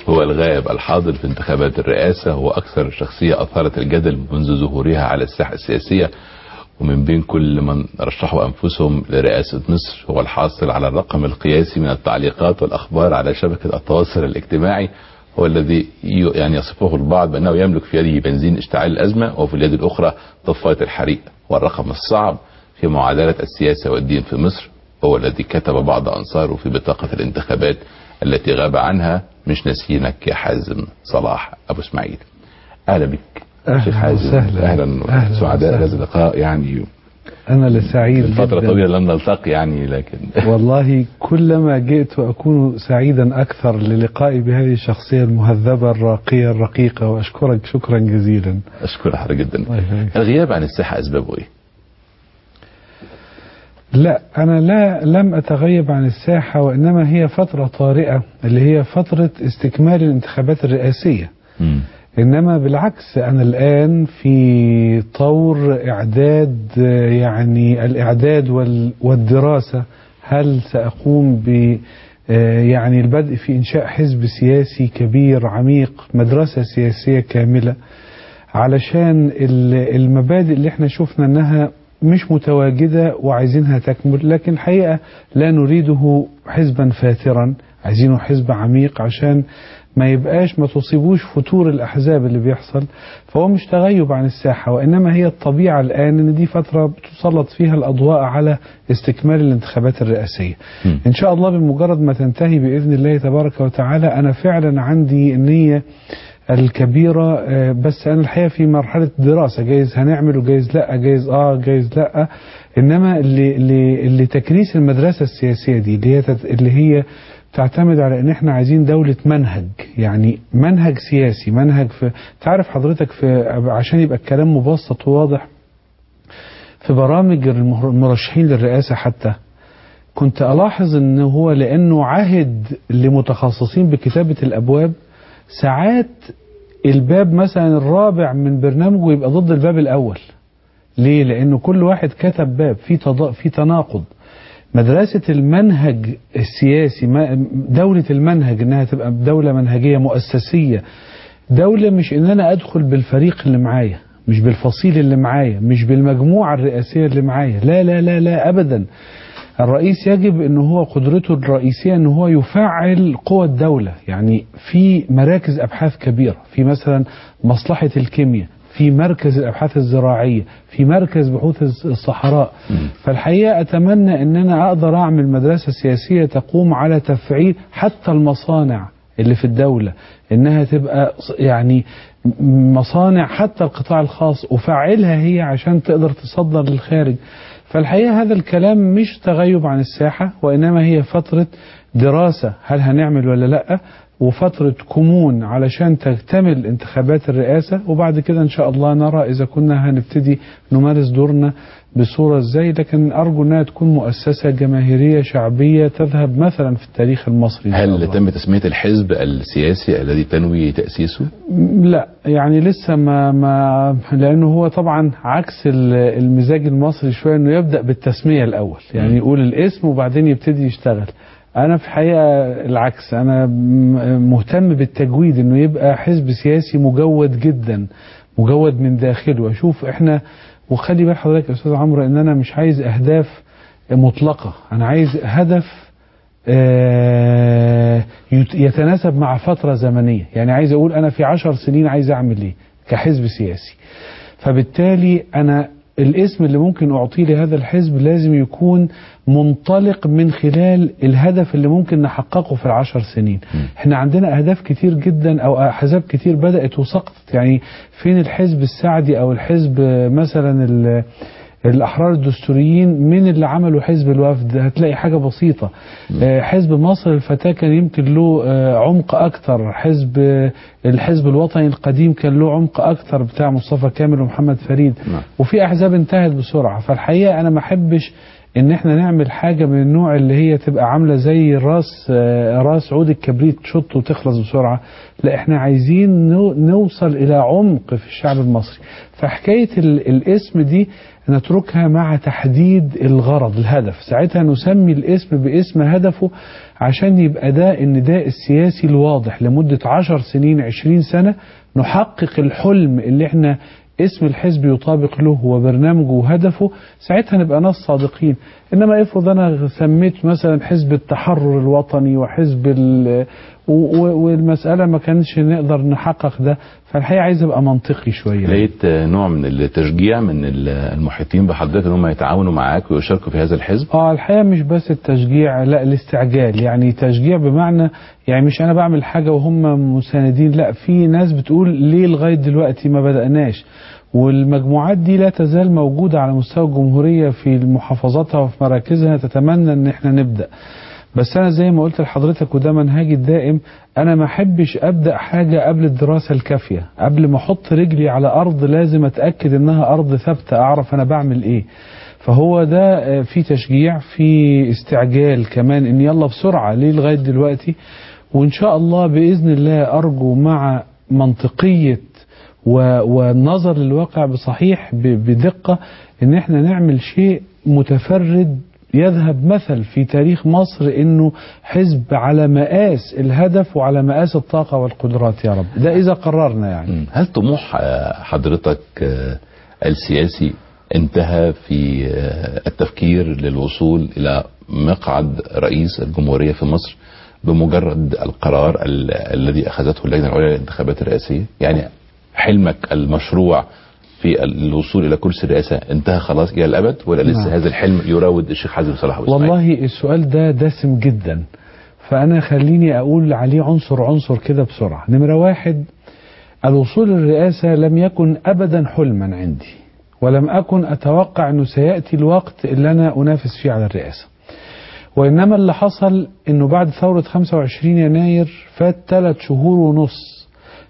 هو الغائب الحاضر في انتخابات الرئاسة هو أكثر شخصية أثارت الجدل منذ ظهورها على الساحة السياسية ومن بين كل من رشحوا أنفسهم لرئاسة مصر هو الحاصل على الرقم القياسي من التعليقات والأخبار على شبكة التواصل الاجتماعي هو الذي ي- يعني يصفه البعض بأنه يملك في يده بنزين اشتعال الأزمة وفي اليد الأخرى طفاية الحريق والرقم الصعب في معادلة السياسة والدين في مصر هو الذي كتب بعض أنصاره في بطاقة الانتخابات التي غاب عنها مش ناسينك يا حازم صلاح أبو إسماعيل أهلا بك أهلا شيخ حازم وسهلا. أهلا, أهلا سعداء وسهلا. هذا اللقاء يعني أنا لسعيد فترة جدا طويلة لم نلتقي يعني لكن والله كلما جئت أكون سعيدا أكثر للقائي بهذه الشخصية المهذبة الراقية الرقيقة وأشكرك شكرا جزيلا أشكر حضرتك جدا الله يخليك. الغياب عن الساحة أسبابه إيه؟ لا أنا لا لم أتغيب عن الساحة وإنما هي فترة طارئة اللي هي فترة استكمال الانتخابات الرئاسية مم. إنما بالعكس أنا الآن في طور إعداد آه، يعني الإعداد وال- والدراسة هل سأقوم ب آه، يعني البدء في إنشاء حزب سياسي كبير عميق مدرسة سياسية كاملة علشان ال- المبادئ اللي احنا شفنا انها مش متواجدة وعايزينها تكمل لكن الحقيقة لا نريده حزبا فاترا عايزينه حزب عميق عشان ما يبقاش ما تصيبوش فتور الأحزاب اللي بيحصل فهو مش تغيب عن الساحة وإنما هي الطبيعة الآن إن دي فترة بتسلط فيها الأضواء على استكمال الانتخابات الرئاسية مم. إن شاء الله بمجرد ما تنتهي بإذن الله تبارك وتعالى أنا فعلا عندي النية الكبيرة آه، بس أنا الحقيقة في مرحلة دراسة جايز هنعمل وجايز لا جايز آه جايز لا إنما اللي, اللي, اللي تكريس المدرسة السياسية دي اللي هي تت- اللي هي تعتمد على ان احنا عايزين دولة منهج يعني منهج سياسي منهج في تعرف حضرتك في عشان يبقى الكلام مبسط وواضح في برامج المهر- المرشحين للرئاسة حتى كنت ألاحظ أنه هو لأنه عهد لمتخصصين بكتابة الأبواب ساعات الباب مثلا الرابع من برنامجه يبقى ضد الباب الأول ليه؟ لأنه كل واحد كتب باب في تضا... في تناقض مدرسة المنهج السياسي ما- دولة المنهج انها تبقى دولة منهجية مؤسسية دولة مش ان انا ادخل بالفريق اللي معايا مش بالفصيل اللي معايا مش بالمجموعة الرئاسية اللي معايا لا لا لا لا ابدا الرئيس يجب ان هو قدرته الرئيسية ان هو يفعل قوى الدولة يعني في مراكز ابحاث كبيرة في مثلا مصلحة الكيمياء في مركز الابحاث الزراعية في مركز بحوث الصحراء فالحقيقة اتمنى ان انا اقدر اعمل مدرسة سياسية تقوم على تفعيل حتى المصانع اللي في الدولة انها تبقى ص- يعني م- مصانع حتى القطاع الخاص افعلها هي عشان تقدر تصدر للخارج فالحقيقة هذا الكلام مش تغيب عن الساحة وإنما هي فترة دراسة هل هنعمل ولا لأ وفترة كمون علشان تكتمل انتخابات الرئاسة وبعد كده إن شاء الله نرى إذا كنا هنبتدي نمارس دورنا بصورة ازاي لكن أرجو أنها تكون مؤسسة جماهيرية شعبية تذهب مثلا في التاريخ المصري إن شاء هل الله. تم تسمية الحزب السياسي الذي تنوي تأسيسه؟ لا يعني لسه ما ما لانه هو طبعا عكس ال- المزاج المصري شويه انه يبدا بالتسميه الاول يعني يقول الاسم وبعدين يبتدي يشتغل انا في الحقيقه العكس انا م- مهتم بالتجويد انه يبقى حزب سياسي مجود جدا مجود من داخله اشوف احنا وخلي بال حضرتك يا استاذ عمرو ان انا مش عايز اهداف مطلقه انا عايز هدف آه، يت- يتناسب مع فترة زمنية يعني عايز أقول أنا في عشر سنين عايز أعمل إيه كحزب سياسي فبالتالي أنا الاسم اللي ممكن أعطيه لهذا الحزب لازم يكون منطلق من خلال الهدف اللي ممكن نحققه في العشر سنين احنا عندنا أهداف كتير جدا أو أحزاب كتير بدأت وسقطت يعني فين الحزب السعدي أو الحزب مثلا ال- الأحرار الدستوريين من اللي عملوا حزب الوفد هتلاقي حاجة بسيطة آه، حزب مصر الفتاة كان يمكن له آه، عمق أكتر حزب آه، الحزب الوطني القديم كان له عمق أكتر بتاع مصطفى كامل ومحمد فريد نعم. وفي أحزاب انتهت بسرعة فالحقيقة أنا ما أحبش ان احنا نعمل حاجة من النوع اللي هي تبقى عاملة زي راس آه، راس عود الكبريت تشط وتخلص بسرعة لا احنا عايزين نو- نوصل الى عمق في الشعب المصري فحكاية ال- الاسم دي نتركها مع تحديد الغرض الهدف ساعتها نسمي الاسم باسم هدفه عشان يبقى ده النداء السياسي الواضح لمدة عشر سنين عشرين سنة نحقق الحلم اللي احنا اسم الحزب يطابق له وبرنامجه وهدفه ساعتها نبقى ناس صادقين انما افرض انا سميت مثلا حزب التحرر الوطني وحزب ال- و- و- والمساله ما كانش نقدر نحقق ده فالحقيقه عايز ابقى منطقي شويه لقيت آه، نوع من التشجيع من ال- المحيطين بحضرتك ان هم يتعاونوا معاك ويشاركوا في هذا الحزب اه الحقيقه مش بس التشجيع لا الاستعجال يعني تشجيع بمعنى يعني مش انا بعمل حاجه وهم مساندين لا في ناس بتقول ليه لغايه دلوقتي ما بداناش والمجموعات دي لا تزال موجوده على مستوى الجمهوريه في محافظاتها وفي مراكزها تتمنى ان احنا نبدا بس انا زي ما قلت لحضرتك وده منهجي الدائم انا ما احبش ابدا حاجه قبل الدراسه الكافيه قبل ما احط رجلي على ارض لازم اتاكد انها ارض ثابته اعرف انا بعمل ايه فهو ده آه، في تشجيع في استعجال كمان ان يلا بسرعه ليه لغايه دلوقتي وان شاء الله باذن الله ارجو مع منطقيه و- والنظر للواقع بصحيح ب- بدقه ان احنا نعمل شيء متفرد يذهب مثل في تاريخ مصر انه حزب على مقاس الهدف وعلى مقاس الطاقه والقدرات يا رب ده اذا قررنا يعني مم. هل طموح آه، حضرتك آه، السياسي انتهى في آه، التفكير للوصول الى مقعد رئيس الجمهوريه في مصر بمجرد القرار ال- الذي اخذته اللجنه العليا للانتخابات الرئاسيه يعني حلمك المشروع في الوصول الى كرسي الرئاسه انتهى خلاص الى الابد ولا لسه نعم. هذا الحلم يراود الشيخ حازم صلاح أبو إسماعيل؟ والله السؤال ده دسم جدا فأنا خليني أقول عليه عنصر عنصر كده بسرعة نمرة واحد الوصول للرئاسة لم يكن أبدا حلما عندي ولم أكن أتوقع أنه سيأتي الوقت اللي أنا أنافس فيه على الرئاسة وإنما اللي حصل أنه بعد ثورة 25 يناير فات ثلاث شهور ونص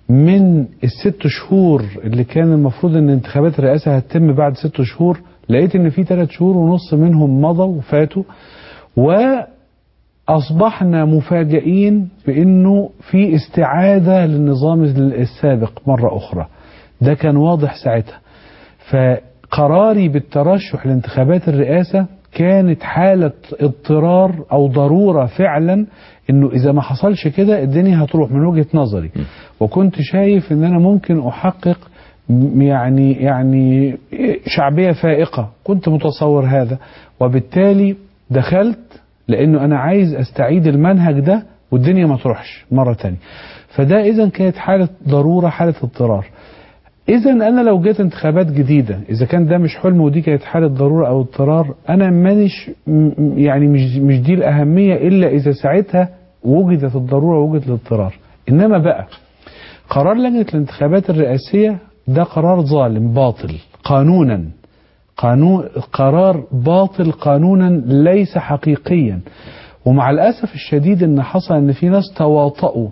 من الست شهور اللي كان المفروض ان انتخابات الرئاسة هتتم بعد ست شهور لقيت ان في ثلاث شهور ونص منهم مضوا وفاتوا واصبحنا مفاجئين بانه في استعادة للنظام السابق مرة اخرى ده كان واضح ساعتها فقراري بالترشح لانتخابات الرئاسة كانت حالة اضطرار او ضرورة فعلا انه اذا ما حصلش كده الدنيا هتروح من وجهة نظري وكنت شايف ان انا ممكن احقق م- يعني يعني شعبية فائقة كنت متصور هذا وبالتالي دخلت لانه انا عايز استعيد المنهج ده والدنيا ما تروحش مرة تانية فده اذا كانت حالة ضرورة حالة اضطرار اذا انا لو جيت انتخابات جديده اذا كان ده مش حلم ودي كانت حاله ضروره او اضطرار انا مانيش م- يعني مش مش دي الاهميه الا اذا ساعتها وجدت الضروره ووجد الاضطرار انما بقى قرار لجنه الانتخابات الرئاسيه ده قرار ظالم باطل قانونا قانون قرار باطل قانونا ليس حقيقيا ومع الاسف الشديد ان حصل ان في ناس تواطؤوا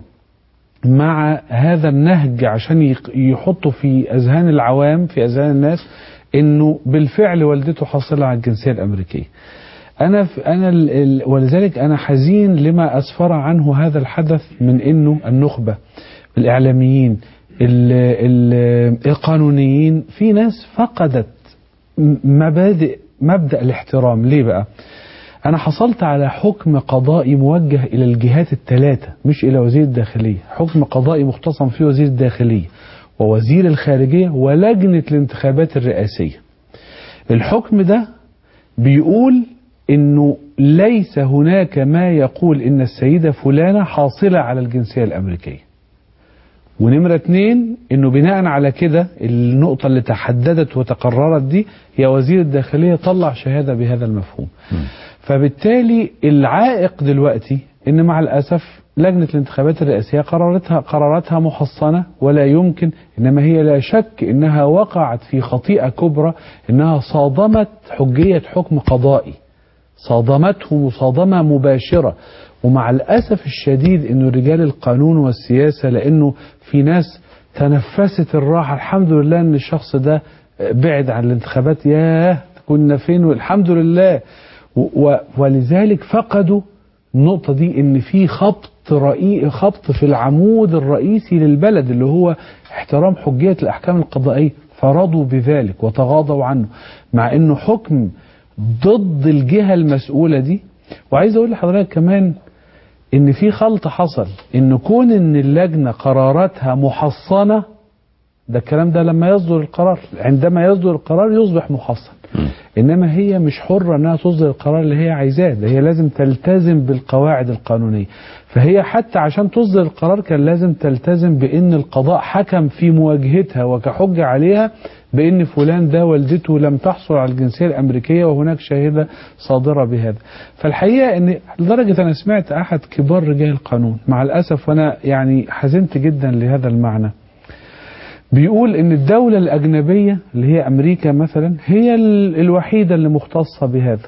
مع هذا النهج عشان يق- يحطوا في اذهان العوام في اذهان الناس انه بالفعل والدته حاصله على الجنسيه الامريكيه. انا ف- انا ال- ال- ولذلك انا حزين لما اسفر عنه هذا الحدث من انه النخبه الاعلاميين ال ال القانونيين في ناس فقدت م- مبادئ مبدا الاحترام ليه بقى؟ أنا حصلت على حكم قضائي موجه إلى الجهات الثلاثة مش إلى وزير الداخلية حكم قضائي مختصم فيه وزير الداخلية ووزير الخارجية ولجنة الانتخابات الرئاسية الحكم ده بيقول انه ليس هناك ما يقول ان السيدة فلانة حاصلة على الجنسية الامريكية ونمرة اتنين انه بناء على كده النقطة اللي تحددت وتقررت دي هي وزير الداخلية طلع شهادة بهذا المفهوم فبالتالي العائق دلوقتي ان مع الاسف لجنة الانتخابات الرئاسية قرارتها قراراتها محصنة ولا يمكن انما هي لا شك انها وقعت في خطيئة كبرى انها صادمت حجية حكم قضائي صادمته مصادمة مباشرة ومع الأسف الشديد أنه رجال القانون والسياسة لأنه في ناس تنفست الراحة الحمد لله أن الشخص ده بعد عن الانتخابات ياه كنا فين والحمد لله و- ولذلك فقدوا النقطة دي ان في خبط رئي خبط في العمود الرئيسي للبلد اللي هو احترام حجية الاحكام القضائية فرضوا بذلك وتغاضوا عنه مع انه حكم ضد الجهة المسؤولة دي وعايز اقول لحضرتك كمان ان في خلط حصل ان كون ان اللجنة قراراتها محصنة ده الكلام ده لما يصدر القرار عندما يصدر القرار يصبح محصن انما هي مش حرة انها تصدر القرار اللي هي عايزاه ده هي لازم تلتزم بالقواعد القانونية فهي حتى عشان تصدر القرار كان لازم تلتزم بان القضاء حكم في مواجهتها وكحجة عليها بان فلان ده والدته لم تحصل على الجنسية الامريكية وهناك شاهدة صادرة بهذا فالحقيقة ان لدرجة انا سمعت احد كبار رجال القانون مع الاسف وانا يعني حزنت جدا لهذا المعنى بيقول ان الدولة الاجنبية اللي هي امريكا مثلا هي ال- الوحيدة اللي مختصة بهذا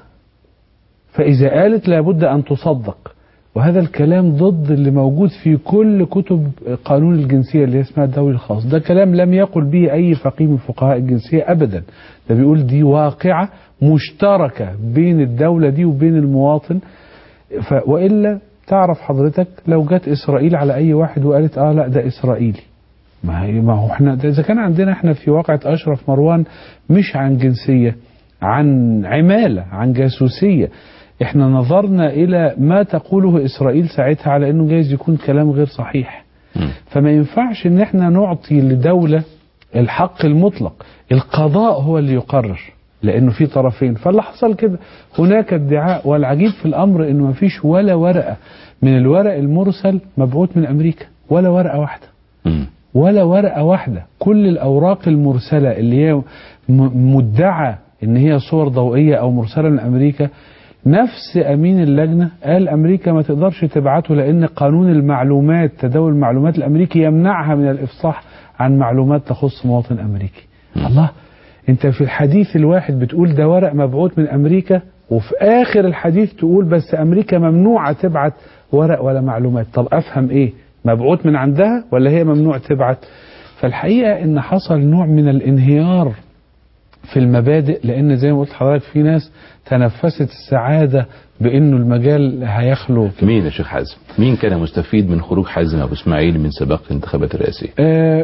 فاذا قالت لابد ان تصدق وهذا الكلام ضد اللي موجود في كل كتب قانون الجنسية اللي هي اسمها الدولي الخاص ده كلام لم يقل به أي فقيه من فقهاء الجنسية أبدا ده بيقول دي واقعة مشتركة بين الدولة دي وبين المواطن ف وإلا تعرف حضرتك لو جت إسرائيل على أي واحد وقالت آه لا ده إسرائيلي ما هي ما هو احنا ده اذا كان عندنا احنا في واقعة اشرف مروان مش عن جنسية عن عمالة عن جاسوسية احنا نظرنا الى ما تقوله اسرائيل ساعتها على انه جايز يكون كلام غير صحيح فما ينفعش ان احنا نعطي لدولة الحق المطلق القضاء هو اللي يقرر لانه في طرفين فاللي حصل كده هناك ادعاء والعجيب في الامر انه ما فيش ولا ورقة من الورق المرسل مبعوث من امريكا ولا ورقة واحدة مم. ولا ورقة واحدة كل الأوراق المرسلة اللي هي م- مدعى إن هي صور ضوئية أو مرسلة من أمريكا نفس أمين اللجنة قال أمريكا ما تقدرش تبعته لأن قانون المعلومات تداول المعلومات الأمريكي يمنعها من الإفصاح عن معلومات تخص مواطن أمريكي الله أنت في الحديث الواحد بتقول ده ورق مبعوث من أمريكا وفي آخر الحديث تقول بس أمريكا ممنوعة تبعت ورق ولا معلومات طب أفهم إيه مبعوث من عندها ولا هي ممنوع تبعت فالحقيقة ان حصل نوع من الانهيار في المبادئ لان زي ما قلت لحضرتك في ناس تنفست السعادة بانه المجال هيخلو مين يا شيخ حازم مين كان مستفيد من خروج حازم ابو اسماعيل من سباق الانتخابات الرئاسيه آه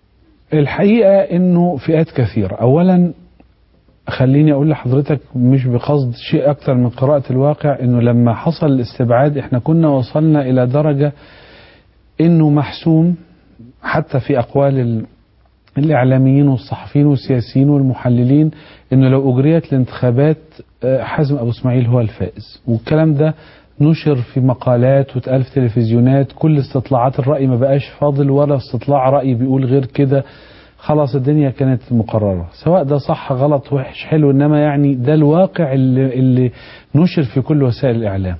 الحقيقة انه فئات كثيرة اولا خليني اقول لحضرتك مش بقصد شيء اكتر من قراءة الواقع انه لما حصل الاستبعاد احنا كنا وصلنا الى درجة انه محسوم حتى في اقوال ال- الاعلاميين والصحفيين والسياسيين والمحللين انه لو اجريت الانتخابات آه، حازم ابو اسماعيل هو الفائز والكلام ده نشر في مقالات واتقال في تلفزيونات كل استطلاعات الراي ما بقاش فاضل ولا استطلاع راي بيقول غير كده خلاص الدنيا كانت مقرره سواء ده صح غلط وحش حلو انما يعني ده الواقع اللي, اللي نشر في كل وسائل الاعلام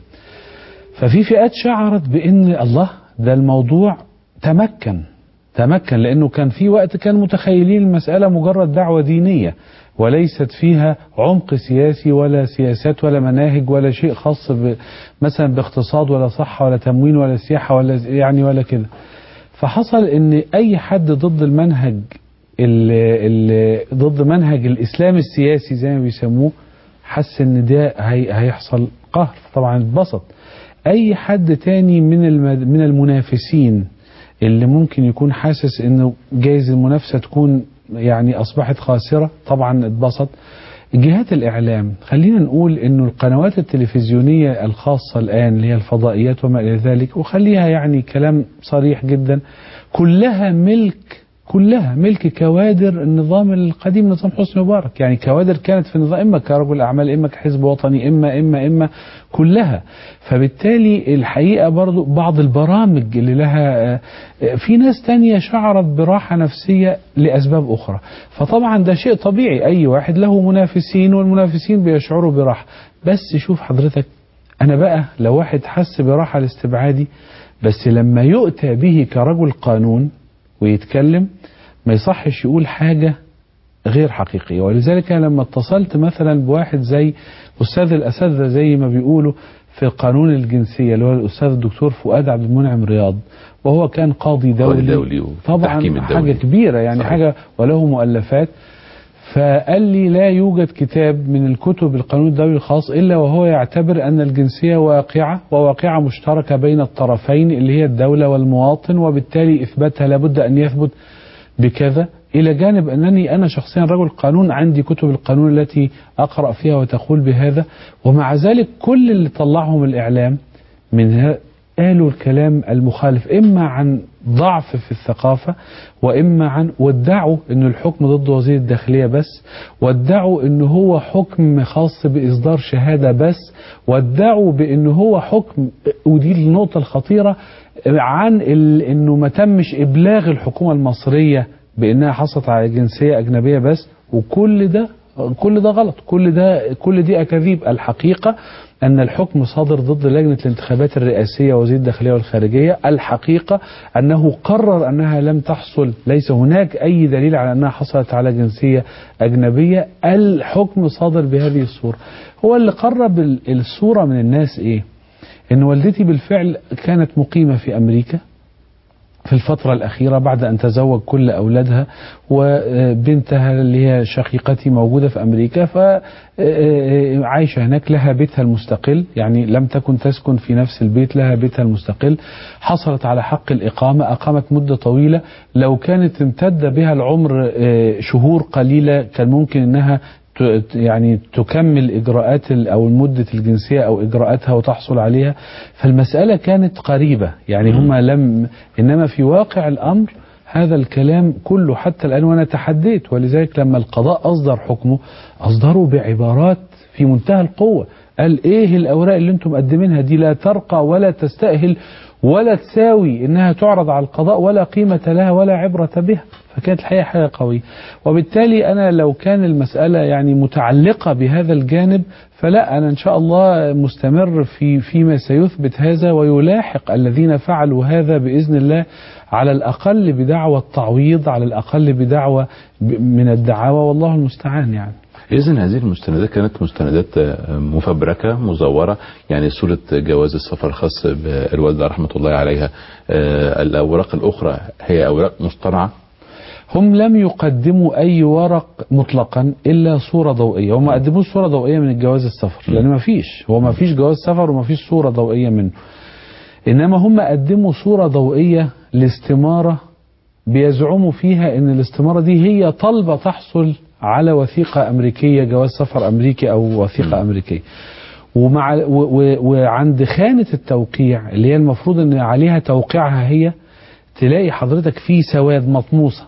ففي فئات شعرت بان الله ده الموضوع تمكن تمكن لانه كان في وقت كان متخيلين المساله مجرد دعوه دينيه وليست فيها عمق سياسي ولا سياسات ولا مناهج ولا شيء خاص ب مثلا باقتصاد ولا صحه ولا تموين ولا سياحه ولا يعني ولا كده فحصل ان اي حد ضد المنهج ال ال ضد منهج الاسلام السياسي زي ما بيسموه حس ان ده هي هيحصل قهر طبعا اتبسط اي حد تاني من المد من المنافسين اللي ممكن يكون حاسس انه جايز المنافسه تكون يعني اصبحت خاسره طبعا اتبسط جهات الاعلام خلينا نقول انه القنوات التلفزيونيه الخاصه الان اللي هي الفضائيات وما الى ذلك وخليها يعني كلام صريح جدا كلها ملك كلها ملك كوادر النظام القديم نظام حسني مبارك يعني كوادر كانت في النظام اما كرجل اعمال اما كحزب وطني اما اما اما كلها فبالتالي الحقيقه برضو بعض البرامج اللي لها آه، في ناس تانية شعرت براحه نفسيه لاسباب اخرى فطبعا ده شيء طبيعي اي واحد له منافسين والمنافسين بيشعروا براحه بس شوف حضرتك انا بقى لو واحد حس براحه الاستبعادي بس لما يؤتى به كرجل قانون ويتكلم ما يصحش يقول حاجة غير حقيقية ولذلك أنا لما اتصلت مثلا بواحد زي أستاذ الأساتذة زي ما بيقولوا في قانون الجنسية اللي هو الأستاذ الدكتور فؤاد عبد المنعم رياض وهو كان قاضي دولي, قاضي دولي طبعا والتحكيم حاجة الدولي. كبيرة يعني صحيح. حاجة وله مؤلفات فقال لي لا يوجد كتاب من الكتب القانون الدولي الخاص إلا وهو يعتبر أن الجنسية واقعة وواقعة مشتركة بين الطرفين اللي هي الدولة والمواطن وبالتالي إثباتها لابد أن يثبت بكذا إلى جانب أنني أنا شخصيا رجل قانون عندي كتب القانون التي أقرأ فيها وتقول بهذا ومع ذلك كل اللي طلعهم الإعلام من ها- قالوا الكلام المخالف إما عن ضعف في الثقافة وإما عن وادعوا أن الحكم ضد وزير الداخلية بس وادعوا أنه هو حكم خاص بإصدار شهادة بس وادعوا بأنه هو حكم ودي النقطة الخطيرة عن ال- أنه ما تمش إبلاغ الحكومة المصرية بأنها حصلت على جنسية أجنبية بس وكل ده كل ده غلط كل ده كل دي أكاذيب الحقيقة أن الحكم صادر ضد لجنة الانتخابات الرئاسية وزير الداخلية والخارجية الحقيقة أنه قرر أنها لم تحصل ليس هناك أي دليل على أنها حصلت على جنسية أجنبية الحكم صادر بهذه الصورة هو اللي قرب ال- الصورة من الناس إيه إن والدتي بالفعل كانت مقيمة في أمريكا في الفترة الأخيرة بعد أن تزوج كل أولادها وبنتها اللي هي شقيقتي موجودة في أمريكا فعايشة هناك لها بيتها المستقل يعني لم تكن تسكن في نفس البيت لها بيتها المستقل حصلت على حق الإقامة أقامت مدة طويلة لو كانت امتد بها العمر آه، شهور قليلة كان ممكن أنها ت- يعني تكمل إجراءات ال- أو مدة الجنسية أو إجراءاتها وتحصل عليها فالمسألة كانت قريبة يعني هم لم إنما في واقع الأمر هذا الكلام كله حتى الآن وأنا تحديت ولذلك لما القضاء أصدر حكمه أصدره بعبارات في منتهى القوة قال إيه الأوراق اللي أنتم مقدمينها دي لا ترقى ولا تستأهل ولا تساوي إنها تعرض على القضاء ولا قيمة لها ولا عبرة بها فكانت الحقيقة حاجة قوية وبالتالي أنا لو كان المسألة يعني متعلقة بهذا الجانب فلا أنا إن شاء الله مستمر في فيما سيثبت هذا ويلاحق الذين فعلوا هذا بإذن الله على الأقل بدعوى التعويض على الأقل بدعوى ب- من الدعاوى والله المستعان يعني إذن هذه المستندات كانت مستندات آه، مفبركة مزورة يعني صورة جواز السفر الخاص بالوالدة رحمة الله عليها آه، الأوراق الأخرى هي أوراق مصطنعة هم لم يقدموا أي ورق مطلقا إلا صورة ضوئية هم ما قدموش صورة ضوئية من الجواز السفر لأن ما فيش هو ما فيش جواز سفر وما فيش صورة ضوئية منه إنما هم قدموا صورة ضوئية لاستمارة بيزعموا فيها ان الاستمارة دي هي طلبة تحصل على وثيقة امريكية جواز سفر امريكي او وثيقة امريكية ومع و و وعند خانة التوقيع اللي هي المفروض ان عليها توقيعها هي تلاقي حضرتك في سواد مطموسة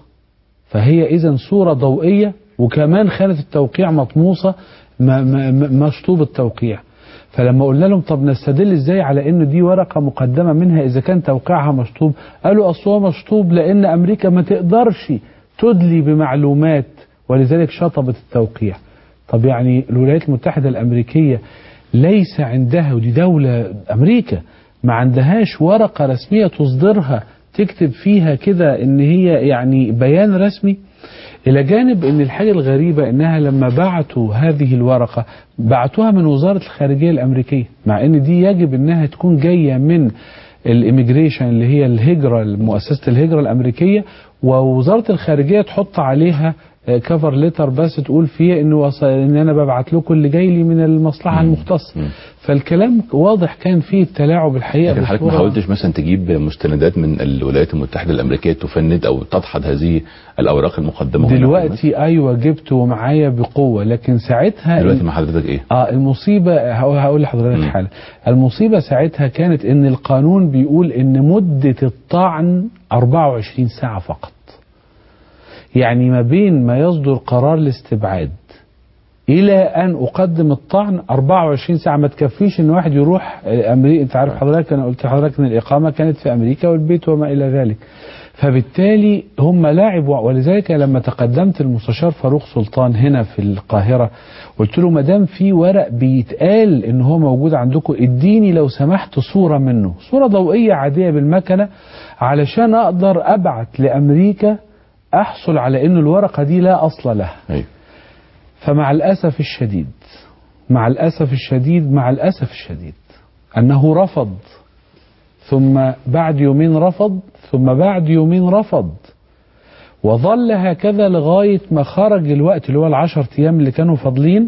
فهي اذا صورة ضوئية وكمان خانة التوقيع مطموسة ما- ما- ما- مشطوب التوقيع فلما قلنا لهم طب نستدل ازاي على ان دي ورقه مقدمه منها اذا كان توقيعها مشطوب قالوا اصل هو مشطوب لان امريكا ما تقدرش تدلي بمعلومات ولذلك شطبت التوقيع طب يعني الولايات المتحده الامريكيه ليس عندها ودي دوله امريكا ما عندهاش ورقه رسميه تصدرها تكتب فيها كده ان هي يعني بيان رسمي إلى جانب أن الحاجة الغريبة أنها لما بعتوا هذه الورقة بعتوها من وزارة الخارجية الأمريكية مع أن دي يجب أنها تكون جاية من الإميجريشن اللي هي الهجرة مؤسسة الهجرة الأمريكية ووزارة الخارجية تحط عليها كفر ليتر بس تقول فيه انه وص... ان انا ببعت لكم اللي جاي لي من المصلحه المختصه فالكلام واضح كان فيه التلاعب الحقيقه لكن حضرتك ما بصورة- حاولتش مثلا تجيب مستندات من الولايات المتحدة الأمريكية تفند أو تدحض هذه الأوراق المقدمة هنا؟ دلوقتي ايوه جبته ومعايا بقوه لكن ساعتها دلوقتي مع حضرتك إيه؟ اه المصيبة هقول هقول لحضرتك مم. حالا المصيبة ساعتها كانت ان القانون بيقول ان مدة الطعن 24 ساعة فقط يعني ما بين ما يصدر قرار الاستبعاد الى ان اقدم الطعن 24 ساعه ما تكفيش ان واحد يروح آه، امريكا انت عارف حضرتك انا قلت لحضرتك ان الاقامه كانت في امريكا والبيت وما الى ذلك فبالتالي هم لاعب ولذلك لما تقدمت المستشار فاروق سلطان هنا في القاهره قلت له ما دام في ورق بيتقال ان هو موجود عندكم اديني لو سمحت صوره منه صوره ضوئيه عاديه بالمكنه علشان اقدر ابعت لامريكا احصل على ان الورقه دي لا اصل لها أيوه فمع الأسف الشديد مع الأسف الشديد مع الأسف الشديد أنه رفض ثم بعد يومين رفض ثم بعد يومين رفض وظل هكذا لغاية ما خرج الوقت اللي هو العشر أيام اللي كانوا فاضلين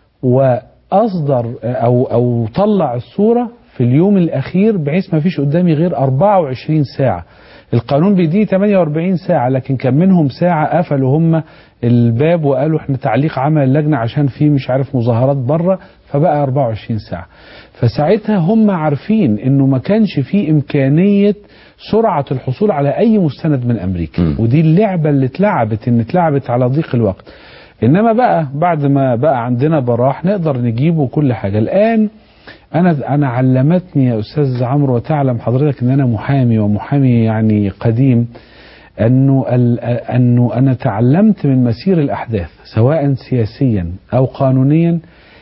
وأصدر أو, أو طلع الصورة في اليوم الأخير بحيث ما فيش قدامي غير 24 ساعة القانون بيديه 48 ساعة لكن كان منهم ساعة قفلوا هم الباب وقالوا احنا تعليق عمل اللجنة عشان في مش عارف مظاهرات بره فبقى 24 ساعة فساعتها هم عارفين انه ما كانش في امكانية سرعة الحصول على اي مستند من امريكا م. ودي اللعبة اللي اتلعبت ان اتلعبت على ضيق الوقت انما بقى بعد ما بقى عندنا براح نقدر نجيبه كل حاجة الان انا انا علمتني يا استاذ عمرو وتعلم حضرتك ان انا محامي ومحامي يعني قديم انه ال- انه انا تعلمت من مسير الاحداث سواء سياسيا او قانونيا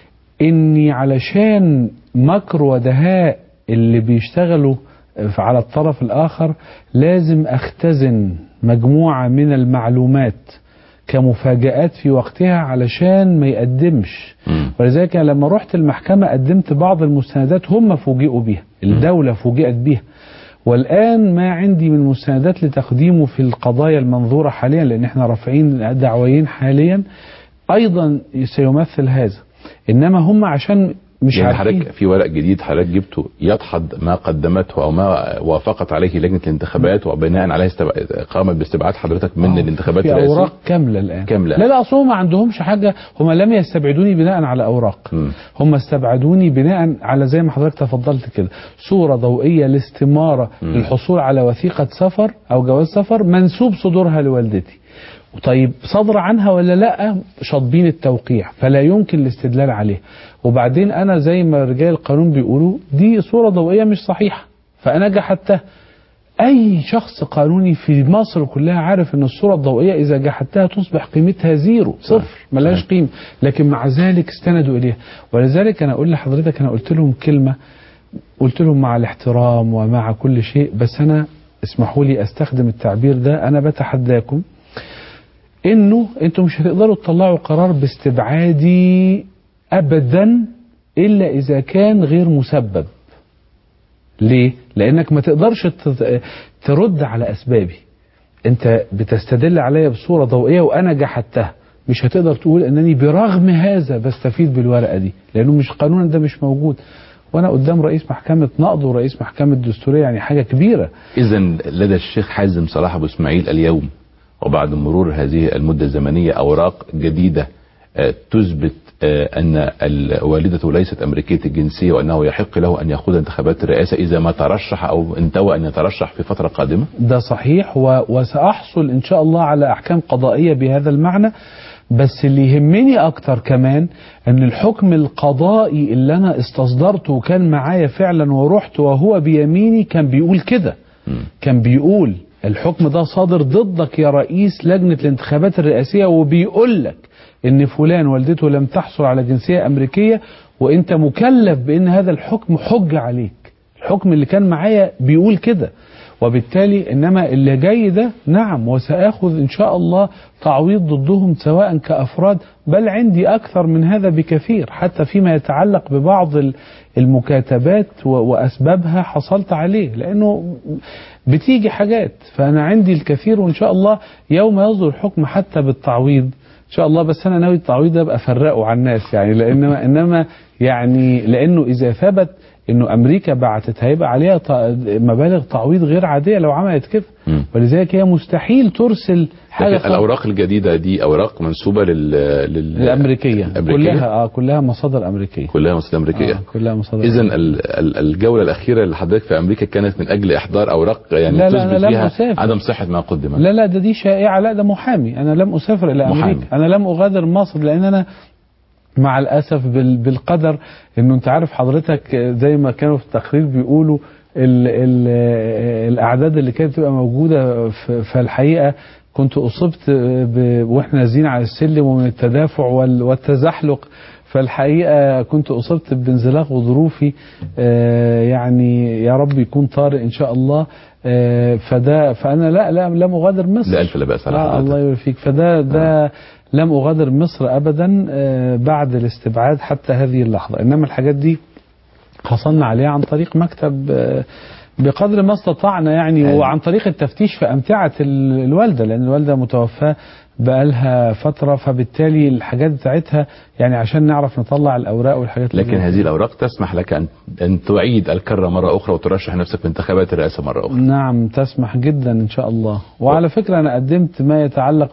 اني علشان مكر ودهاء اللي بيشتغلوا على الطرف الاخر لازم اختزن مجموعه من المعلومات كمفاجآت في وقتها علشان ما يقدمش مم. ولذلك أنا لما رحت المحكمة قدمت بعض المستندات هم فوجئوا بيها الدولة فوجئت بيها والآن ما عندي من مستندات لتقديمه في القضايا المنظورة حاليا لأن احنا رافعين دعويين حاليا أيضا سيمثل هذا إنما هم عشان مش يعني عارفين حضرتك في ورق جديد حضرتك جبته يدحض ما قدمته او ما وافقت عليه لجنه الانتخابات وبناء عليه استب... قامت باستبعاد حضرتك من آه، الانتخابات في الرئاسيه اوراق كامله الان كاملة. لا لا اصل هم ما عندهمش حاجه هم لم يستبعدوني بناء على اوراق مم. هم استبعدوني بناء على زي ما حضرتك تفضلت كده صوره ضوئيه لاستماره مم. للحصول على وثيقه سفر او جواز سفر منسوب صدورها لوالدتي طيب صدر عنها ولا لا شاطبين التوقيع فلا يمكن الاستدلال عليه وبعدين انا زي ما رجال القانون بيقولوا دي صوره ضوئيه مش صحيحه فانا جحدتها اي شخص قانوني في مصر كلها عارف ان الصوره الضوئيه اذا جحدتها تصبح قيمتها زيرو صفر ملهاش صحيح. قيمه لكن مع ذلك استندوا اليها ولذلك انا اقول لحضرتك انا قلت لهم كلمه قلت لهم مع الاحترام ومع كل شيء بس انا اسمحوا لي استخدم التعبير ده انا بتحداكم انه انتم مش هتقدروا تطلعوا قرار باستبعادي ابدا الا اذا كان غير مسبب ليه لانك ما تقدرش تت- ترد على اسبابي انت بتستدل عليا بصوره ضوئيه وانا جحدتها مش هتقدر تقول انني برغم هذا بستفيد بالورقه دي لانه مش قانونا ده مش موجود وانا قدام رئيس محكمه نقض ورئيس محكمه دستوريه يعني حاجه كبيره اذا لدى الشيخ حازم صلاح ابو اسماعيل اليوم وبعد مرور هذه المده الزمنيه اوراق جديده آه، تثبت آه، ان ال- والدته ليست امريكيه الجنسيه وانه يحق له ان يخوض انتخابات الرئاسه اذا ما ترشح او انتوى ان يترشح في فتره قادمه ده صحيح و... وسأحصل إن شاء الله على أحكام قضائية بهذا المعنى بس اللي يهمني أكتر كمان أن الحكم القضائي اللي أنا استصدرته وكان معايا فعلا ورحت وهو بيميني كان بيقول كده كان بيقول الحكم ده صادر ضدك يا رئيس لجنة الانتخابات الرئاسية وبيقول لك ان فلان والدته لم تحصل على جنسية امريكية وانت مكلف بان هذا الحكم حجة عليك الحكم اللي كان معايا بيقول كده وبالتالي انما اللي جاي ده نعم وساخذ ان شاء الله تعويض ضدهم سواء كافراد بل عندي اكثر من هذا بكثير حتى فيما يتعلق ببعض ال- المكاتبات و- واسبابها حصلت عليه لانه بتيجي حاجات فانا عندي الكثير وان شاء الله يوم يصدر الحكم حتى بالتعويض ان شاء الله بس انا ناوي التعويض ده ابقى افرقه على الناس يعني لانما انما يعني لانه اذا ثبت انه امريكا بعتت هيبقى عليها ط- مبالغ تعويض غير عاديه لو عملت كده مم. ولذلك هي مستحيل ترسل حاجه لكن خالص. الاوراق الجديده دي اوراق منسوبه لل, لل... الامريكيه الأمريكية؟ كلها اه كلها مصادر امريكيه كلها مصادر امريكيه آه كلها مصادر اذا أمريكية. ال- ال- الجوله الاخيره اللي حضرتك في امريكا كانت من اجل احضار اوراق يعني لا، لا، أنا تثبت لم فيها أسافر. عدم صحه ما قدم لا لا ده دي شائعه لا ده محامي انا لم اسافر الى محامي. امريكا انا لم اغادر مصر لان انا مع الاسف بال- بالقدر انه انت عارف حضرتك زي ما كانوا في التقرير بيقولوا ال ال الاعداد اللي كانت بتبقى موجوده في في الحقيقه كنت اصبت ب- واحنا نازلين على السلم ومن التدافع وال- والتزحلق فالحقيقه كنت اصبت بانزلاق غضروفي آه، يعني يا رب يكون طارئ ان شاء الله آه، فده فانا لا لا لم اغادر مصر لا ألف لا بأس على آه حضرتك. الله يبارك فيك فده ده لم اغادر مصر ابدا آه، بعد الاستبعاد حتى هذه اللحظه انما الحاجات دي حصلنا عليها عن طريق مكتب آه، بقدر ما استطعنا يعني أيوة. وعن طريق التفتيش في أمتعة ال- الوالدة لأن الوالدة متوفاة بقالها فترة فبالتالي الحاجات بتاعتها يعني عشان نعرف نطلع الأوراق والحاجات اللي لكن زي هذه الأوراق تسمح لك أن أن تعيد الكرة مرة أخرى وترشح نفسك في انتخابات الرئاسة مرة أخرى نعم تسمح جدا ان شاء الله وعلى فكره انا قدمت ما يتعلق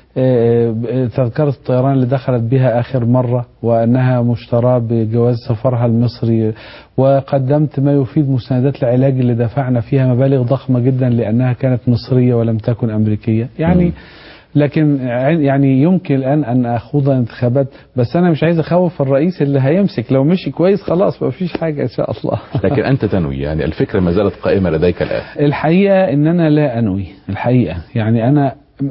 بتذكره الطيران اللي دخلت بها اخر مره وانها مشتراه بجواز سفرها المصري وقدمت ما يفيد مساندات العلاج اللي دفعنا فيها مبالغ ضخمه جدا لانها كانت مصريه ولم تكن امريكيه يعني مم. لكن يعني يمكن الان ان اخوض انتخابات بس انا مش عايز اخوف الرئيس اللي هيمسك لو مشي كويس خلاص ما فيش حاجه ان شاء الله لكن أنت تنوي يعني الفكرة ما زالت قائمة لديك الآن الحقيقة ان انا لا انوي الحقيقة يعني انا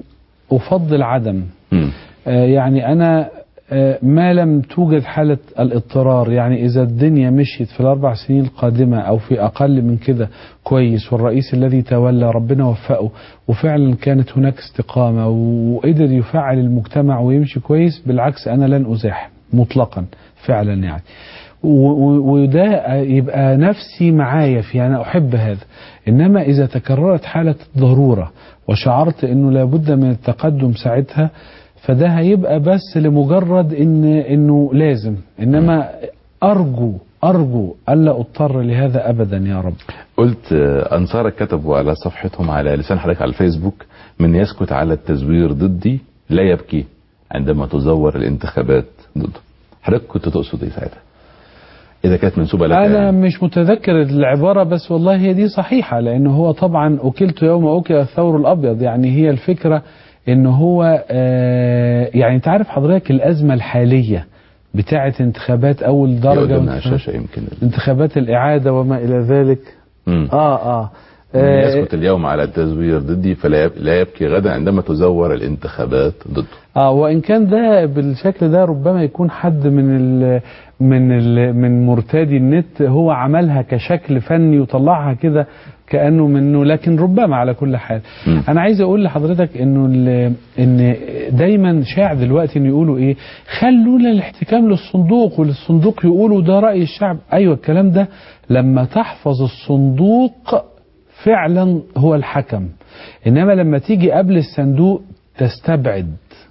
افضل عدم مم. آه، يعني انا آه، ما لم توجد حالة الاضطرار يعني اذا الدنيا مشيت في الاربع سنين القادمة او في اقل من كده كويس والرئيس الذي تولى ربنا وفقه وفعلا كانت هناك استقامة وقدر يفعل المجتمع ويمشي كويس بالعكس انا لن ازاحم مطلقا فعلا يعني و- و- وده يبقى نفسي معايا في انا احب هذا انما اذا تكررت حاله الضروره وشعرت انه لابد من التقدم ساعتها فده هيبقى بس لمجرد ان انه لازم انما ارجو ارجو الا اضطر لهذا ابدا يا رب قلت آه، أنصارك كتبوا على صفحتهم على لسان حضرتك على الفيسبوك من يسكت على التزوير ضدي لا يبكي عندما تزور الانتخابات ضده حضرتك كنت تقصد ايه ساعتها؟ إذا كانت منسوبة لك انا يعني. مش متذكر العباره بس والله هي دي صحيحه لان هو طبعا اكلت يوم اكل الثور الابيض يعني هي الفكره ان هو آه يعني انت عارف حضرتك الازمه الحاليه بتاعه انتخابات اول هي درجه قدامنا على وانتخابات- الشاشة يمكن انتخابات الاعاده وما الى ذلك مم. اه اه, من آه يسكت اليوم على التزوير ضدي فلا يب- لا يبكي غدا عندما تزور الانتخابات ضده اه وان كان ده بالشكل ده ربما يكون حد من ال من ال من مرتادي النت هو عملها كشكل فني وطلعها كده كانه منه لكن ربما على كل حال مم. انا عايز اقول لحضرتك انه ال- ان دايما شاع دلوقتي انه يقولوا ايه خلونا الاحتكام للصندوق وللصندوق يقولوا ده راي الشعب ايوه الكلام ده لما تحفظ الصندوق فعلا هو الحكم انما لما تيجي قبل الصندوق تستبعد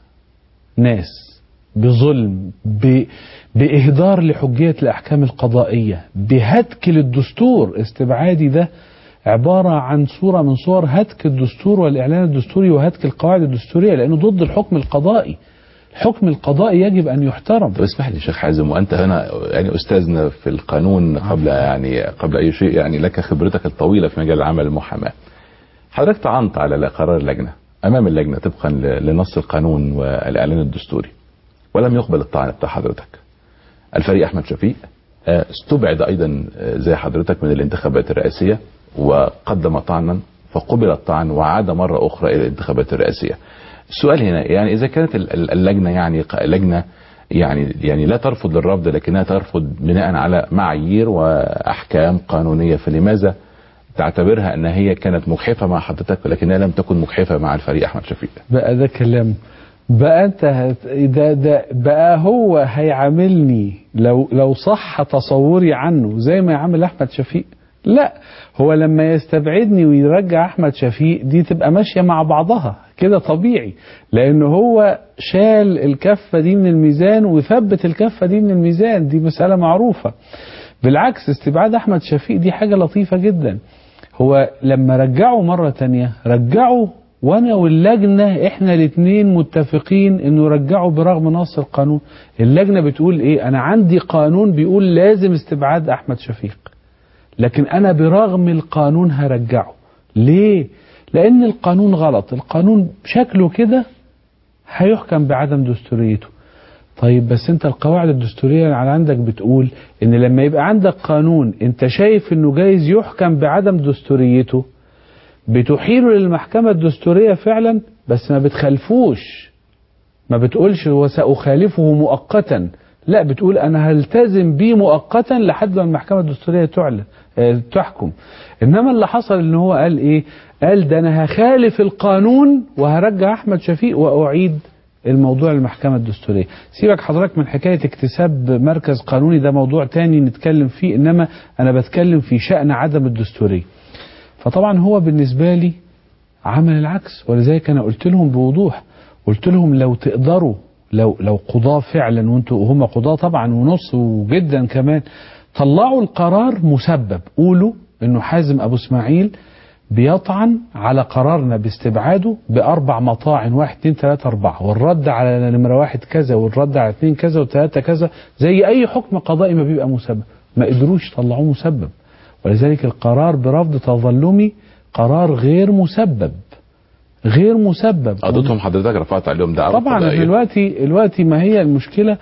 ناس بظلم ب... بإهدار لحجية الأحكام القضائية بهتك للدستور استبعادي ده عبارة عن صورة من صور هتك الدستور والإعلان الدستوري وهتك القواعد الدستورية لأنه ضد الحكم القضائي الحكم القضائي يجب أن يحترم طب اسمح لي شيخ حازم وانت هنا يعني استاذنا في القانون قبل يعني قبل اي شيء يعني لك خبرتك الطويله في مجال العمل المحاماه. حضرتك طعنت على قرار اللجنه امام اللجنه طبقا ل- لنص القانون والاعلان الدستوري ولم يقبل الطعن بتاع حضرتك. الفريق احمد شفيق آه، استبعد ايضا آه، زي حضرتك من الانتخابات الرئاسيه وقدم طعنا فقبل الطعن وعاد مره اخرى الى الانتخابات الرئاسيه. السؤال هنا يعني اذا كانت ال- ال- اللجنه يعني ق- لجنه يعني يعني لا ترفض للرفض لكنها ترفض بناء على معايير واحكام قانونيه فلماذا تعتبرها ان هي كانت مجحفه مع حضرتك ولكنها لم تكن مجحفه مع الفريق احمد شفيق؟ بقى ده كلام بقى انت هت... ده ده بقى هو هيعاملني لو لو صح تصوري عنه زي ما يعامل احمد شفيق لا هو لما يستبعدني ويرجع احمد شفيق دي تبقى ماشيه مع بعضها كده طبيعي لان هو شال الكفه دي من الميزان وثبت الكفه دي من الميزان دي مساله معروفه بالعكس استبعاد احمد شفيق دي حاجه لطيفه جدا هو لما رجعوا مرة تانية رجعوا وانا واللجنة احنا الاتنين متفقين انه رجعوا برغم نص القانون اللجنة بتقول ايه انا عندي قانون بيقول لازم استبعاد احمد شفيق لكن انا برغم القانون هرجعه ليه لان القانون غلط القانون شكله كده هيحكم بعدم دستوريته طيب بس انت القواعد الدستورية اللي عندك بتقول ان لما يبقى عندك قانون انت شايف انه جايز يحكم بعدم دستوريته بتحيله للمحكمة الدستورية فعلا بس ما بتخالفوش ما بتقولش هو سأخالفه مؤقتا لا بتقول انا هلتزم بيه مؤقتا لحد ما المحكمة الدستورية تعلن اه تحكم انما اللي حصل ان هو قال ايه قال ده انا هخالف القانون وهرجع احمد شفيق واعيد الموضوع المحكمة الدستورية سيبك حضرتك من حكاية اكتساب مركز قانوني ده موضوع تاني نتكلم فيه انما انا بتكلم في شأن عدم الدستورية فطبعا هو بالنسبة لي عمل العكس ولذلك أنا قلت لهم بوضوح قلت لهم لو تقدروا لو لو قضاة فعلا وانتوا هم قضاة طبعا ونص وجدا كمان طلعوا القرار مسبب قولوا انه حازم ابو اسماعيل بيطعن على قرارنا باستبعاده باربع مطاعن واحد اتنين تلاته اربعه والرد على نمره واحد كذا والرد على اتنين كذا وتلاته كذا زي اي حكم قضائي ما بيبقى مسبب ما قدروش يطلعوه مسبب ولذلك القرار برفض تظلمي قرار غير مسبب غير مسبب قضيتهم حضرتك رفعت عليهم دعوة طبعا قضائية. دلوقتي دلوقتي ما هي المشكله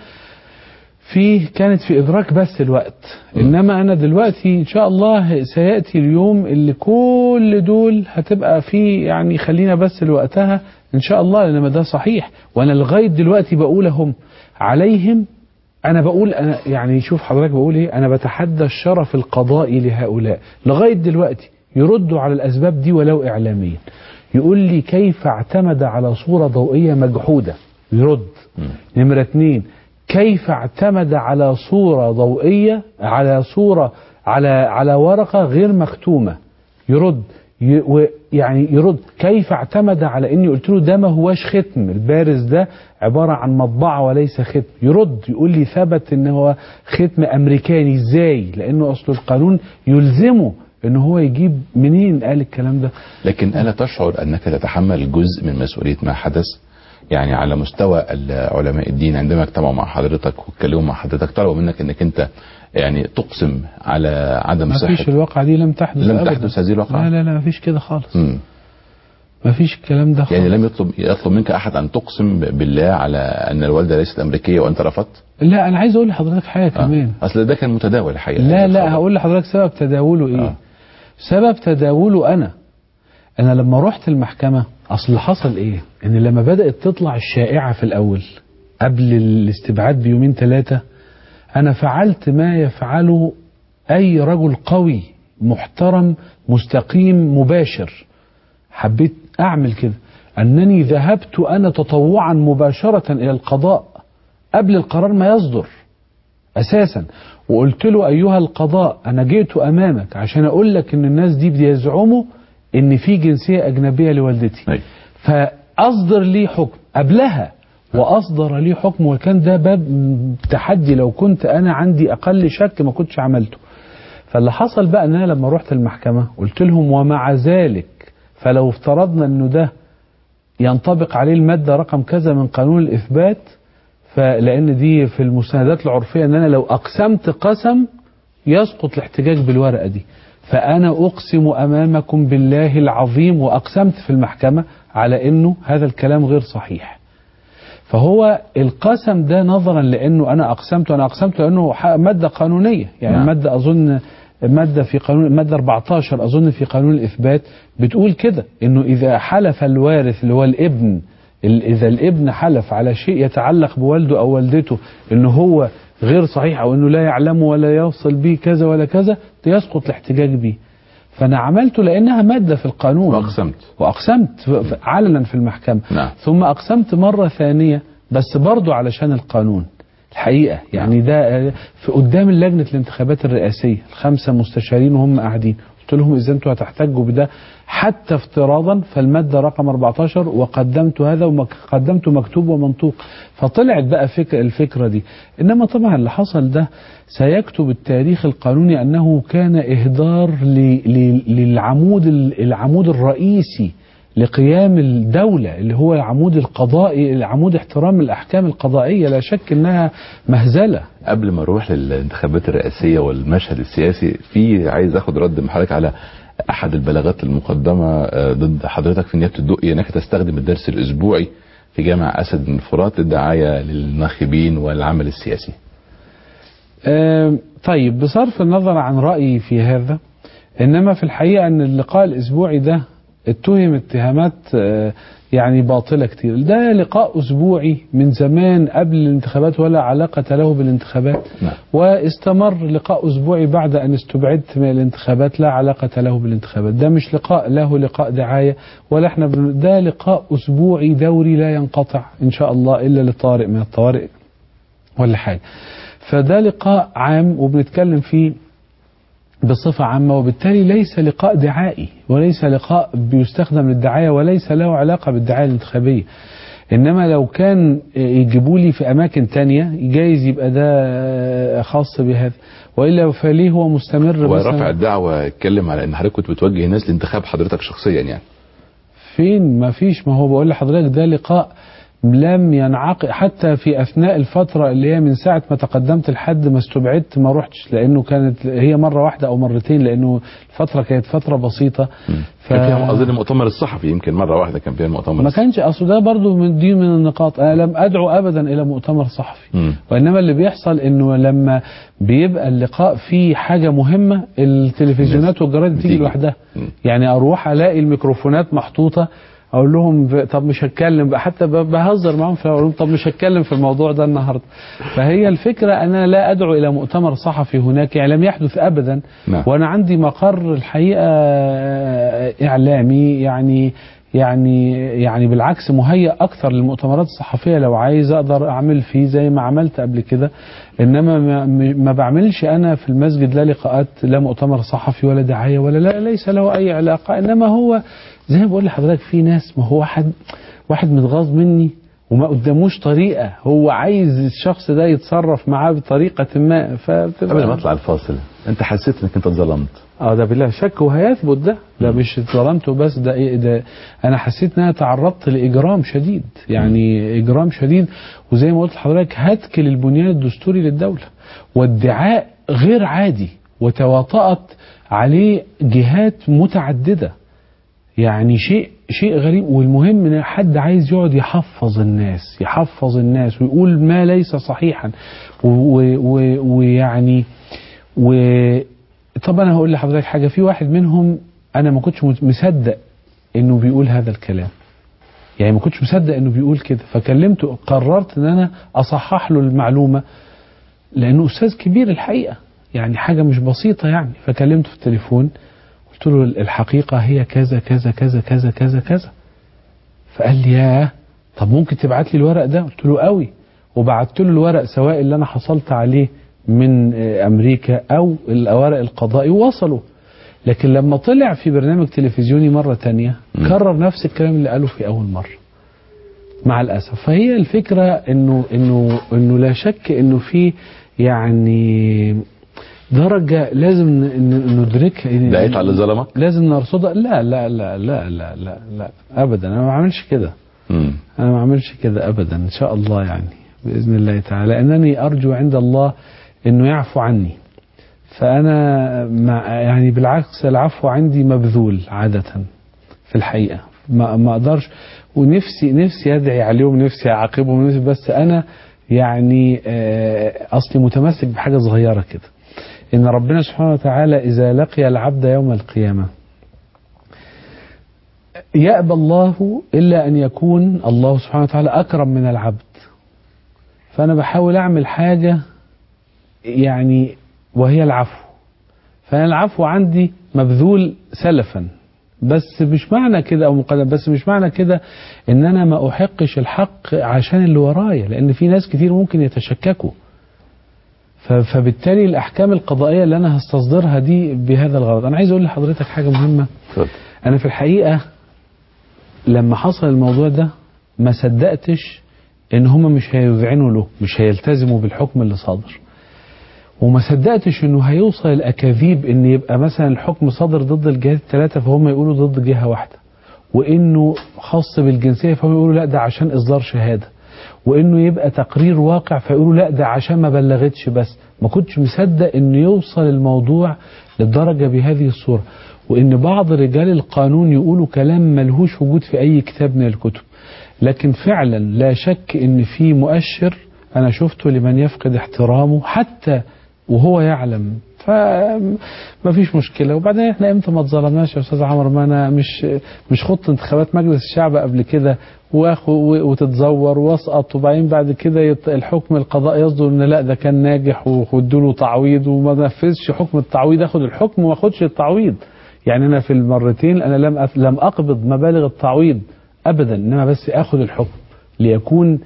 في كانت في ادراك بس الوقت انما انا دلوقتي ان شاء الله سياتي اليوم اللي كل دول هتبقى فيه يعني خلينا بس لوقتها ان شاء الله لان ده صحيح وانا لغايه دلوقتي بقولهم عليهم انا بقول انا يعني شوف حضرتك بقول ايه انا بتحدى الشرف القضائي لهؤلاء لغايه دلوقتي يردوا على الاسباب دي ولو اعلاميا يقول لي كيف اعتمد على صوره ضوئيه مجحوده يرد نمره اتنين كيف اعتمد على صوره ضوئيه على صوره على على ورقه غير مختومه يرد ي- و- يعني يرد كيف اعتمد على اني قلت له ده ما هواش ختم البارز ده عباره عن مطبعه وليس ختم يرد يقول لي ثبت ان هو ختم امريكاني ازاي لانه اصل القانون يلزمه ان هو يجيب منين قال الكلام ده لكن ألا تشعر أنك تتحمل جزء من مسؤولية ما حدث يعني على مستوى علماء الدين عندما اجتمعوا مع حضرتك واتكلموا مع حضرتك طلبوا منك انك انت يعني تقسم على عدم ما فيش صحة الواقعة دي لم تحدث لم أبداً. تحدث هذه الواقعة؟ لا لا لا ما فيش كده خالص مم. ما فيش الكلام ده خالص يعني لم يطلب يطلب منك احد ان تقسم بالله على ان الوالده ليست امريكيه وانت رفضت؟ لا انا عايز اقول لحضرتك حاجه كمان آه. اصل ده كان متداول الحقيقه لا لا الخبر. هقول لحضرتك سبب تداوله ايه آه. سبب تداوله انا انا لما رحت المحكمه اصل اللي حصل ايه ان لما بدات تطلع الشائعه في الاول قبل الاستبعاد بيومين ثلاثه انا فعلت ما يفعله اي رجل قوي محترم مستقيم مباشر حبيت اعمل كده انني ذهبت انا تطوعا مباشره الى القضاء قبل القرار ما يصدر اساسا وقلت له ايها القضاء انا جئت امامك عشان اقول لك ان الناس دي بيزعموا ان في جنسيه اجنبيه لوالدتي أيوة. فاصدر لي حكم قبلها واصدر لي حكم وكان ده باب تحدي لو كنت انا عندي اقل شك ما كنتش عملته فاللي حصل بقى ان انا لما رحت المحكمه قلت لهم ومع ذلك فلو افترضنا انه ده ينطبق عليه الماده رقم كذا من قانون الاثبات فلان دي في المستندات العرفيه ان انا لو اقسمت قسم يسقط الاحتجاج بالورقه دي فانا اقسم امامكم بالله العظيم واقسمت في المحكمه على انه هذا الكلام غير صحيح فهو القسم ده نظرا لانه انا اقسمت وانا اقسمت لانه ح- ماده قانونيه يعني نعم. ماده اظن ماده في قانون ماده 14 اظن في قانون الاثبات بتقول كده انه اذا حلف الوارث اللي هو الابن ال- اذا الابن حلف على شيء يتعلق بوالده او والدته انه هو غير صحيح او انه لا يعلمه ولا يوصل به كذا ولا كذا يسقط الاحتجاج به فانا عملته لانها ماده في القانون واقسمت واقسمت ف- ف- علنا في المحكمه نعم. ثم اقسمت مره ثانيه بس برضو علشان القانون الحقيقه يعني ده آه، في قدام لجنه الانتخابات الرئاسيه الخمسه مستشارين وهم قاعدين قلت لهم اذا انتوا هتحتجوا بده حتى افتراضا فالماده رقم 14 وقدمت هذا وقدمت مكتوب ومنطوق فطلعت بقى فكره الفكره دي انما طبعا اللي حصل ده سيكتب التاريخ القانوني انه كان اهدار ل- ل- للعمود ال- العمود الرئيسي لقيام الدولة اللي هو العمود القضائي العمود احترام الأحكام القضائية لا شك أنها مهزلة قبل ما اروح للانتخابات الرئاسيه والمشهد السياسي في عايز اخد رد من حضرتك على احد البلاغات المقدمه آه، ضد حضرتك في نيابه الدقي انك تستخدم الدرس الاسبوعي في جامع اسد بن فرات للدعايه للناخبين والعمل السياسي. آم، طيب بصرف النظر عن رأيي في هذا إنما في الحقيقة أن اللقاء الأسبوعي ده اتهم اتهامات آه، يعني باطلة كتير ده لقاء أسبوعي من زمان قبل الانتخابات ولا علاقة له بالانتخابات نعم. واستمر لقاء أسبوعي بعد أن استبعدت من الانتخابات لا علاقة له بالانتخابات ده مش لقاء له لقاء دعاية ولا احنا بن- ده لقاء أسبوعي دوري لا ينقطع إن شاء الله إلا لطارئ من الطوارئ ولا حاجة فده لقاء عام وبنتكلم فيه بصفة عامة وبالتالي ليس لقاء دعائي وليس لقاء بيستخدم للدعاية وليس له علاقة بالدعاية الانتخابية إنما لو كان يجيبوا لي في أماكن تانية جايز يبقى ده خاص بهذا وإلا فليه هو مستمر هو مثلاً رافع الدعوة اتكلم على ان حضرتك كنت بتوجه الناس لانتخاب حضرتك شخصيا يعني فين ما فيش ما هو بقول لحضرتك ده لقاء لم ينعقد حتى في اثناء الفتره اللي هي من ساعه ما تقدمت لحد ما استبعدت ما روحتش لانه كانت هي مره واحده او مرتين لانه الفتره كانت فتره بسيطه ف... كان فيها اظن المؤتمر الصحفي يمكن مرة واحدة كان فيها المؤتمر ما كانش اصل ده برضو من دي من النقاط انا لم ادعو ابدا الى مؤتمر صحفي مم. وانما اللي بيحصل انه لما بيبقى اللقاء فيه حاجه مهمه التلفزيونات والجرايد بتيجي بتيجي. لوحدها مم. يعني اروح الاقي الميكروفونات محطوطه اقول لهم ب- طب مش هتكلم بقى حتى ب- بهزر معاهم في اقول لهم طب مش هتكلم في الموضوع ده النهارده فهي الفكره انا لا ادعو الى مؤتمر صحفي هناك يعني لم يحدث ابدا نعم. وانا عندي مقر الحقيقه اعلامي يعني يعني يعني بالعكس مهيأ اكثر للمؤتمرات الصحفيه لو عايز اقدر اعمل فيه زي ما عملت قبل كده انما ما, ما بعملش انا في المسجد لا لقاءات لا مؤتمر صحفي ولا دعايه ولا لا ليس له اي علاقه انما هو زي ما بقول لحضرتك في ناس ما هو واحد واحد متغاظ مني وما قداموش طريقه هو عايز الشخص ده يتصرف معاه بطريقه ما فبتبقى قبل ما اطلع الفاصل انت حسيت انك انت اتظلمت اه ده بلا شك وهيثبت ده ده مش اتظلمته بس ده إيه ده انا حسيت ان انا تعرضت لاجرام شديد يعني اجرام شديد وزي ما قلت لحضرتك هتك للبنيان الدستوري للدوله وادعاء غير عادي وتواطأت عليه جهات متعدده يعني شيء شيء غريب والمهم ان حد عايز يقعد يحفظ الناس يحفظ الناس ويقول ما ليس صحيحا و- و- و- ويعني و طب انا هقول لحضرتك حاجه في واحد منهم انا ما كنتش مت- مصدق انه بيقول هذا الكلام يعني ما كنتش مصدق انه بيقول كده فكلمته قررت ان انا اصحح له المعلومه لانه استاذ كبير الحقيقه يعني حاجه مش بسيطه يعني فكلمته في التليفون قلت له الحقيقه هي كذا كذا كذا كذا كذا كذا فقال لي ياه طب ممكن تبعت لي الورق ده قلت له قوي وبعت له الورق سواء اللي انا حصلت عليه من آه، امريكا او الورق القضائي ووصلوا لكن لما طلع في برنامج تلفزيوني مرة تانية مم. كرر نفس الكلام اللي قاله في أول مرة مع الأسف فهي الفكرة إنه إنه إنه لا شك إنه في يعني درجة لازم ن- ن- ندركها إن- دعيت على اللي ظلمك لازم نرصدها لا لا لا لا لا لا لا أبدا أنا ما بعملش كده مم. أنا ما أعملش كده أبدا إن شاء الله يعني بإذن الله تعالى أنني أرجو عند الله إنه يعفو عني فأنا مع يعني بالعكس العفو عندي مبذول عادة في الحقيقة ما ما أقدرش ونفسي نفسي أدعي عليهم نفسي أعاقبهم نفسي بس أنا يعني آه، أصلي متمسك بحاجة صغيرة كده إن ربنا سبحانه وتعالى إذا لقي العبد يوم القيامة يأبى الله إلا أن يكون الله سبحانه وتعالى أكرم من العبد فأنا بحاول أعمل حاجة يعني وهي العفو فأنا العفو عندي مبذول سلفا بس مش معنى كده أو مقدم بس مش معنى كده إن أنا ما أحقش الحق عشان اللي ورايا لأن في ناس كتير ممكن يتشككوا ف- فبالتالي الأحكام القضائية اللي أنا هستصدرها دي بهذا الغرض أنا عايز أقول لحضرتك حاجة مهمة اتفضل أنا في الحقيقة لما حصل الموضوع ده ما صدقتش إن هما مش هيذعنوا له مش هيلتزموا بالحكم اللي صادر وما صدقتش إنه هيوصل الأكاذيب إن يبقى مثلا الحكم صادر ضد الجهات الثلاثة فهم يقولوا ضد جهة واحدة وإنه خاص بالجنسية فهم يقولوا لا ده عشان إصدار شهادة وإنه يبقى تقرير واقع فيقولوا لا ده عشان ما بلغتش بس ما كنتش مصدق إنه يوصل الموضوع للدرجة بهذه الصورة وإن بعض رجال القانون يقولوا كلام ملهوش وجود في أي كتاب من الكتب لكن فعلا لا شك إن في مؤشر أنا شفته لمن يفقد احترامه حتى وهو يعلم فما فيش مشكلة وبعدين احنا امتى ما اتظلمناش يا استاذ عمرو ما انا مش مش خط انتخابات مجلس الشعب قبل كده واخو وتتزور واسقط وبعدين بعد كده يط- الحكم القضاء يصدر ان لا ده كان ناجح وادوا له تعويض وما نفذش حكم التعويض اخد الحكم وما اخدش التعويض يعني انا في المرتين انا لم أف- لم اقبض مبالغ التعويض ابدا انما بس اخد الحكم ليكون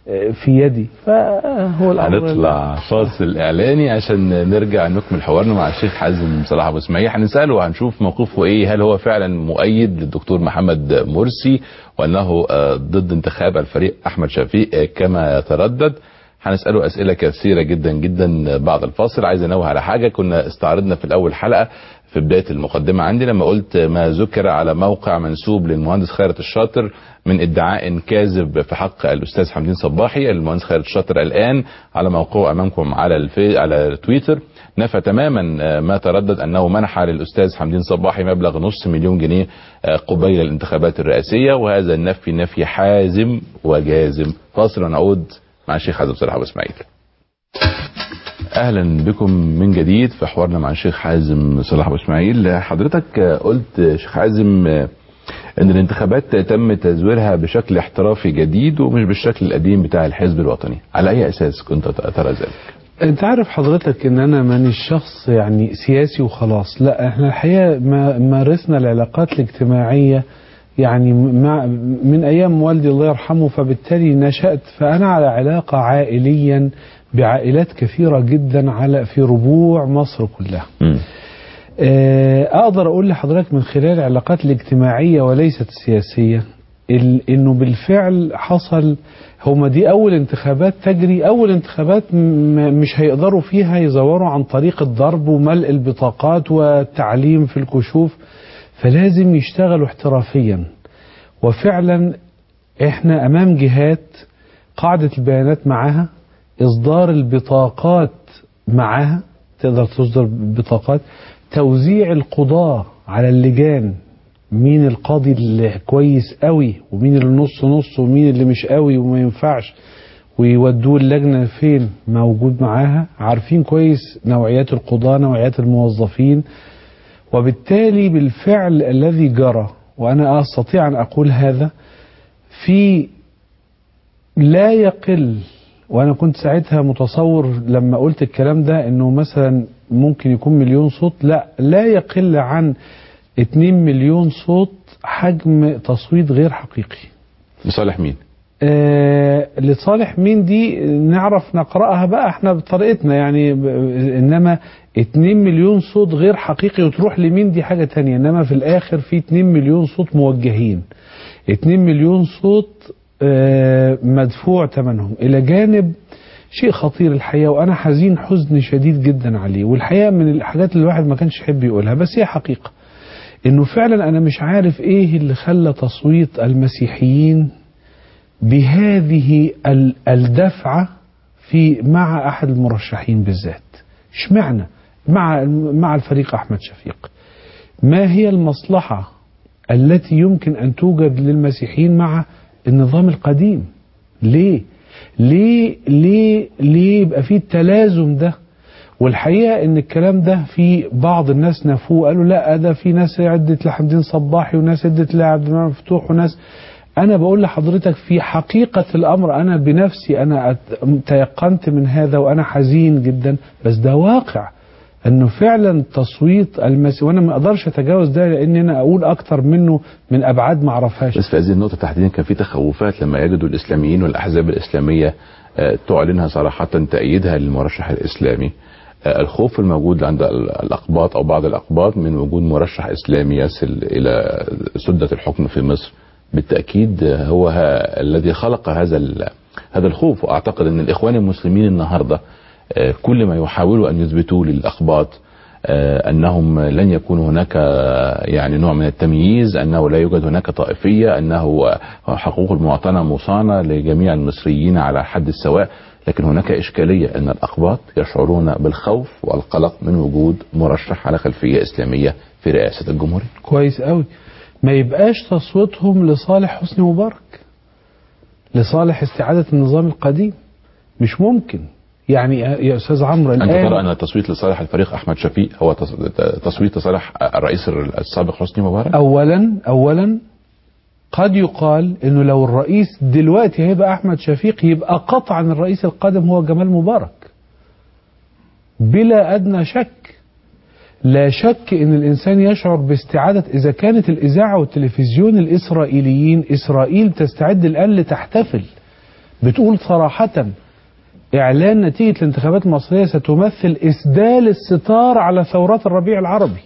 آه، في يدي فهو الامر هنطلع فاصل اعلاني عشان نرجع نكمل حوارنا مع الشيخ حازم صلاح ابو اسماعيل هنساله وهنشوف موقفه ايه هل هو فعلا مؤيد للدكتور محمد مرسي وانه آه، ضد انتخاب الفريق احمد شفيق آه، كما يتردد هنساله اسئله كثيره جدا جدا بعد الفاصل عايز انوه على حاجه كنا استعرضنا في الاول حلقه في بدايه المقدمه عندي لما قلت ما ذكر على موقع منسوب للمهندس خيرت الشاطر من ادعاء كاذب في حق الاستاذ حمدين صباحي المهندس خيرت الشاطر الان على موقعه امامكم على الفي على تويتر نفى تماما آه، ما تردد انه منح للاستاذ حمدين صباحي مبلغ نص مليون جنيه آه، قبيل الانتخابات الرئاسيه وهذا النفي نفي حازم وجازم فاصل ونعود مع الشيخ حازم صلاح ابو اسماعيل اهلا بكم من جديد في حوارنا مع الشيخ حازم صلاح ابو اسماعيل حضرتك قلت شيخ حازم ان الانتخابات تم تزويرها بشكل احترافي جديد ومش بالشكل القديم بتاع الحزب الوطني على اي اساس كنت ترى ذلك انت عارف حضرتك ان انا مانيش شخص يعني سياسي وخلاص لا احنا الحقيقه ما مارسنا العلاقات الاجتماعيه يعني مع من ايام والدي الله يرحمه فبالتالي نشات فانا على علاقه عائليا بعائلات كثيره جدا على في ربوع مصر كلها مم. آه، اقدر اقول لحضرتك من خلال العلاقات الاجتماعيه وليست السياسيه ال- انه بالفعل حصل هما دي اول انتخابات تجري اول انتخابات م- مش هيقدروا فيها يزوروا عن طريق الضرب وملء البطاقات والتعليم في الكشوف فلازم يشتغلوا احترافيا وفعلا احنا امام جهات قاعده البيانات معاها اصدار البطاقات معاها تقدر تصدر بطاقات توزيع القضاة على اللجان مين القاضي اللي كويس قوي ومين اللي نص نص ومين اللي مش قوي وما ينفعش ويودوه اللجنة فين موجود معاها عارفين كويس نوعيات القضاة نوعيات الموظفين وبالتالي بالفعل الذي جرى وأنا أستطيع أن أقول هذا في لا يقل وانا كنت ساعتها متصور لما قلت الكلام ده انه مثلا ممكن يكون مليون صوت لا لا يقل عن 2 مليون صوت حجم تصويت غير حقيقي لصالح مين آه لصالح مين دي نعرف نقرأها بقى احنا بطريقتنا يعني ب- انما 2 مليون صوت غير حقيقي وتروح لمين دي حاجة تانية انما في الاخر في 2 مليون صوت موجهين 2 مليون صوت آه، مدفوع ثمنهم الى جانب شيء خطير الحقيقه وانا حزين حزن شديد جدا عليه والحقيقه من الحاجات اللي الواحد ما كانش يحب يقولها بس هي حقيقه انه فعلا انا مش عارف ايه اللي خلى تصويت المسيحيين بهذه ال- الدفعه في مع احد المرشحين بالذات اشمعنى مع مع الفريق احمد شفيق ما هي المصلحه التي يمكن ان توجد للمسيحيين مع النظام القديم ليه ليه ليه ليه يبقى فيه التلازم ده والحقيقه ان الكلام ده في بعض الناس نفوه قالوا لا ده في ناس عدت لحمدين صباحي وناس عدت لعبد المنعم مفتوح وناس انا بقول لحضرتك في حقيقه الامر انا بنفسي انا أت- تيقنت من هذا وانا حزين جدا بس ده واقع انه فعلا تصويت المسيح وانا ما اقدرش اتجاوز ده لان انا اقول اكتر منه من ابعاد ما اعرفهاش بس في هذه النقطة تحديدا كان في تخوفات لما يجدوا الإسلاميين والأحزاب الإسلامية آه، تعلنها صراحة تأييدها للمرشح الإسلامي آه، الخوف الموجود عند ال- الأقباط أو بعض الأقباط من وجود مرشح إسلامي يصل إلى سدة الحكم في مصر بالتأكيد آه، هو ها الذي خلق هذا ال- هذا الخوف وأعتقد أن الإخوان المسلمين النهاردة آه، كل ما يحاولوا أن يثبتوا للأقباط آه، انهم لن يكون هناك آه، يعني نوع من التمييز انه لا يوجد هناك طائفيه انه آه، حقوق المواطنه مصانه لجميع المصريين على حد السواء لكن هناك اشكاليه ان الاقباط يشعرون بالخوف والقلق من وجود مرشح على خلفيه اسلاميه في رئاسه الجمهوريه كويس قوي ما يبقاش تصويتهم لصالح حسني مبارك لصالح استعادة النظام القديم مش ممكن يعني يا يا استاذ عمرو انت الان ترى ان التصويت لصالح الفريق احمد شفيق هو تص- تصويت لصالح الرئيس السابق حسني مبارك اولا اولا قد يقال انه لو الرئيس دلوقتي هيبقى احمد شفيق يبقى قطعا الرئيس القادم هو جمال مبارك بلا ادنى شك لا شك ان الانسان يشعر باستعاده اذا كانت الاذاعه والتلفزيون الاسرائيليين اسرائيل تستعد الان لتحتفل بتقول صراحة إعلان نتيجة الانتخابات المصرية ستمثل إسدال الستار على ثورات الربيع العربي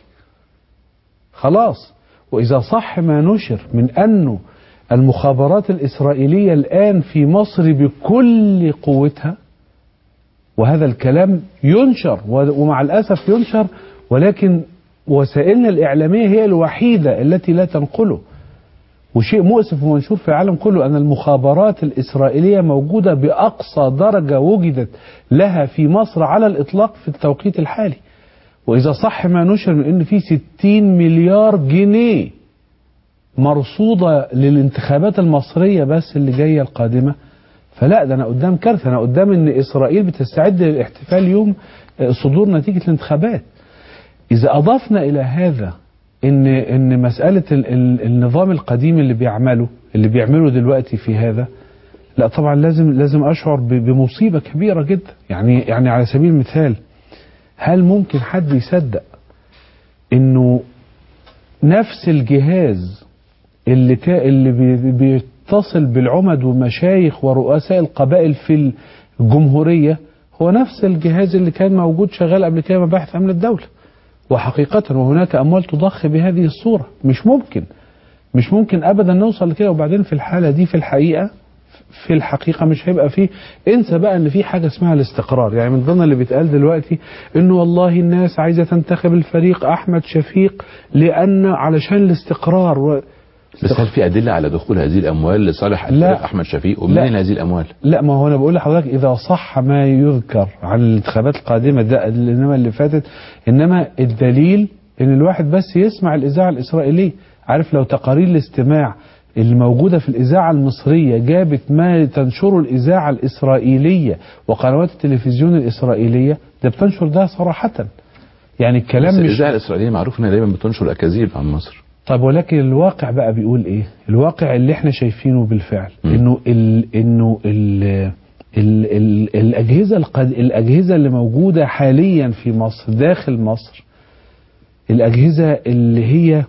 خلاص وإذا صح ما نشر من أنه المخابرات الإسرائيلية الآن في مصر بكل قوتها وهذا الكلام ينشر ومع الأسف ينشر ولكن وسائلنا الإعلامية هي الوحيدة التي لا تنقله وشيء مؤسف ومنشور في العالم كله أن المخابرات الإسرائيلية موجودة بأقصى درجة وجدت لها في مصر على الإطلاق في التوقيت الحالي وإذا صح ما نشر من أن في 60 مليار جنيه مرصودة للانتخابات المصرية بس اللي جاية القادمة فلا ده أنا قدام كارثة أنا قدام أن إسرائيل بتستعد للاحتفال يوم صدور نتيجة الانتخابات إذا أضفنا إلى هذا ان ان مساله ال ال النظام القديم اللي بيعمله اللي بيعمله دلوقتي في هذا لا طبعا لازم لازم اشعر بمصيبه كبيره جدا يعني يعني على سبيل المثال هل ممكن حد يصدق انه نفس الجهاز اللي كا اللي بي بيتصل بالعمد والمشايخ ورؤساء القبائل في الجمهوريه هو نفس الجهاز اللي كان موجود شغال قبل كده مباحث امن الدوله وحقيقة وهناك أموال تضخ بهذه الصورة مش ممكن مش ممكن أبدا نوصل لكده وبعدين في الحالة دي في الحقيقة في الحقيقة مش هيبقى فيه انسى بقى ان في حاجة اسمها الاستقرار يعني من ضمن اللي بيتقال دلوقتي انه والله الناس عايزة تنتخب الفريق احمد شفيق لان علشان الاستقرار و... بس هل في أدلة على دخول هذه الأموال لصالح لا. الفريق أحمد شفيق ومنين هذه الأموال؟ لا ما هو انا بقول لحضرتك اذا صح ما يذكر عن الانتخابات القادمه ده انما اللي فاتت انما الدليل ان الواحد بس يسمع الاذاعه الاسرائيليه عارف لو تقارير الاستماع اللي موجوده في الاذاعه المصريه جابت ما تنشره الاذاعه الاسرائيليه وقنوات التلفزيون الاسرائيليه ده بتنشر ده صراحه يعني بس الكلام مش الإذاعة الإسرائيلية معروف إنها دايما بتنشر أكاذيب عن مصر طيب ولكن الواقع بقى بيقول ايه؟ الواقع اللي احنا شايفينه بالفعل م. انه ال انه ال ال ال الاجهزه القد الاجهزه اللي موجوده حاليا في مصر داخل مصر الاجهزه اللي هي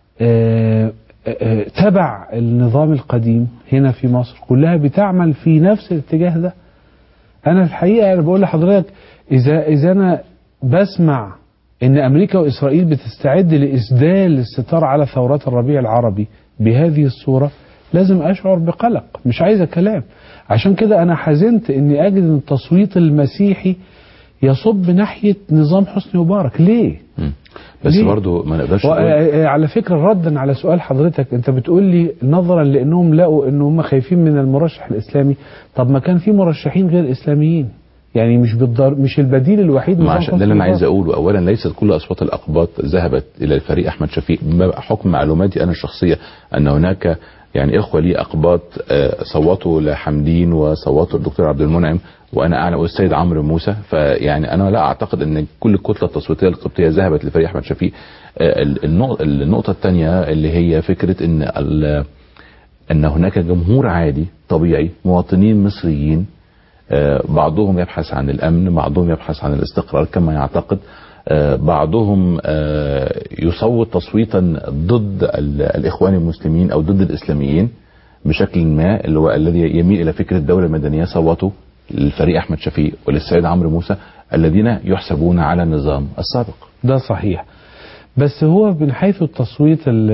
آه، آه، تبع النظام القديم هنا في مصر كلها بتعمل في نفس الاتجاه ده انا الحقيقه انا بقول لحضرتك اذا اذا انا بسمع ان امريكا واسرائيل بتستعد لاسدال الستار على ثورات الربيع العربي بهذه الصوره لازم اشعر بقلق مش عايزه كلام عشان كده انا حزنت اني اجد ان التصويت المسيحي يصب ناحيه نظام حسني مبارك ليه مم. بس ليه؟ برضه ما نقدرش و- نقول آه، آه، على فكرة ردا على سؤال حضرتك انت بتقول لي نظرا لانهم لقوا ان هم خايفين من المرشح الاسلامي طب ما كان في مرشحين غير اسلاميين يعني مش بالضر مش البديل الوحيد ما نظام عشان ده حسني اللي انا عايز مبارك. اقوله اولا ليست كل اصوات الاقباط ذهبت الى الفريق احمد شفيق بحكم معلوماتي انا الشخصيه ان هناك يعني اخوه لي اقباط آه، صوتوا لحمدين وصوتوا للدكتور عبد المنعم وانا اعلم والسيد عمرو موسى فيعني انا لا اعتقد ان كل الكتله التصويتيه القبطيه ذهبت لفريق احمد شفيق آه، النق- النقطه الثانيه اللي هي فكره ان ال- ان هناك جمهور عادي طبيعي مواطنين مصريين آه، بعضهم يبحث عن الامن بعضهم يبحث عن الاستقرار كما يعتقد آه، بعضهم آه، يصوت تصويتا ضد ال- الاخوان المسلمين او ضد الاسلاميين بشكل ما اللي هو الذي يميل الى فكره الدوله المدنيه صوتوا للفريق احمد شفيق وللسيد عمرو موسى الذين يحسبون على النظام السابق ده صحيح بس هو من حيث التصويت ال-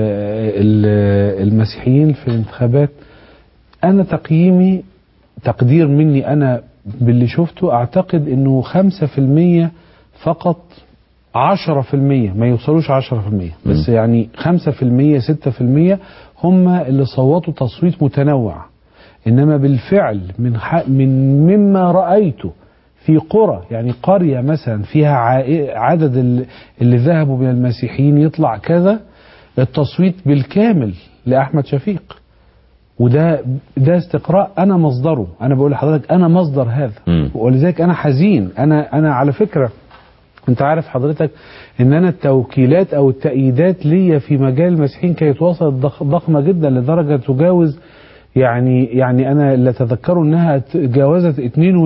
ال- المسيحيين في الانتخابات انا تقييمي تقدير مني انا باللي شفته اعتقد انه 5% فقط 10% ما يوصلوش 10% بس مم. يعني 5% 6% هم اللي صوتوا تصويت متنوع انما بالفعل من ح- من مما رايته في قرى يعني قريه مثلا فيها عائ- عدد ال- اللي ذهبوا من المسيحيين يطلع كذا التصويت بالكامل لاحمد شفيق وده ده استقراء انا مصدره انا بقول لحضرتك انا مصدر هذا مم. ولذلك انا حزين انا انا على فكره انت عارف حضرتك ان انا التوكيلات او التأييدات ليا في مجال المسيحيين كانت وصلت ضخ- ضخمه جدا لدرجه تجاوز يعني يعني انا اللي اتذكره انها تجاوزت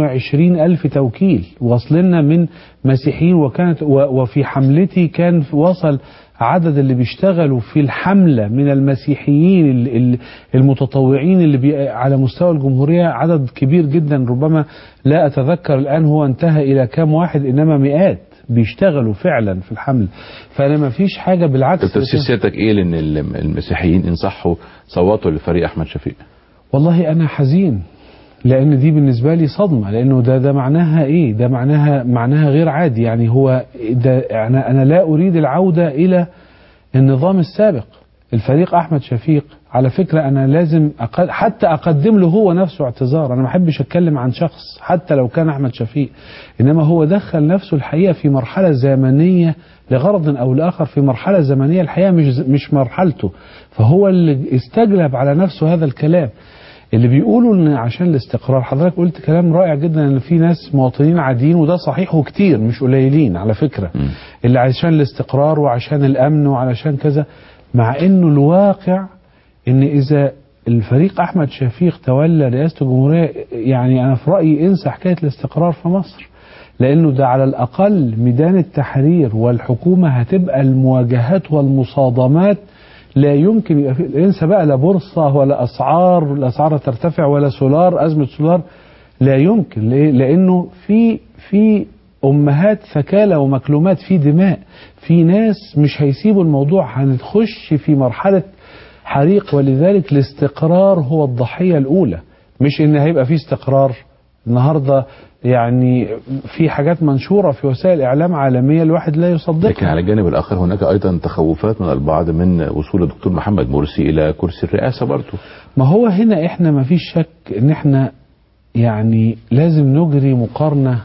22 الف توكيل واصلنا من مسيحيين وكانت و- وفي حملتي كان وصل عدد اللي بيشتغلوا في الحملة من المسيحيين ال- ال- المتطوعين اللي بي على مستوى الجمهورية عدد كبير جدا ربما لا أتذكر الآن هو انتهى إلى كام واحد إنما مئات بيشتغلوا فعلا في الحمل فأنا ما فيش حاجة بالعكس تفسير سيادتك ايه لان الم- المسيحيين ان صحوا صوتوا لفريق احمد شفيق والله انا حزين لان دي بالنسبه لي صدمه لانه ده ده معناها ايه ده معناها معناها غير عادي يعني هو ده انا انا لا اريد العوده الى النظام السابق الفريق احمد شفيق على فكره انا لازم أقد حتى اقدم له هو نفسه اعتذار انا ما احبش اتكلم عن شخص حتى لو كان احمد شفيق انما هو دخل نفسه الحقيقه في مرحله زمنيه لغرض او لاخر في مرحله زمنيه الحقيقه مش مش مرحلته فهو اللي استجلب على نفسه هذا الكلام اللي بيقولوا ان عشان الاستقرار حضرتك قلت كلام رائع جدا ان في ناس مواطنين عاديين وده صحيح وكتير مش قليلين على فكره مم. اللي عشان الاستقرار وعشان الامن وعلشان كذا مع انه الواقع ان اذا الفريق احمد شفيق تولى رئاسه الجمهوريه يعني انا في رايي انسى حكايه الاستقرار في مصر لانه ده على الاقل ميدان التحرير والحكومه هتبقى المواجهات والمصادمات لا يمكن يبقى في انسى بقى لا بورصه ولا اسعار الاسعار ترتفع ولا سولار ازمه سولار لا يمكن ليه؟ لانه في في امهات ثكالى ومكلومات في دماء في ناس مش هيسيبوا الموضوع هنخش في مرحله حريق ولذلك الاستقرار هو الضحيه الاولى مش ان هيبقى في استقرار النهارده يعني في حاجات منشوره في وسائل اعلام عالميه الواحد لا يصدقها لكن على الجانب الاخر هناك ايضا تخوفات من البعض من وصول الدكتور محمد مرسي الى كرسي الرئاسه برضه ما هو هنا احنا ما فيش شك ان احنا يعني لازم نجري مقارنة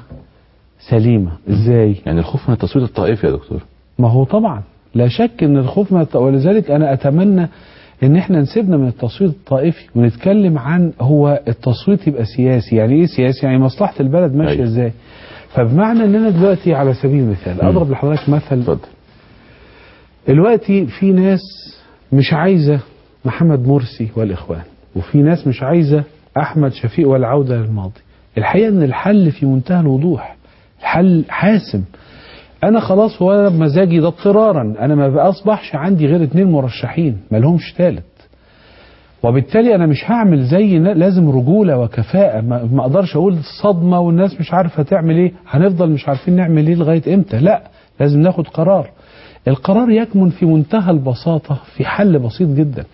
سليمة ازاي يعني الخوف من التصويت الطائفي يا دكتور ما هو طبعا لا شك ان الخوف من الت- ولذلك انا اتمنى ان احنا نسيبنا من التصويت الطائفي ونتكلم عن هو التصويت يبقى سياسي يعني ايه سياسي يعني مصلحة البلد ماشية أيوة. ازاي فبمعنى ان انا دلوقتي على سبيل المثال مم. اضرب لحضرتك مثل اتفضل دلوقتي في ناس مش عايزة محمد مرسي والإخوان وفي ناس مش عايزة أحمد شفيق والعودة للماضي الحقيقة أن الحل في منتهى الوضوح الحل حاسم أنا خلاص هو أنا بمزاجي ده اضطرارا أنا ما بقى أصبحش عندي غير اتنين مرشحين ما لهمش تالت وبالتالي انا مش هعمل زي نا- لازم رجوله وكفاءه ما ما اقدرش اقول صدمه والناس مش عارفه تعمل ايه هنفضل مش عارفين نعمل ايه لغايه امتى لا لازم ناخد قرار القرار يكمن في منتهى البساطه في حل بسيط جدا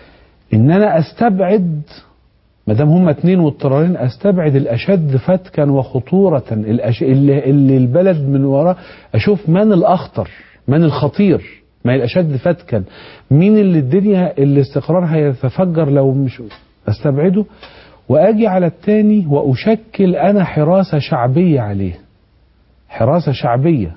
ان انا استبعد ما دام هما اتنين واضطرارين استبعد الاشد فتكا وخطوره الأش... اللي, اللي البلد من وراه اشوف من الاخطر من الخطير ما هي الاشد فتكا مين اللي الدنيا الاستقرار هيتفجر لو مش استبعده واجي على التاني واشكل انا حراسه شعبيه عليه حراسه شعبيه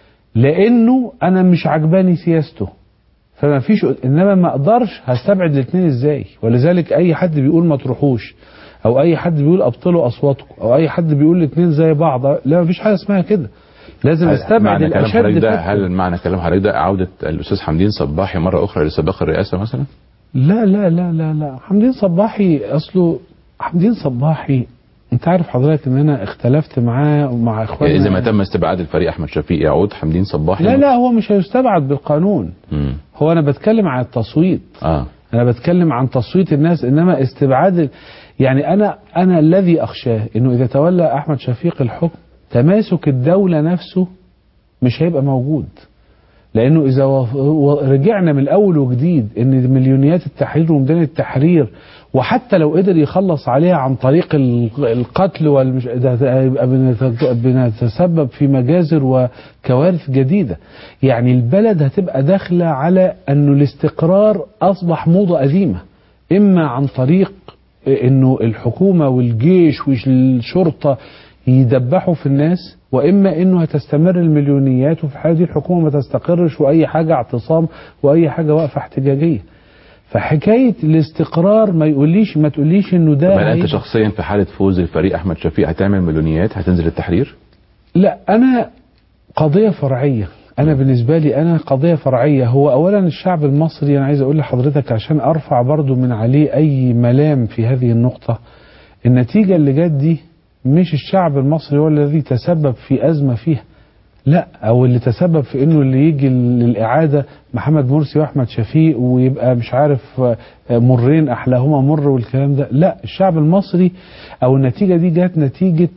لانه انا مش عجباني سياسته فما فيش انما ما اقدرش هستبعد الاثنين ازاي ولذلك اي حد بيقول ما تروحوش او اي حد بيقول ابطلوا اصواتكم او اي حد بيقول الاثنين زي بعض لا ما فيش حاجه اسمها كده لازم استبعد معنى كلام حضرتك الاشد ده فتكا. هل معنى كلام حضرتك ده عوده الاستاذ حمدين صباحي مره اخرى لسباق الرئاسه مثلا؟ لا لا لا لا لا حمدين صباحي اصله حمدين صباحي انت عارف حضرتك ان انا اختلفت معاه ومع اخواننا اذا ما تم استبعاد الفريق احمد شفيق يعود حمدين صباحي لا لا هو مش هيستبعد بالقانون مم. هو انا بتكلم عن التصويت اه انا بتكلم عن تصويت الناس انما استبعاد ال- يعني انا انا الذي اخشاه انه اذا تولى احمد شفيق الحكم تماسك الدوله نفسه مش هيبقى موجود لانه اذا و- و- رجعنا من الاول وجديد ان مليونيات التحرير وميدان التحرير وحتى لو قدر يخلص عليها عن طريق ال- القتل والمش ده ده هيبقى بنت- بنتسبب في مجازر وكوارث جديده يعني البلد هتبقى داخله على انه الاستقرار اصبح موضه قديمه اما عن طريق انه الحكومه والجيش والشرطه يدبحوا في الناس واما انه هتستمر المليونيات وفي الحاله دي الحكومه ما تستقرش واي حاجه اعتصام واي حاجه وقفه احتجاجيه فحكايه الاستقرار ما يقوليش ما تقوليش انه طب ده هل انت هيبقى- شخصيا في حاله فوز الفريق احمد شفيق هتعمل مليونيات هتنزل التحرير؟ لا انا قضيه فرعيه انا بالنسبه لي انا قضيه فرعيه هو اولا الشعب المصري انا عايز اقول لحضرتك عشان ارفع برضو من عليه اي ملام في هذه النقطه النتيجه اللي جت دي مش الشعب المصري هو الذي تسبب في ازمه فيها لا او اللي تسبب في انه اللي يجي للاعاده محمد مرسي واحمد شفيق ويبقى مش عارف مرين احلاهما مر والكلام ده لا الشعب المصري او النتيجه دي جت نتيجه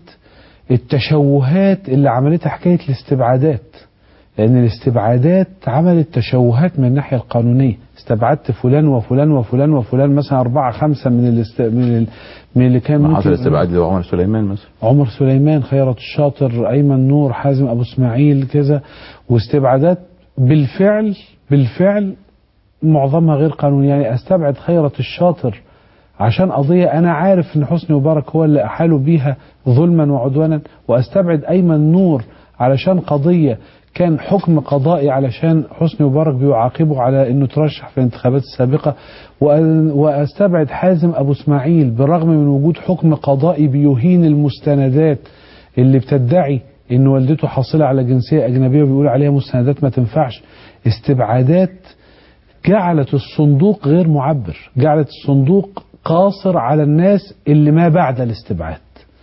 التشوهات اللي عملتها حكايه الاستبعادات لان الاستبعادات عملت تشوهات من الناحيه القانونيه استبعدت فلان وفلان وفلان وفلان مثلا أربعة خمسة من الاست... من ال... من اللي كان ما حصل استبعاد اللي هو عمر سليمان مثلا عمر سليمان خيرت الشاطر أيمن نور حازم أبو إسماعيل كذا واستبعادات بالفعل بالفعل معظمها غير قانونية يعني أستبعد خيرت الشاطر عشان قضية أنا عارف إن حسني مبارك هو اللي أحالوا بيها ظلما وعدوانا وأستبعد أيمن نور علشان قضية كان حكم قضائي علشان حسني مبارك بيعاقبه على انه ترشح في الانتخابات السابقه واستبعد حازم ابو اسماعيل بالرغم من وجود حكم قضائي بيهين المستندات اللي بتدعي ان والدته حاصله على جنسيه اجنبيه وبيقول عليها مستندات ما تنفعش استبعادات جعلت الصندوق غير معبر جعلت الصندوق قاصر على الناس اللي ما بعد الاستبعاد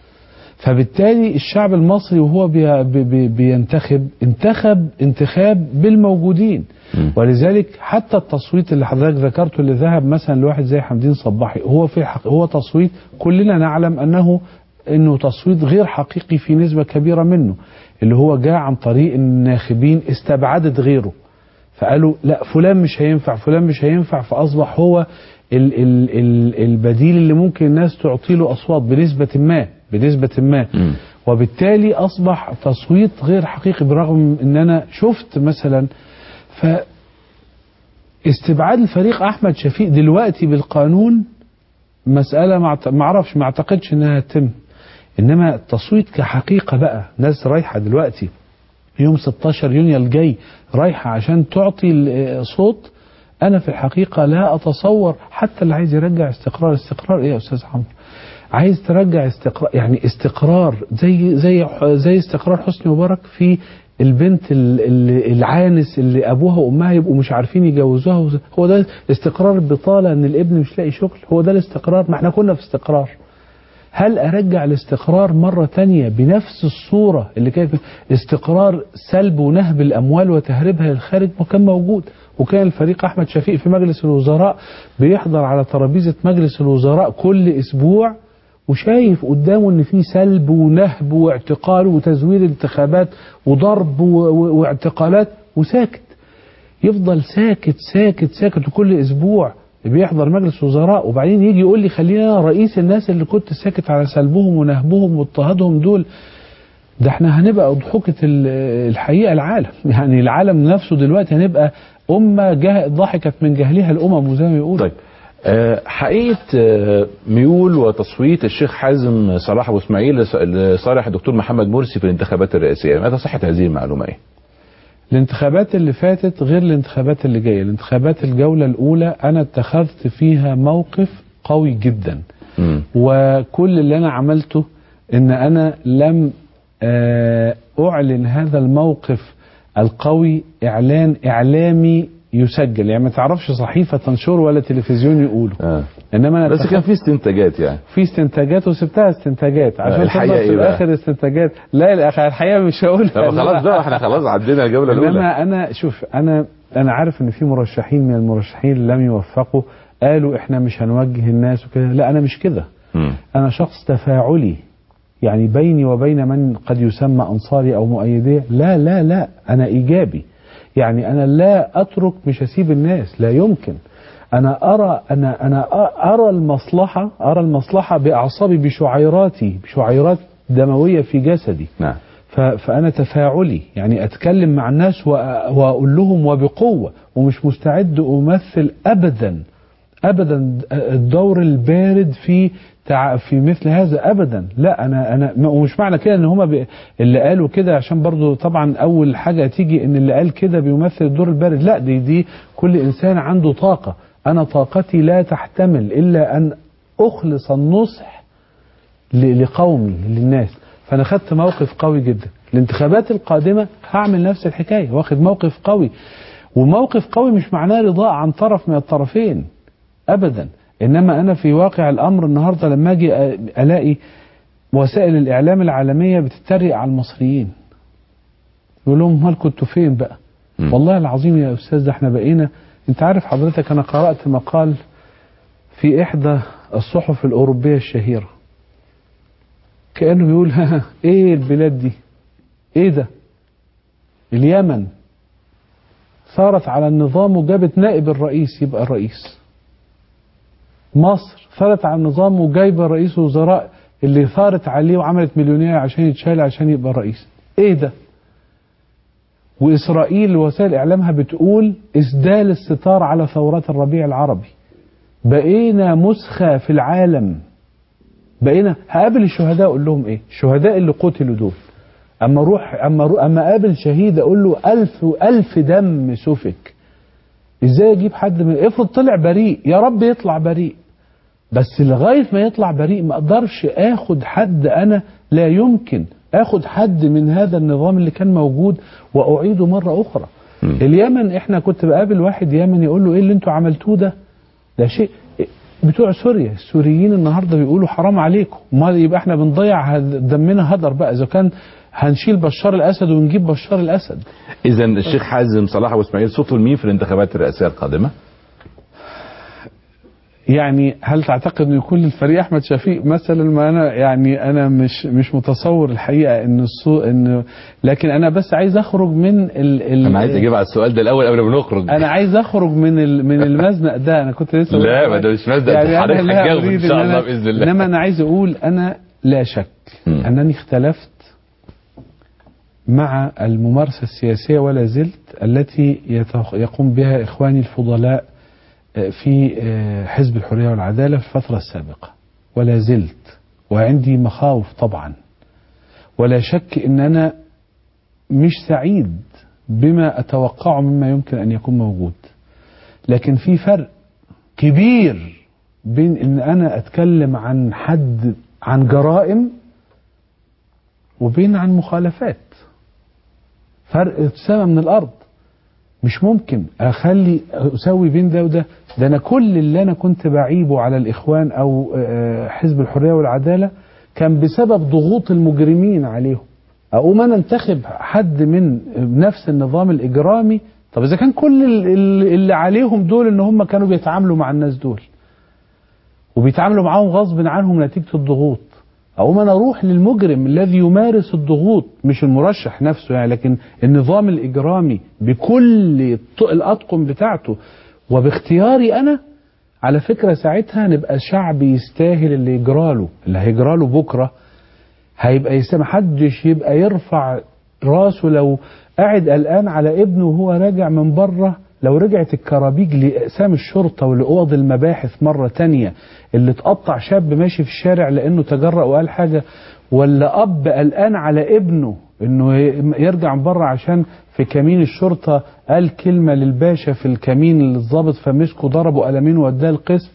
فبالتالي الشعب المصري وهو بي بي بينتخب انتخب انتخاب بالموجودين م. ولذلك حتى التصويت اللي حضرتك ذكرته اللي ذهب مثلا لواحد زي حمدين صباحي هو في الحق هو تصويت كلنا نعلم انه انه تصويت غير حقيقي في نسبه كبيره منه اللي هو جاء عن طريق الناخبين استبعدت غيره فقالوا لا فلان مش هينفع فلان مش هينفع فاصبح هو ال ال ال البديل اللي ممكن الناس تعطي له اصوات بنسبه ما بنسبة ما م. وبالتالي أصبح تصويت غير حقيقي برغم أن أنا شفت مثلا ف استبعاد الفريق أحمد شفيق دلوقتي بالقانون مسألة ما اعرفش ما اعتقدش انها تتم انما التصويت كحقيقة بقى ناس رايحة دلوقتي يوم 16 يونيو الجاي رايحة عشان تعطي صوت انا في الحقيقة لا اتصور حتى اللي عايز يرجع استقرار استقرار ايه يا استاذ عمرو عايز ترجع استقرار يعني استقرار زي زي زي استقرار حسني مبارك في البنت العانس اللي ابوها وامها يبقوا مش عارفين يجوزوها هو ده استقرار البطاله ان الابن مش لاقي شغل هو ده الاستقرار ما احنا كنا في استقرار هل ارجع الاستقرار مره تانية بنفس الصوره اللي كانت استقرار سلب ونهب الاموال وتهريبها للخارج ما كان موجود وكان الفريق احمد شفيق في مجلس الوزراء بيحضر على ترابيزه مجلس الوزراء كل اسبوع وشايف قدامه ان في سلب ونهب واعتقال وتزوير انتخابات وضرب واعتقالات وساكت يفضل ساكت ساكت ساكت وكل اسبوع بيحضر مجلس وزراء وبعدين يجي يقول لي خلينا انا رئيس الناس اللي كنت ساكت على سلبهم ونهبهم واضطهادهم دول ده احنا هنبقى اضحوكة الحقيقة العالم يعني العالم نفسه دلوقتي هنبقى أمة ضحكت من جهلها الأمم وزي ما يقولوا طيب حقيقة ميول وتصويت الشيخ حازم صلاح أبو إسماعيل لصالح الدكتور محمد مرسي في الانتخابات الرئاسية ماذا صحة هذه المعلومة إيه؟ الانتخابات اللي فاتت غير الانتخابات اللي جاية الانتخابات الجولة الأولى أنا اتخذت فيها موقف قوي جدا م. وكل اللي أنا عملته إن أنا لم أعلن هذا الموقف القوي إعلان إعلامي يسجل يعني ما تعرفش صحيفه تنشر ولا تلفزيون يقوله آه. انما أنا بس كان في استنتاجات يعني في استنتاجات وسبتها استنتاجات عشان الحقيقة في إيه بقى؟ الاخر استنتاجات لا الأخ- الحقيقه مش هقولها طب خلاص بقى احنا خلاص عدينا الجولة الأولى انما انا شوف انا انا عارف ان في مرشحين من المرشحين لم يوفقوا قالوا احنا مش هنوجه الناس وكده لا انا مش كده مم. انا شخص تفاعلي يعني بيني وبين من قد يسمى انصاري او مؤيديه لا لا لا انا ايجابي يعني انا لا اترك مش هسيب الناس لا يمكن انا ارى انا انا ارى المصلحه ارى المصلحه باعصابي بشعيراتي بشعيرات دمويه في جسدي نعم ف- فأنا تفاعلي يعني أتكلم مع الناس وأ- وأقول لهم وبقوة ومش مستعد أمثل أبدا أبدا الدور البارد في تع... في مثل هذا أبدا لا أنا أنا م- ومش معنى كده إن هما ب... اللي قالوا كده عشان برضو طبعا أول حاجة تيجي إن اللي قال كده بيمثل الدور البارد لا دي دي كل إنسان عنده طاقة أنا طاقتي لا تحتمل إلا أن أخلص النصح ل- لقومي للناس فانا خدت موقف قوي جدا الانتخابات القادمه هعمل نفس الحكايه واخد موقف قوي وموقف قوي مش معناه رضاء عن طرف من الطرفين ابدا انما انا في واقع الامر النهارده لما اجي أ- الاقي وسائل الاعلام العالميه بتتريق على المصريين يقول لهم امال كنتوا فين بقى مم. والله العظيم يا استاذ ده احنا بقينا انت عارف حضرتك انا قرات مقال في احدى الصحف الاوروبيه الشهيره كانه بيقول ها ايه البلاد دي ايه ده اليمن ثارت على النظام وجابت نائب الرئيس يبقى الرئيس مصر ثارت على النظام وجايبه رئيس وزراء اللي ثارت عليه وعملت مليونير عشان يتشال عشان يبقى رئيس ايه ده واسرائيل وسائل اعلامها بتقول اسدال الستار على ثورات الربيع العربي بقينا مسخه في العالم بقينا هقابل الشهداء اقول لهم ايه الشهداء اللي قتلوا دول اما اروح اما أروح اما اقابل شهيد اقول له ألف ألف دم سفك ازاي اجيب حد من افرض طلع بريء يا رب يطلع بريء بس لغايه ما يطلع بريء ما اقدرش اخد حد انا لا يمكن اخد حد من هذا النظام اللي كان موجود واعيده مره اخرى مم. اليمن احنا كنت بقابل واحد يمني يقول له ايه اللي انتوا عملتوه ده ده شيء بتوع سوريا السوريين النهارده بيقولوا حرام عليكم ما يبقى احنا بنضيع هد- دمنا هدر بقى اذا كان هنشيل بشار الاسد ونجيب بشار الاسد اذا الشيخ حازم صلاح واسماعيل صوتوا لمين في الانتخابات الرئاسيه القادمه؟ يعني هل تعتقد انه يكون للفريق احمد شفيق مثلا ما انا يعني انا مش مش متصور الحقيقه ان الصو ان لكن انا بس عايز اخرج من ال ال انا عايز اجيب على السؤال ده الاول قبل ما نخرج انا عايز اخرج من ال من المزنق ده انا كنت لسه لا، بقول ما ده مش مزنق، يعني حضرتك أنا لا هتجاوب إن أريد شاء أنا- الله بإذن الله. انما انا عايز اقول انا لا شك مم. انني اختلفت مع الممارسه السياسيه ولا زلت التي يتخ- يقوم بها اخواني الفضلاء آه، في آه، حزب الحريه والعداله في الفتره السابقه ولا زلت وعندي مخاوف طبعا ولا شك ان انا مش سعيد بما اتوقعه مما يمكن ان يكون موجود لكن في فرق كبير بين ان انا اتكلم عن حد عن جرائم وبين عن مخالفات فرق السماء من الارض مش ممكن اخلي اسوي بين ده وده ده انا كل اللي انا كنت بعيبه على الاخوان او آه، حزب الحريه والعداله كان بسبب ضغوط المجرمين عليهم اقوم انا انتخب حد من نفس النظام الاجرامي طب اذا كان كل ال- ال- اللي عليهم دول ان هم كانوا بيتعاملوا مع الناس دول وبيتعاملوا معاهم غصب عنهم نتيجه الضغوط اقوم انا اروح للمجرم الذي يمارس الضغوط مش المرشح نفسه يعني لكن النظام الاجرامي بكل الط- الاطقم بتاعته وباختياري انا على فكره ساعتها نبقى شعب يستاهل اللي يجراله اللي هيجراله بكره هيبقى يستاهل محدش يبقى يرفع راسه لو قاعد قلقان على ابنه وهو راجع من بره لو رجعت الكرابيج لأقسام الشرطة ولأوض المباحث مرة تانية اللي تقطع شاب ماشي في الشارع لأنه تجرأ وقال حاجة ولا أب قلقان على ابنه إنه يرجع من بره عشان في كمين الشرطة قال كلمة للباشا في الكمين للظابط فمسكه ضربه قلمين ووداه القسم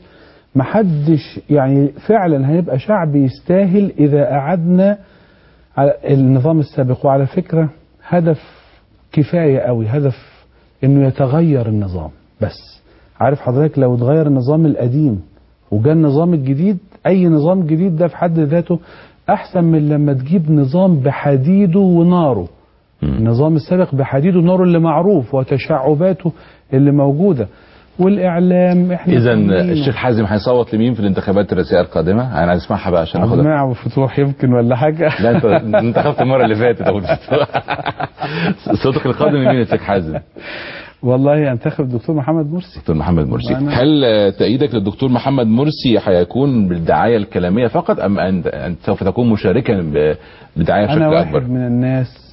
محدش يعني فعلا هيبقى شعب يستاهل إذا أعدنا على النظام السابق وعلى فكرة هدف كفاية قوي هدف انه يتغير النظام بس عارف حضرتك لو اتغير النظام القديم وجاء النظام الجديد اي نظام جديد ده في حد ذاته احسن من لما تجيب نظام بحديده وناره النظام السابق بحديده وناره اللي معروف وتشعباته اللي موجودة والاعلام احنا اذا فاهمين. الشيخ حازم هيصوت لمين في الانتخابات الرئاسيه القادمه؟ انا عايز اسمعها بقى عشان اخد مع وفتوح يمكن ولا حاجة لا انت انت خفت المره اللي فاتت أبو الفتوح. صوتك القادم لمين يا شيخ حازم؟ والله انتخب الدكتور محمد مرسي دكتور محمد مرسي وأنا- هل آه، تأييدك للدكتور محمد مرسي هيكون بالدعاية الكلامية فقط أم أنت أنت سوف تكون مشاركا ب- بدعاية أنا بشكل واحد أكبر من الناس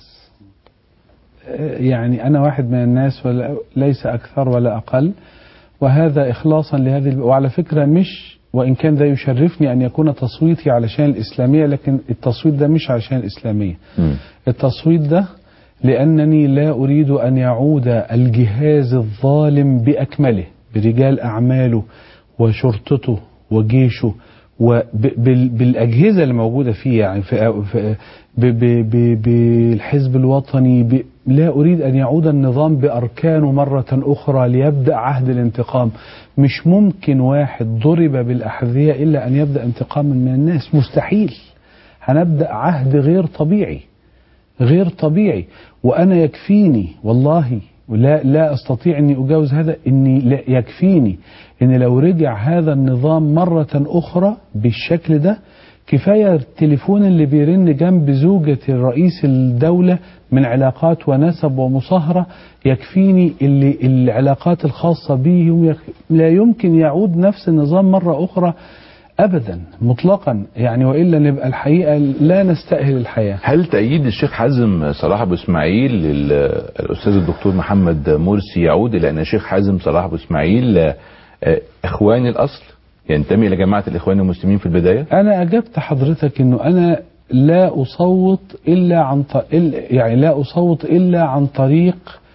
آه، يعني أنا واحد من الناس ولا ليس أكثر ولا أقل وهذا إخلاصا لهذه الب- وعلى فكرة مش وإن كان ده يشرفني أن يكون تصويتي علشان الإسلامية لكن التصويت ده مش علشان الإسلامية مم. التصويت ده لأنني لا أريد أن يعود الجهاز الظالم بأكمله برجال أعماله وشرطته وجيشه وبالأجهزة اللي موجودة فيه يعني في في- ب- ب- ب- بالحزب الوطني ب- لا أريد أن يعود النظام بأركانه مرة أخرى ليبدأ عهد الانتقام مش ممكن واحد ضرب بالأحذية إلا أن يبدأ انتقاما من الناس مستحيل هنبدأ عهد غير طبيعي غير طبيعي وانا يكفيني والله ولا لا استطيع اني اجاوز هذا اني لا يكفيني ان لو رجع هذا النظام مره اخرى بالشكل ده كفايه التليفون اللي بيرن جنب زوجة رئيس الدولة من علاقات ونسب ومصاهرة يكفيني اللي العلاقات الخاصة به يك- لا يمكن يعود نفس النظام مرة أخرى أبدا مطلقا يعني وإلا نبقى الحقيقة لا نستأهل الحياة هل تأييد الشيخ حازم صلاح أبو إسماعيل للأستاذ الدكتور محمد مرسي يعود إلى أن الشيخ حازم صلاح أبو إسماعيل آه، إخواني الأصل ينتمي إلى جماعة الإخوان المسلمين في البداية؟ أنا أجبت حضرتك إنه أنا لا أصوت إلا عن ط... إلا- يعني لا أصوت إلا عن طريق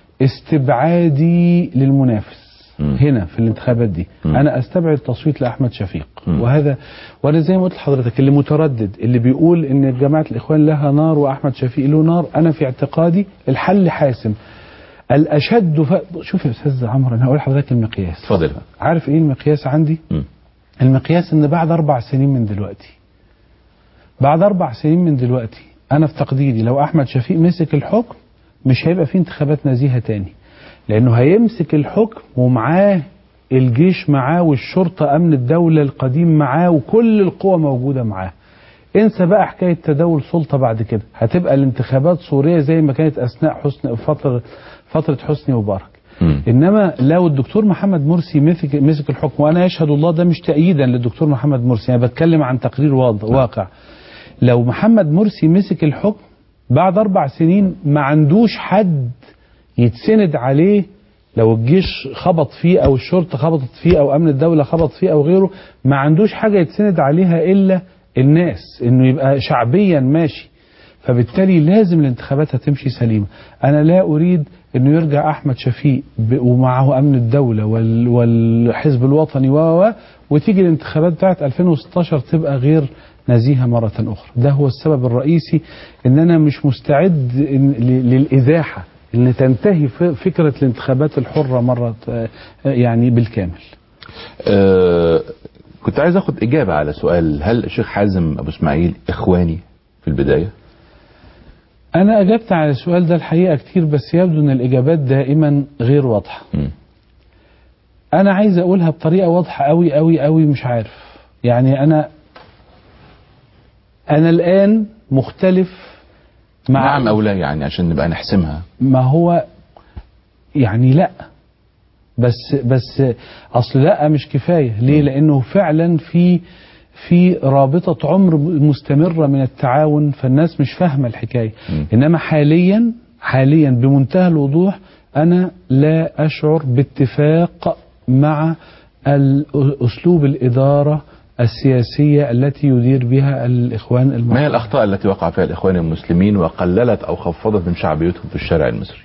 استبعادي للمنافس مم. هنا في الانتخابات دي مم. انا استبعد التصويت لاحمد شفيق مم. وهذا وانا زي ما قلت لحضرتك اللي متردد اللي بيقول ان جماعه الاخوان لها نار واحمد شفيق له نار انا في اعتقادي الحل حاسم الاشد ف... شوف يا استاذ عمرو انا هقول لحضرتك المقياس اتفضل عارف ايه المقياس عندي مم. المقياس ان بعد اربع سنين من دلوقتي بعد اربع سنين من دلوقتي انا في تقديري لو احمد شفيق مسك الحكم مش هيبقى فيه انتخابات نزيهه تاني لانه هيمسك الحكم ومعاه الجيش معاه والشرطه امن الدوله القديم معاه وكل القوى موجوده معاه انسى بقى حكايه تداول سلطه بعد كده هتبقى الانتخابات صوريه زي ما كانت اثناء حسن فتره فتره حسني مبارك مم. انما لو الدكتور محمد مرسي مسك مسك الحكم وانا يشهد الله ده مش تأييدا للدكتور محمد مرسي انا بتكلم عن تقرير واضح واقع لو محمد مرسي مسك الحكم بعد اربع سنين ما عندوش حد يتسند عليه لو الجيش خبط فيه او الشرطه خبطت فيه او امن الدوله خبط فيه او غيره ما عندوش حاجه يتسند عليها الا الناس انه يبقى شعبيا ماشي فبالتالي لازم الانتخابات هتمشي سليمه انا لا اريد انه يرجع احمد شفيق ب- ومعه امن الدوله وال- والحزب الوطني و و- وتيجي الانتخابات بتاعت 2016 تبقى غير نزيهه مره اخرى ده هو السبب الرئيسي ان انا مش مستعد إن- ل- للازاحه ان تنتهي ف- فكره الانتخابات الحره مره آه، يعني بالكامل آه كنت عايز أخد إجابة على سؤال هل الشيخ حازم أبو إسماعيل إخواني في البداية؟ انا اجبت على السؤال ده الحقيقه كتير بس يبدو ان الاجابات دائما غير واضحه مم. انا عايز اقولها بطريقه واضحه قوي قوي قوي مش عارف يعني انا انا الان مختلف مع نعم أو لا يعني عشان نبقى نحسمها ما هو يعني لا بس بس اصل لا مش كفايه ليه لانه فعلا في في رابطه عمر مستمره من التعاون فالناس مش فاهمه الحكايه مم. انما حاليا حاليا بمنتهى الوضوح انا لا اشعر باتفاق مع ال- اسلوب الاداره السياسيه التي يدير بها الاخوان ما هي المسلمين الأخطاء التي وقع فيها الإخوان المسلمين وقللت أو خفضت من شعبيتهم في الشارع المصري؟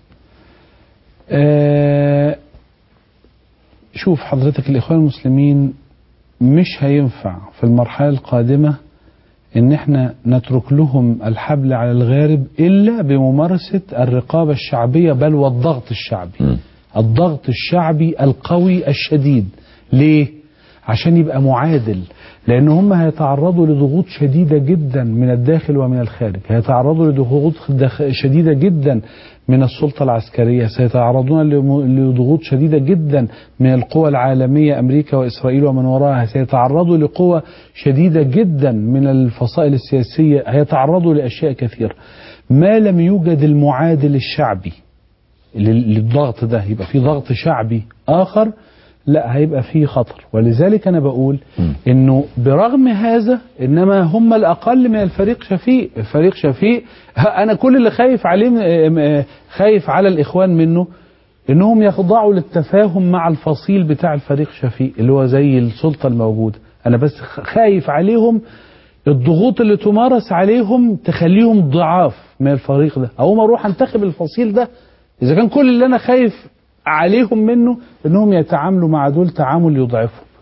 آه، شوف حضرتك الإخوان المسلمين مش هينفع في المرحلة القادمة إن إحنا نترك لهم الحبل على الغارب إلا بممارسة الرقابة الشعبية بل والضغط الشعبي مم. الضغط الشعبي القوي الشديد ليه؟ عشان يبقى معادل لأن هم هيتعرضوا لضغوط شديدة جدا من الداخل ومن الخارج هيتعرضوا لضغوط داخ- شديدة جدا من السلطة العسكرية سيتعرضون لم- لضغوط شديدة جدا من القوى العالمية أمريكا وإسرائيل ومن وراءها سيتعرضوا لقوى شديدة جدا من الفصائل السياسية هيتعرضوا لأشياء كثيرة ما لم يوجد المعادل الشعبي لل- للضغط ده يبقى في ضغط شعبي اخر لا هيبقى فيه خطر ولذلك انا بقول مم. انه برغم هذا انما هم الاقل من الفريق شفيق الفريق شفيق ها، انا كل اللي خايف عليه م- م- خايف على الاخوان منه انهم يخضعوا للتفاهم مع الفصيل بتاع الفريق شفيق اللي هو زي السلطه الموجوده انا بس خ- خايف عليهم الضغوط اللي تمارس عليهم تخليهم ضعاف من الفريق ده او ما اروح انتخب الفصيل ده اذا كان كل اللي انا خايف عليهم منه انهم يتعاملوا مع دول تعامل يضعفهم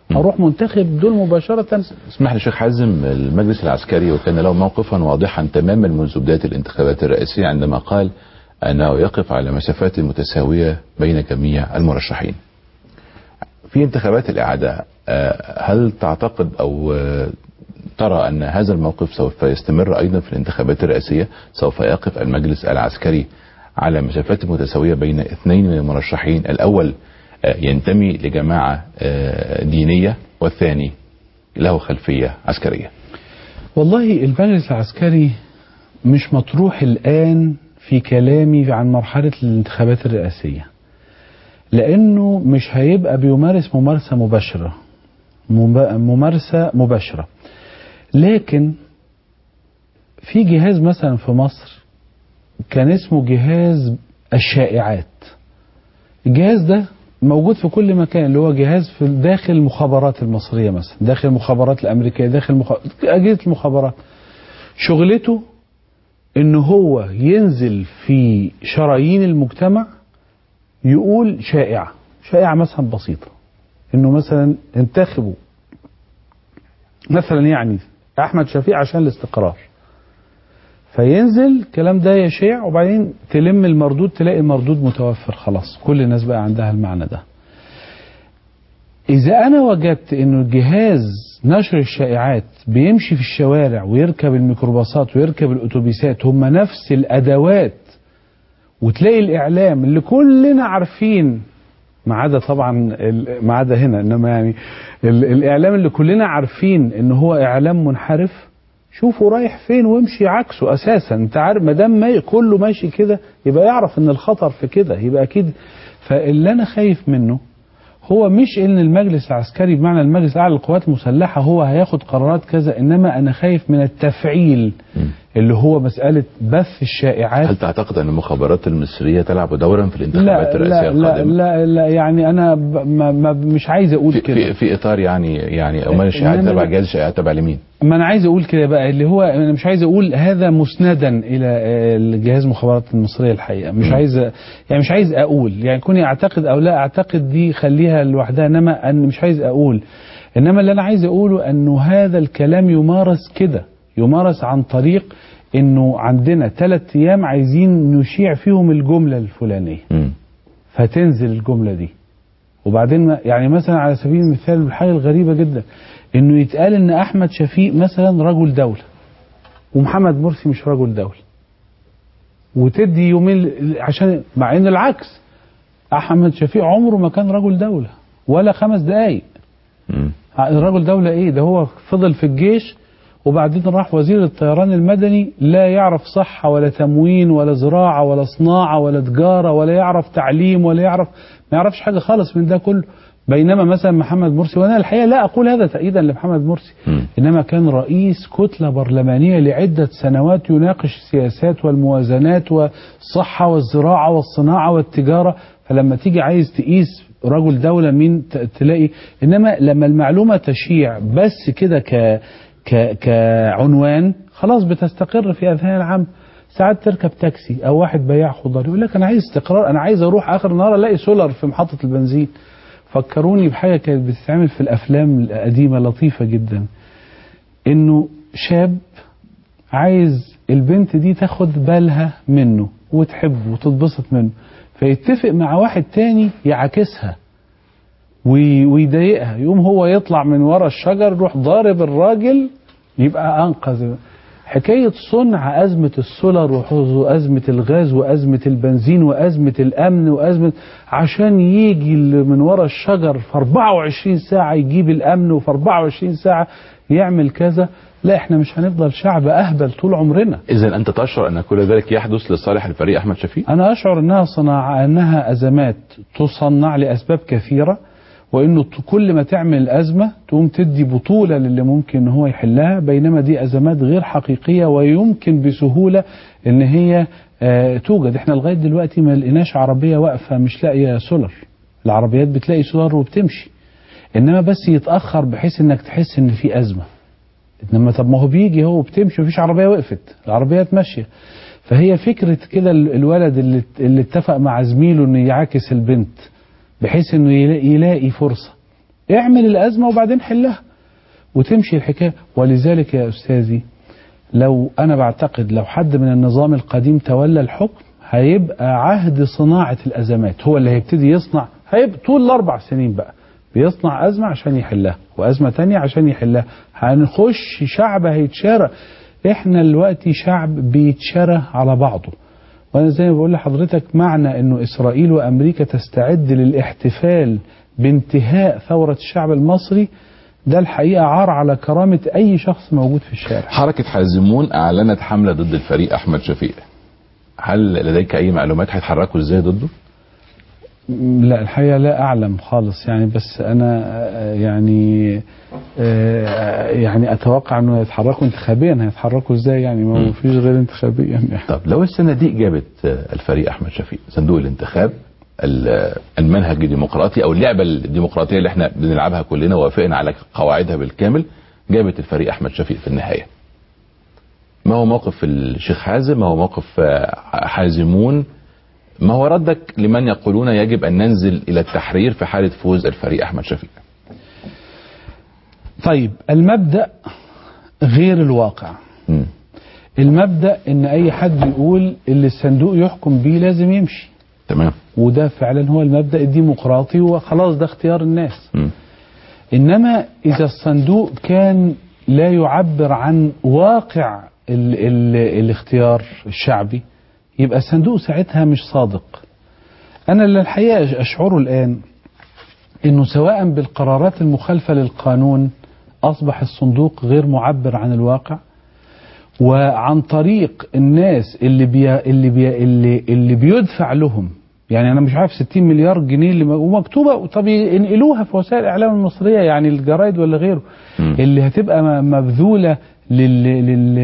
اروح منتخب دول مباشره اسمح لي شيخ حازم المجلس العسكري وكان له موقفا واضحا تماما منذ بداية الانتخابات الرئاسية عندما قال أنه يقف على مسافات متساوية بين جميع المرشحين في انتخابات الإعادة آه، هل تعتقد أو آه، ترى أن هذا الموقف سوف يستمر أيضا في الانتخابات الرئاسية سوف يقف المجلس العسكري على مسافات متساوية بين اثنين من المرشحين الأول آه، ينتمي لجماعة آه، دينية والثاني له خلفية عسكرية والله المجلس العسكري مش مطروح الآن في كلامي عن مرحلة الانتخابات الرئاسية لأنه مش هيبقى بيمارس ممارسة مباشرة مب- ممارسة مباشرة لكن في جهاز مثلا في مصر كان اسمه جهاز الشائعات الجهاز ده موجود في كل مكان اللي هو جهاز في داخل المخابرات المصرية مثلا داخل المخابرات الأمريكية داخل مخ... أجهزة المخابرات شغلته ان هو ينزل في شرايين المجتمع يقول شائعة شائعة مثلا بسيطة انه مثلا انتخبوا مثلا يعني احمد شفيق عشان الاستقرار فينزل الكلام ده يشيع وبعدين تلم المردود تلاقي المردود متوفر خلاص كل الناس بقى عندها المعنى ده إذا أنا وجدت إنه الجهاز نشر الشائعات بيمشي في الشوارع ويركب الميكروباصات ويركب الأتوبيسات هم نفس الأدوات وتلاقي الإعلام اللي كلنا عارفين ما عدا طبعا ال- ما عدا هنا انما يعني ال- الاعلام اللي كلنا عارفين ان هو اعلام منحرف شوفوا رايح فين وامشي عكسه اساسا انت عارف ما دام ما- كله ماشي كده يبقى يعرف ان الخطر في كده يبقى اكيد فاللي انا خايف منه هو مش ان المجلس العسكري بمعنى المجلس الاعلى للقوات المسلحه هو هياخد قرارات كذا انما انا خايف من التفعيل اللي هو مساله بث الشائعات هل تعتقد أن المخابرات المصرية تلعب دورا في الانتخابات لا الرئاسية لا لا, القادمة؟ لا لا يعني انا ب- ما ما مش عايز اقول في, كده في, في إطار يعني يعني أمال الشائعات إنما- تبع جهاز الشائعات تبع لمين؟ ما انا عايز اقول كده بقى اللي هو انا مش عايز اقول هذا مسندا الى آه، الجهاز المخابرات المصريه الحقيقه مش م. عايز يعني مش عايز اقول يعني كوني اعتقد او لا اعتقد دي خليها لوحدها انما ان مش عايز اقول انما اللي انا عايز اقوله انه هذا الكلام يمارس كده يمارس عن طريق انه عندنا ثلاث ايام عايزين نشيع فيهم الجمله الفلانيه مم. فتنزل الجملة دي وبعدين ما- يعني مثلا على سبيل المثال الحاجة الغريبة جدا انه يتقال ان احمد شفيق مثلا رجل دولة ومحمد مرسي مش رجل دولة وتدي يومين ل- عشان مع ان العكس احمد شفيق عمره ما كان رجل دولة ولا خمس دقايق مم. الرجل دولة ايه ده هو فضل في الجيش وبعدين راح وزير الطيران المدني لا يعرف صحة ولا تموين ولا زراعة ولا صناعة ولا تجارة ولا يعرف تعليم ولا يعرف ما يعرفش حاجة خالص من ده كله بينما مثلا محمد مرسي وانا الحقيقة لا اقول هذا تأييدا لمحمد مرسي مم. انما كان رئيس كتلة برلمانية لعدة سنوات يناقش السياسات والموازنات والصحة والزراعة والصناعة والتجارة فلما تيجي عايز تقيس رجل دولة مين ت- تلاقي انما لما المعلومة تشيع بس كده ك ك كعنوان خلاص بتستقر في اذهان العام ساعات تركب تاكسي او واحد بياع خضار يقول لك انا عايز استقرار انا عايز اروح اخر النهار الاقي سولار في محطة البنزين فكروني بحاجة كانت بتتعمل في الافلام القديمة لطيفة جدا انه شاب عايز البنت دي تاخد بالها منه وتحبه وتتبسط منه فيتفق مع واحد تاني يعاكسها وي- ويضايقها يقوم هو يطلع من ورا الشجر يروح ضارب الراجل يبقى انقذ حكاية صنع أزمة السولر وأزمة الغاز وأزمة البنزين وأزمة الأمن وأزمة عشان يجي اللي من ورا الشجر في 24 ساعة يجيب الأمن وفي 24 ساعة يعمل كذا لا احنا مش هنفضل شعب أهبل طول عمرنا إذا أنت تشعر أن كل ذلك يحدث لصالح الفريق أحمد شفيق؟ أنا أشعر أنها صناعة أنها أزمات تصنع لأسباب كثيرة وإنه ت- كل ما تعمل أزمة تقوم تدي بطولة للي ممكن إن هو يحلها بينما دي أزمات غير حقيقية ويمكن بسهولة إن هي آه، توجد إحنا لغاية دلوقتي ما لقيناش عربية واقفة مش لاقية سولر العربيات بتلاقي سولر وبتمشي إنما بس يتأخر بحيث إنك تحس إن في أزمة انما طب ما هو بيجي هو بتمشي مفيش عربيه وقفت العربيات ماشيه فهي فكره كده ال- الولد اللي اللي اتفق مع زميله انه يعاكس البنت بحيث انه يلا- يلاقي فرصه اعمل الازمه وبعدين حلها وتمشي الحكايه ولذلك يا استاذي لو انا بعتقد لو حد من النظام القديم تولى الحكم هيبقى عهد صناعه الازمات هو اللي هيبتدي يصنع هيبقى طول الاربع سنين بقى بيصنع ازمه عشان يحلها وازمه تانية عشان يحلها هنخش شعب هيتشارى احنا دلوقتي شعب بيتشرى على بعضه وانا زي ما بقول لحضرتك معنى انه اسرائيل وامريكا تستعد للاحتفال بانتهاء ثوره الشعب المصري ده الحقيقه عار على كرامه اي شخص موجود في الشارع حركة حازمون أعلنت حملة ضد الفريق أحمد شفيق هل لديك أي معلومات هيتحركوا إزاي ضده؟ لا الحقيقة لا أعلم خالص يعني بس أنا آه، يعني آه، يعني أتوقع أنه يتحركوا انتخابيا هيتحركوا إزاي يعني ما مم. هو فيش غير انتخابيا يعني طب لو الصناديق جابت آه، الفريق أحمد شفيق صندوق الانتخاب ال- آه، المنهج الديمقراطي أو اللعبة الديمقراطية اللي احنا بنلعبها كلنا ووافقنا على قواعدها بالكامل جابت الفريق أحمد شفيق في النهاية ما هو موقف الشيخ حازم ما هو موقف آه، حازمون ما هو ردك لمن يقولون يجب أن ننزل إلى التحرير في حالة فوز الفريق أحمد شفيق طيب المبدأ غير الواقع مم. المبدأ ان اي حد يقول اللي الصندوق يحكم بيه لازم يمشي تمام وده فعلا هو المبدأ الديمقراطي وخلاص ده اختيار الناس مم. انما اذا الصندوق كان لا يعبر عن واقع ال ال الاختيار الشعبي يبقى الصندوق ساعتها مش صادق انا اللي الحقيقه اشعره الان انه سواء بالقرارات المخالفه للقانون اصبح الصندوق غير معبر عن الواقع وعن طريق الناس اللي بي اللي بي اللي, اللي بيدفع لهم يعني انا مش عارف 60 مليار جنيه اللي م- ومكتوبه طب ينقلوها في وسائل الاعلام المصريه يعني الجرايد ولا غيره مم. اللي هتبقى م- مبذوله لل, لل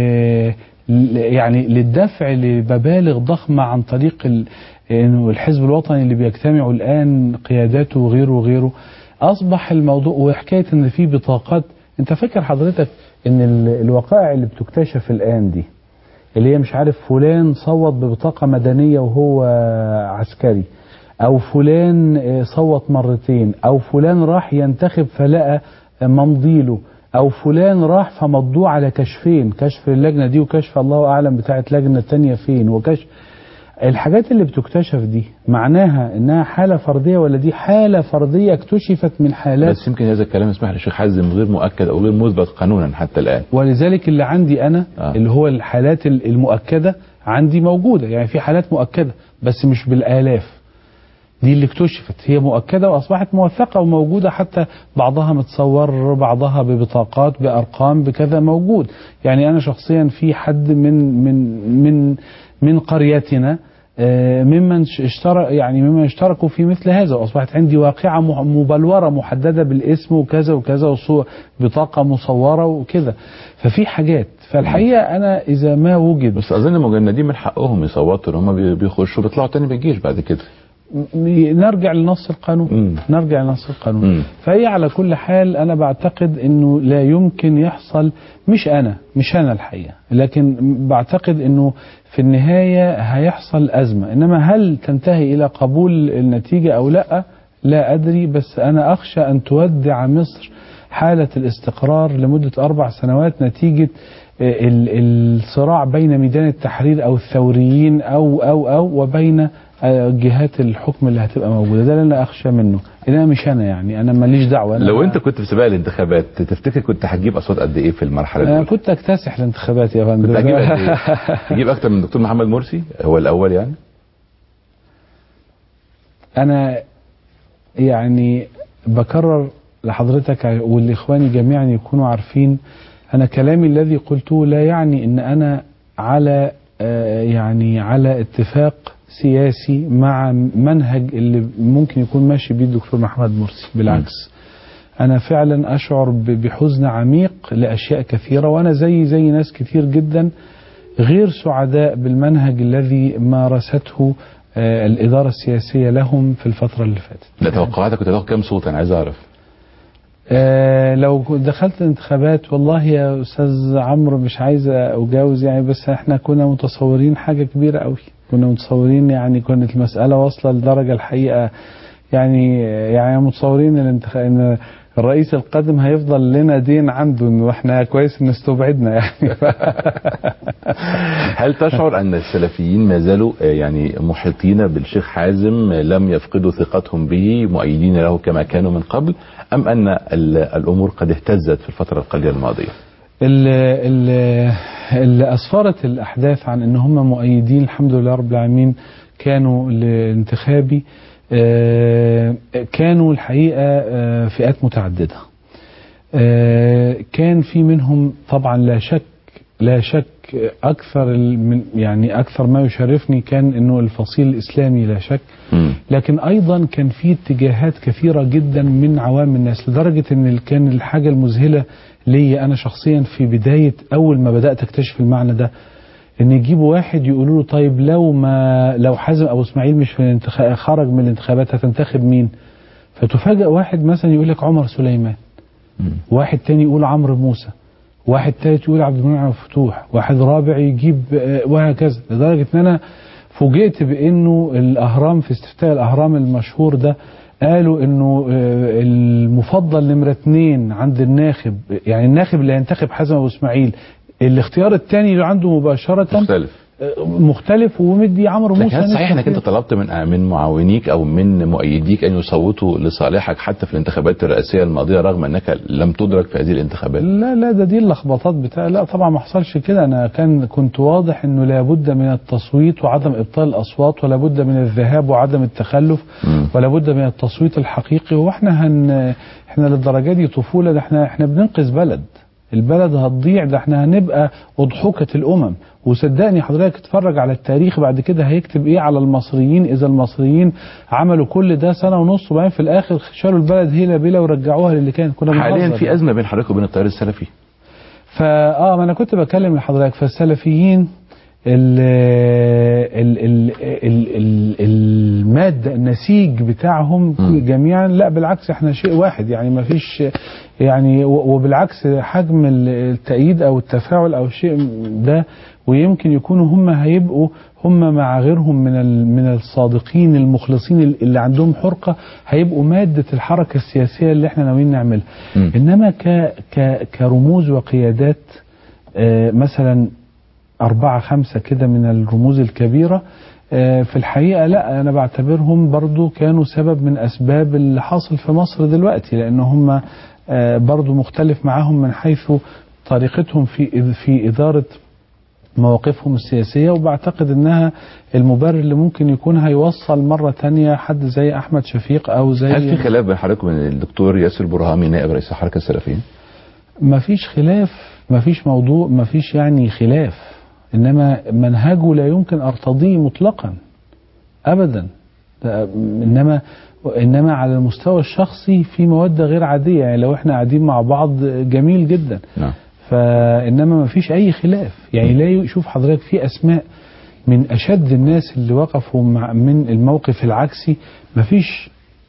ل- يعني للدفع لمبالغ ضخمه عن طريق ال... انه الحزب الوطني اللي بيجتمعوا الان قياداته وغيره وغيره اصبح الموضوع وحكايه ان في بطاقات انت فاكر حضرتك ان ال- الوقائع اللي بتكتشف الان دي اللي هي مش عارف فلان صوت ببطاقة مدنية وهو عسكري أو فلان آه، صوت مرتين أو فلان راح ينتخب فلقى ممضيله أو فلان راح فمضوه على كشفين كشف اللجنة دي وكشف الله أعلم بتاعت لجنة تانية فين وكشف الحاجات اللي بتكتشف دي معناها انها حالة فردية ولا دي حالة فردية اكتشفت من حالات بس يمكن هذا الكلام اسمح للشيخ حازم غير مؤكد او غير مثبت قانونا حتى الان ولذلك اللي عندي انا آه. آه. اللي هو الحالات ال- المؤكده عندي موجوده يعني في حالات مؤكده بس مش بالالاف دي اللي اكتشفت هي مؤكده واصبحت موثقه وموجوده حتى بعضها متصور بعضها ببطاقات بارقام بكذا موجود يعني انا شخصيا في حد من من من من قريتنا آه، ممن ش- اشترك يعني ممن اشتركوا في مثل هذا واصبحت عندي واقعه م- مبلوره محدده بالاسم وكذا وكذا وصور بطاقه مصوره وكذا ففي حاجات فالحقيقه انا اذا ما وجد بس اظن المجندين من حقهم يصوتوا ان هم بي- بيخشوا بيطلعوا تاني بالجيش بعد كده م- نرجع لنص القانون مم. نرجع لنص القانون مم. فهي على كل حال انا بعتقد انه لا يمكن يحصل مش انا مش انا الحقيقه لكن بعتقد انه في النهايه هيحصل ازمه انما هل تنتهي الى قبول النتيجه او لا لا ادري بس انا اخشى ان تودع مصر حاله الاستقرار لمده اربع سنوات نتيجه ال- الصراع بين ميدان التحرير او الثوريين او او او وبين آه، جهات الحكم اللي هتبقى موجوده ده اللي انا اخشى منه انما مش انا يعني انا ماليش دعوه أنا لو انت كنت في سباق الانتخابات تفتكر كنت هتجيب اصوات قد ايه في المرحله انا الاولى؟ كنت اكتسح الانتخابات يا فندم كنت هتجيب قد ايه؟ تجيب اكتر من الدكتور محمد مرسي هو الاول يعني؟ انا يعني بكرر لحضرتك والاخواني جميعا يكونوا عارفين انا كلامي الذي قلته لا يعني ان انا على آه، يعني على اتفاق سياسي مع منهج اللي ممكن يكون ماشي بيه الدكتور محمد مرسي بالعكس انا فعلا اشعر ب- بحزن عميق لاشياء كثيره وانا زي زي ناس كتير جدا غير سعداء بالمنهج الذي مارسته آه، الاداره السياسيه لهم في الفتره اللي فاتت لا توقعاتك كنت هتاخد كام صوت انا عايز اعرف آه، لو كنت دخلت الانتخابات والله يا استاذ عمرو مش عايز اجاوز يعني بس احنا كنا متصورين حاجه كبيره قوي كنا متصورين يعني كانت المساله واصله لدرجه الحقيقه يعني يعني متصورين الانتخ... ان الرئيس القادم هيفضل لنا دين عنده انه احنا كويس ان استبعدنا يعني هل تشعر ان السلفيين ما زالوا آه، يعني محيطين بالشيخ حازم آه، لم يفقدوا ثقتهم به مؤيدين له كما كانوا من قبل ام ان ال- الامور قد اهتزت في الفتره القليله الماضيه؟ اللي, اللي, اللي أسفرت الأحداث عن أن هم مؤيدين الحمد لله رب العالمين كانوا لانتخابي آه، كانوا الحقيقة آه، فئات متعددة آه، كان في منهم طبعا لا شك لا شك أكثر ال- من يعني أكثر ما يشرفني كان أنه الفصيل الإسلامي لا شك مم. لكن ايضا كان في اتجاهات كثيره جدا من عوام الناس لدرجه ان ال- كان الحاجه المذهله ليا انا شخصيا في بدايه اول ما بدات اكتشف المعنى ده ان يجيبوا واحد يقولوا له طيب لو ما لو حازم ابو اسماعيل مش في الانتخاب خرج من الانتخابات هتنتخب مين؟ فتفاجئ واحد مثلا يقول لك عمر سليمان مم. واحد تاني يقول عمرو موسى واحد تالت يقول عبد المنعم مفتوح واحد رابع يجيب آه، وهكذا لدرجة ان انا فوجئت بانه الاهرام في استفتاء الاهرام المشهور ده قالوا انه آه، المفضل نمرة اتنين عند الناخب يعني الناخب اللي هينتخب حازم ابو اسماعيل الاختيار الثاني اللي عنده مباشرة مختلف آه، مختلف ومدي عمرو لكن موسى هل صحيح نسبة انك انت كبيرة. طلبت من من معاونيك او من مؤيديك ان يصوتوا لصالحك حتى في الانتخابات الرئاسيه الماضيه رغم انك لم تدرك في هذه الانتخابات؟ لا لا ده دي اللخبطات بتاع لا طبعا ما حصلش كده انا كان كنت واضح انه لابد من التصويت وعدم ابطال الاصوات ولا بد من الذهاب وعدم التخلف مم. ولا بد من التصويت الحقيقي واحنا هن احنا للدرجه دي طفوله ده احنا احنا بننقذ بلد البلد هتضيع ده احنا هنبقى اضحوكه الامم وصدقني حضرتك اتفرج على التاريخ بعد كده هيكتب ايه على المصريين اذا المصريين عملوا كل ده سنه ونص وبعدين في الاخر شالوا البلد هيلا بيلا ورجعوها للي كان كنا حاليا بنهزر في يعني. ازمه بين حضرتك وبين التيار السلفي فا اه ما انا كنت بكلم لحضرتك فالسلفيين ال ال ال ال ال المادة النسيج بتاعهم مم. جميعا لا بالعكس احنا شيء واحد يعني ما فيش يعني و- وبالعكس حجم ال- التأييد او التفاعل او الشيء ده ويمكن يكونوا هم هيبقوا هم مع غيرهم من ال- من الصادقين المخلصين اللي عندهم حرقة هيبقوا مادة الحركة السياسية اللي احنا ناويين نعملها مم. انما ك ك كرموز وقيادات آه، مثلا أربعة خمسة كده من الرموز الكبيرة آه، في الحقيقة لا أنا بعتبرهم برضو كانوا سبب من أسباب اللي حاصل في مصر دلوقتي لأن هم آه، برضو مختلف معاهم من حيث طريقتهم في في إدارة مواقفهم السياسية وبعتقد انها المبرر اللي ممكن يكون هيوصل مرة تانية حد زي احمد شفيق او زي هل في خلاف بين حضرتك وبين الدكتور ياسر برهامي نائب رئيس الحركه السلفيه؟ ما فيش خلاف ما فيش موضوع ما فيش يعني خلاف انما منهجه لا يمكن ارتضيه مطلقا ابدا ده- انما انما على المستوى الشخصي في موده غير عاديه يعني لو احنا قاعدين مع بعض جميل جدا نعم فانما ما فيش اي خلاف يعني لا يشوف حضرتك في اسماء من اشد الناس اللي وقفوا مع من الموقف العكسي ما فيش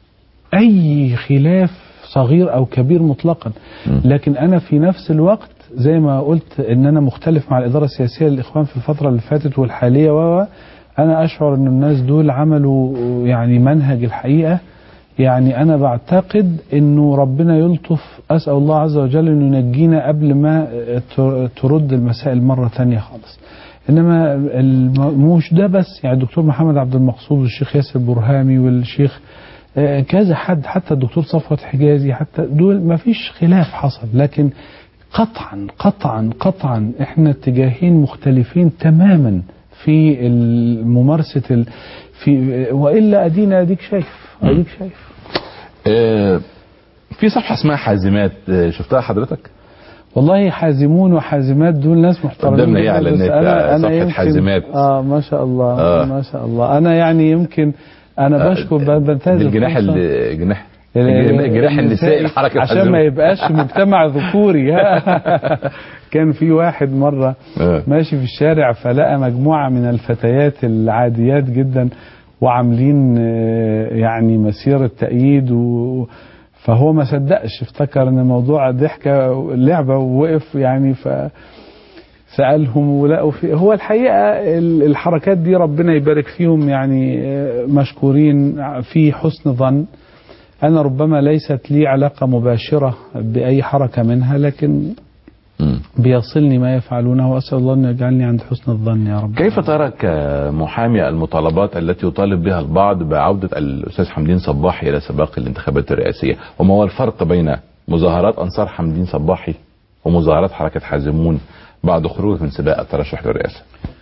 اي خلاف صغير او كبير مطلقا مم. لكن انا في نفس الوقت زي ما قلت ان انا مختلف مع الاداره السياسيه للاخوان في الفتره اللي فاتت والحاليه و انا اشعر ان الناس دول عملوا يعني منهج الحقيقه يعني انا بعتقد انه ربنا يلطف اسال الله عز وجل انه ينجينا قبل ما ت- ترد المسائل مره ثانيه خالص انما الم- مش ده بس يعني الدكتور محمد عبد المقصود والشيخ ياسر برهامي والشيخ آه، كذا حد حتى الدكتور صفوت حجازي حتى دول ما فيش خلاف حصل لكن قطعا قطعا قطعا احنا اتجاهين مختلفين تماما في ممارسه ال... في والا ادينا اديك شايف اديك شايف آه، في صفحه اسمها حازمات آه، شفتها حضرتك؟ والله حازمون وحازمات دول ناس محترمين قدامنا ايه جداً، على بس النت، أنا- أنا صفحة يمكن- حازمات. اه ما شاء الله آه. ما شاء الله انا يعني يمكن انا بشكر ب- بنتهز الجناح الفرصة. الجناح ال- الجناح النسائي الحركه عشان ما الحازمة. يبقاش مجتمع ذكوري ها. كان في واحد مرة آه. ماشي في الشارع فلقى مجموعة من الفتيات العاديات جدا وعاملين آه، يعني مسيرة تأييد و فهو ما صدقش افتكر ان الموضوع ضحكة لعبة ووقف يعني ف سألهم ولقوا في هو الحقيقة ال- الحركات دي ربنا يبارك فيهم يعني آه، مشكورين في حسن ظن أنا ربما ليست لي علاقة مباشرة بأي حركة منها لكن مم. بيصلني ما يفعلونه وأسأل الله أن يجعلني عند حسن الظن يا رب كيف ترى كمحامي المطالبات التي يطالب بها البعض بعودة الأستاذ حمدين صباحي إلى سباق الانتخابات الرئاسية وما هو الفرق بين مظاهرات أنصار حمدين صباحي ومظاهرات حركة حازمون بعد خروجه من سباق الترشح للرئاسة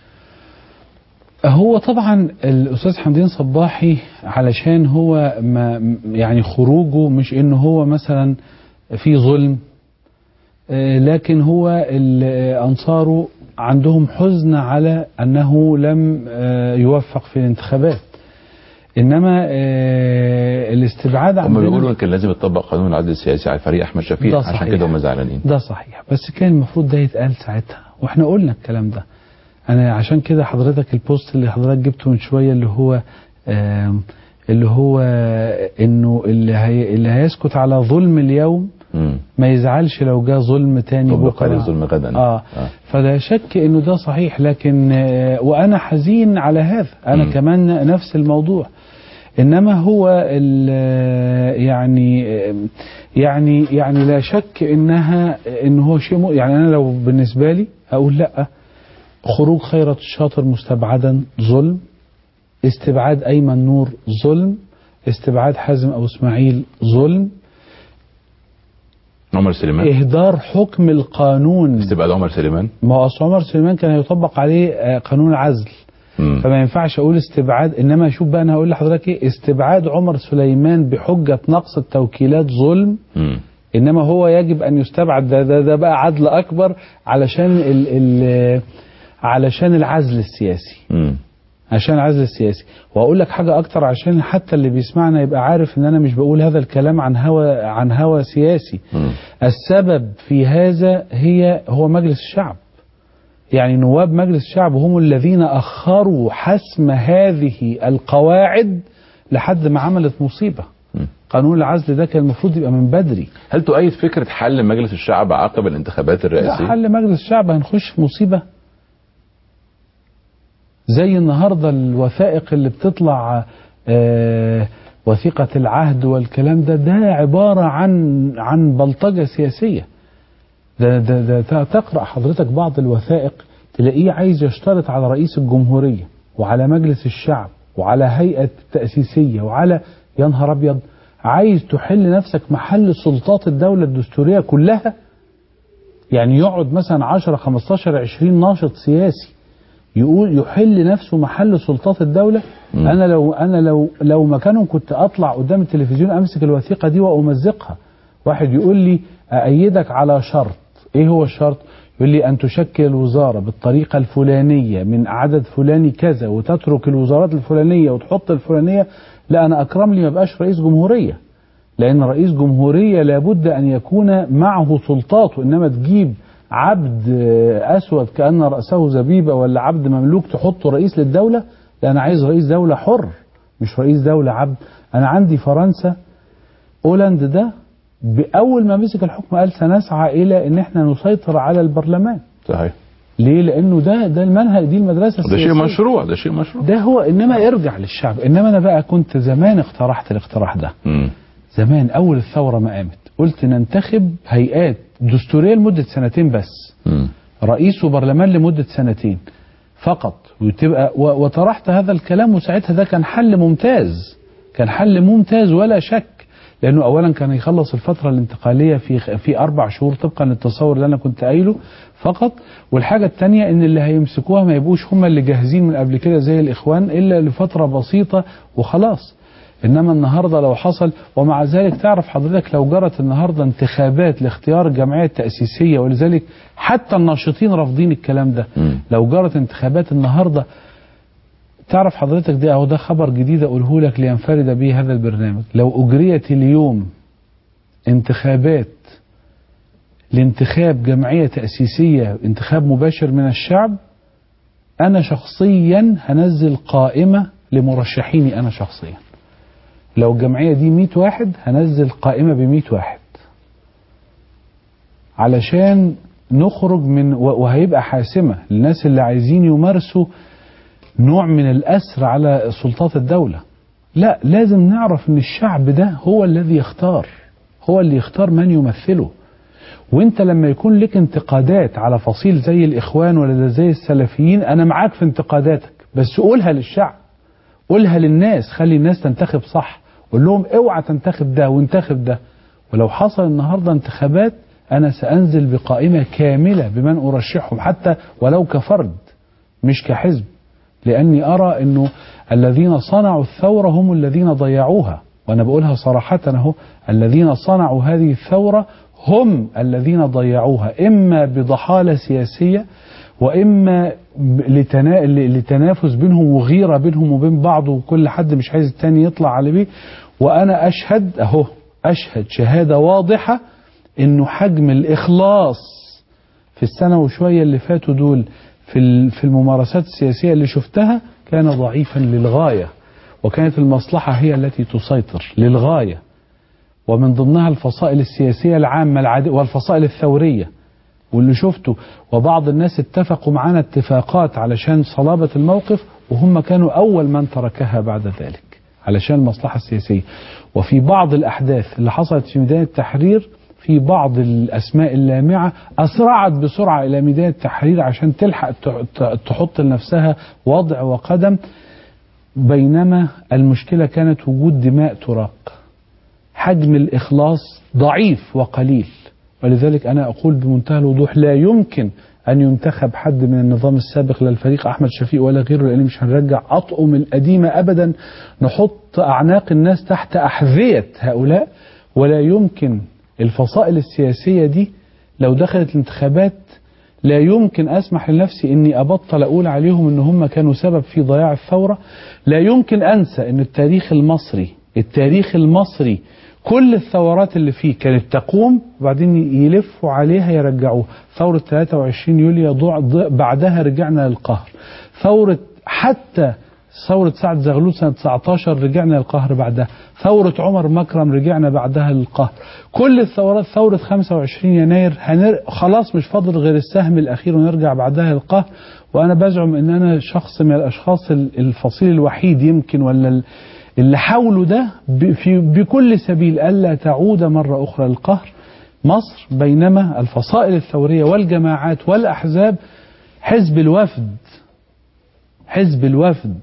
هو طبعا الأستاذ حمدين صباحي علشان هو ما يعني خروجه مش إنه هو مثلا في ظلم آه، لكن هو ال- آه، أنصاره عندهم حزن على أنه لم آه، يوفق في الانتخابات إنما آه، الاستبعاد هم عندنا بيقولوا كان لازم يطبق قانون العدل السياسي على فريق أحمد شفيق ده عشان صحيح. كده هم زعلانين ده صحيح بس كان المفروض ده يتقال ساعتها واحنا قلنا الكلام ده انا عشان كده حضرتك البوست اللي حضرتك جبته من شويه اللي هو آم، اللي هو انه اللي هي اللي هيسكت على ظلم اليوم مم. ما يزعلش لو جاء ظلم تاني طبق عليه بكره الظلم غدا آه. آه. فلا شك انه ده صحيح لكن آه، وانا حزين على هذا انا مم. كمان نفس الموضوع انما هو ال- يعني يعني يعني لا شك انها ان هو شيء م- يعني انا لو بالنسبه لي اقول لا خروج خيرت الشاطر مستبعدا ظلم استبعاد ايمن نور ظلم استبعاد حازم ابو اسماعيل ظلم عمر سليمان اهدار حكم القانون استبعاد عمر سليمان ما هو اصل عمر سليمان كان يطبق عليه آه، قانون العزل مم. فما ينفعش اقول استبعاد انما شوف بقى انا هقول لحضرتك ايه استبعاد عمر سليمان بحجه نقص التوكيلات ظلم مم. انما هو يجب ان يستبعد ده ده, ده بقى عدل اكبر علشان ال ال علشان العزل السياسي مم. عشان العزل السياسي واقول لك حاجه اكتر عشان حتى اللي بيسمعنا يبقى عارف ان انا مش بقول هذا الكلام عن هوى عن هوى سياسي مم. السبب في هذا هي هو مجلس الشعب يعني نواب مجلس الشعب هم الذين أخروا حسم هذه القواعد لحد ما عملت مصيبة مم. قانون العزل ده كان المفروض يبقى من بدري هل تؤيد فكرة حل مجلس الشعب عقب الانتخابات لا الرئاسية؟ حل مجلس الشعب هنخش في مصيبة زي النهاردة الوثائق اللي بتطلع آه، وثيقة العهد والكلام ده ده عبارة عن عن بلطجة سياسية ده, ده, ده ت- تقرأ حضرتك بعض الوثائق تلاقيه عايز يشترط على رئيس الجمهورية وعلى مجلس الشعب وعلى هيئة التأسيسية وعلى يا نهار أبيض عايز تحل نفسك محل سلطات الدولة الدستورية كلها يعني يقعد مثلا 10 15 20 ناشط سياسي يقول يحل نفسه محل سلطات الدولة مم. أنا لو أنا لو لو مكانهم كنت أطلع قدام التلفزيون أمسك الوثيقة دي وأمزقها واحد يقول لي أأيدك على شرط إيه هو الشرط؟ يقول لي أن تشكل الوزارة بالطريقة الفلانية من عدد فلاني كذا وتترك الوزارات الفلانية وتحط الفلانية لا أنا أكرم لي ما بقاش رئيس جمهورية لأن رئيس جمهورية لابد أن يكون معه سلطاته إنما تجيب عبد آه، أسود كأن رأسه زبيبة ولا عبد مملوك تحطه رئيس للدولة لا أنا عايز رئيس دولة حر مش رئيس دولة عبد أنا عندي فرنسا أولاند ده بأول ما مسك الحكم قال سنسعى إلى إن إحنا نسيطر على البرلمان صحيح ليه؟ لأنه ده ده المنهج دي المدرسة ده شيء السياسية. مشروع ده شيء مشروع ده هو إنما يرجع للشعب إنما أنا بقى كنت زمان اقترحت الاقتراح ده مم. زمان اول الثوره ما قامت قلت ننتخب هيئات دستوريه لمده سنتين بس مم. رئيس وبرلمان لمده سنتين فقط وتبقى و- وطرحت هذا الكلام وساعتها ده كان حل ممتاز كان حل ممتاز ولا شك لانه اولا كان يخلص الفتره الانتقاليه في في اربع شهور طبقا للتصور اللي انا كنت قايله فقط والحاجه الثانيه ان اللي هيمسكوها ما يبقوش هم اللي جاهزين من قبل كده زي الاخوان الا لفتره بسيطه وخلاص انما النهارده لو حصل ومع ذلك تعرف حضرتك لو جرت النهارده انتخابات لاختيار الجمعيه التاسيسيه ولذلك حتى الناشطين رافضين الكلام ده مم. لو جرت انتخابات النهارده تعرف حضرتك ده اهو ده خبر جديد اقوله لك لينفرد به هذا البرنامج لو اجريت اليوم انتخابات لانتخاب جمعيه تاسيسيه انتخاب مباشر من الشعب انا شخصيا هنزل قائمه لمرشحيني انا شخصيا لو الجمعيه دي 100 واحد هنزل قائمه ب 100 واحد علشان نخرج من و- وهيبقى حاسمه للناس اللي عايزين يمارسوا نوع من الأسر على سلطات الدولة لا لازم نعرف ان الشعب ده هو الذي يختار هو اللي يختار من يمثله وانت لما يكون لك انتقادات على فصيل زي الاخوان ولا زي السلفيين انا معاك في انتقاداتك بس قولها للشعب قولها للناس خلي الناس تنتخب صح قول لهم اوعى تنتخب ده وانتخب ده ولو حصل النهارده انتخابات انا سانزل بقائمه كامله بمن ارشحهم حتى ولو كفرد مش كحزب لاني ارى انه الذين صنعوا الثوره هم الذين ضيعوها وانا بقولها صراحه اهو الذين صنعوا هذه الثوره هم الذين ضيعوها اما بضحاله سياسيه واما لتنا... لتنافس بينهم وغيره بينهم وبين بعض وكل حد مش عايز التاني يطلع على بيه وانا اشهد اهو اشهد شهاده واضحه انه حجم الاخلاص في السنه وشويه اللي فاتوا دول في في الممارسات السياسيه اللي شفتها كان ضعيفا للغايه وكانت المصلحه هي التي تسيطر للغايه ومن ضمنها الفصائل السياسيه العامه العادية والفصائل الثوريه واللي شفته وبعض الناس اتفقوا معنا اتفاقات علشان صلابة الموقف وهم كانوا أول من تركها بعد ذلك علشان المصلحة السياسية وفي بعض الأحداث اللي حصلت في ميدان التحرير في بعض الأسماء اللامعة أسرعت بسرعة إلى ميدان التحرير عشان تلحق تحط لنفسها وضع وقدم بينما المشكلة كانت وجود دماء تراق حجم الإخلاص ضعيف وقليل ولذلك أنا أقول بمنتهى الوضوح لا يمكن أن ينتخب حد من النظام السابق لا الفريق أحمد شفيق ولا غيره لأن مش هنرجع أطقم القديمة أبدا نحط أعناق الناس تحت أحذية هؤلاء ولا يمكن الفصائل السياسية دي لو دخلت الانتخابات لا يمكن أسمح لنفسي أني أبطل أقول عليهم أن هم كانوا سبب في ضياع الثورة لا يمكن أنسى أن التاريخ المصري التاريخ المصري كل الثورات اللي فيه كانت تقوم وبعدين يلفوا عليها يرجعوها ثورة 23 يوليو ضوع ضوع بعدها رجعنا للقهر ثورة حتى ثورة سعد زغلول سنة 19 رجعنا للقهر بعدها ثورة عمر مكرم رجعنا بعدها للقهر كل الثورات ثورة 25 يناير هنر... خلاص مش فاضل غير السهم الأخير ونرجع بعدها للقهر وأنا بزعم أن أنا شخص من الأشخاص الفصيل الوحيد يمكن ولا اللي حاولوا ده في بكل سبيل ألا تعود مرة أخرى للقهر مصر بينما الفصائل الثورية والجماعات والأحزاب حزب الوفد حزب الوفد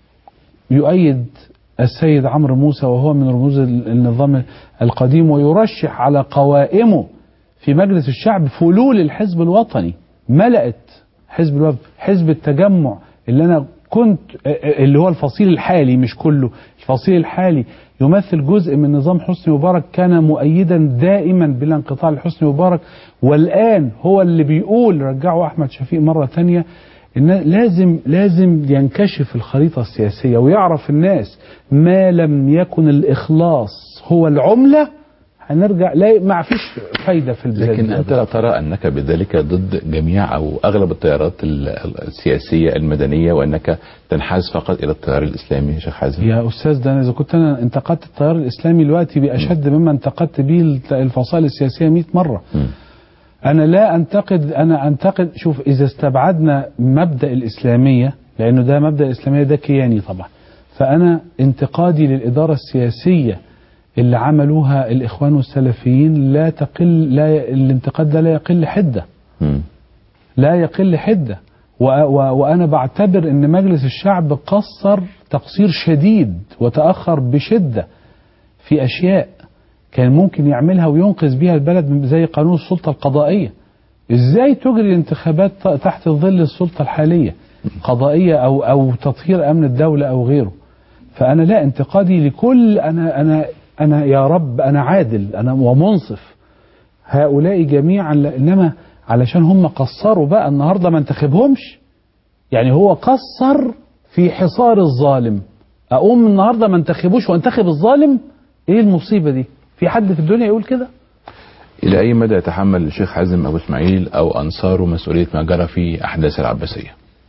يؤيد السيد عمرو موسى وهو من رموز النظام القديم ويرشح على قوائمه في مجلس الشعب فلول الحزب الوطني ملأت حزب الوفد حزب التجمع اللي أنا كنت اللي هو الفصيل الحالي مش كله الفصيل الحالي يمثل جزء من نظام حسني مبارك كان مؤيدا دائما بلا انقطاع لحسني مبارك والآن هو اللي بيقول رجعوا أحمد شفيق مرة ثانية إن لازم لازم ينكشف الخريطة السياسية ويعرف الناس ما لم يكن الإخلاص هو العملة هنرجع لا ما فيش فايدة في البلاد لكن أنت لا ترى أنك بذلك ضد جميع أو أغلب التيارات السياسية المدنية وأنك تنحاز فقط إلى التيار الإسلامي يا شيخ حازم يا أستاذ ده أنا إذا كنت أنا انتقدت التيار الإسلامي دلوقتي بأشد مما انتقدت به الفصائل السياسية 100 مرة م. أنا لا أنتقد أنا أنتقد شوف إذا استبعدنا مبدأ الإسلامية لأنه ده مبدأ الإسلامية ده كياني طبعا فأنا انتقادي للإدارة السياسية اللي عملوها الإخوان والسلفيين لا تقل لا الانتقاد ده لا يقل حدة م. لا يقل حدة و و وأنا بعتبر أن مجلس الشعب قصر تقصير شديد وتأخر بشدة في أشياء كان ممكن يعملها وينقذ بيها البلد زي قانون السلطة القضائية ازاي تجري الانتخابات تحت ظل السلطة الحالية قضائية أو, أو تطهير أمن الدولة أو غيره فأنا لا انتقادي لكل أنا, أنا, أنا يا رب أنا عادل أنا ومنصف هؤلاء جميعا إنما علشان هم قصروا بقى النهاردة ما انتخبهمش يعني هو قصر في حصار الظالم أقوم النهاردة ما انتخبوش وانتخب الظالم ايه المصيبة دي في حد في الدنيا يقول كده إلى أي مدى يتحمل الشيخ حازم أبو إسماعيل أو أنصاره مسؤولية ما جرى في أحداث العباسية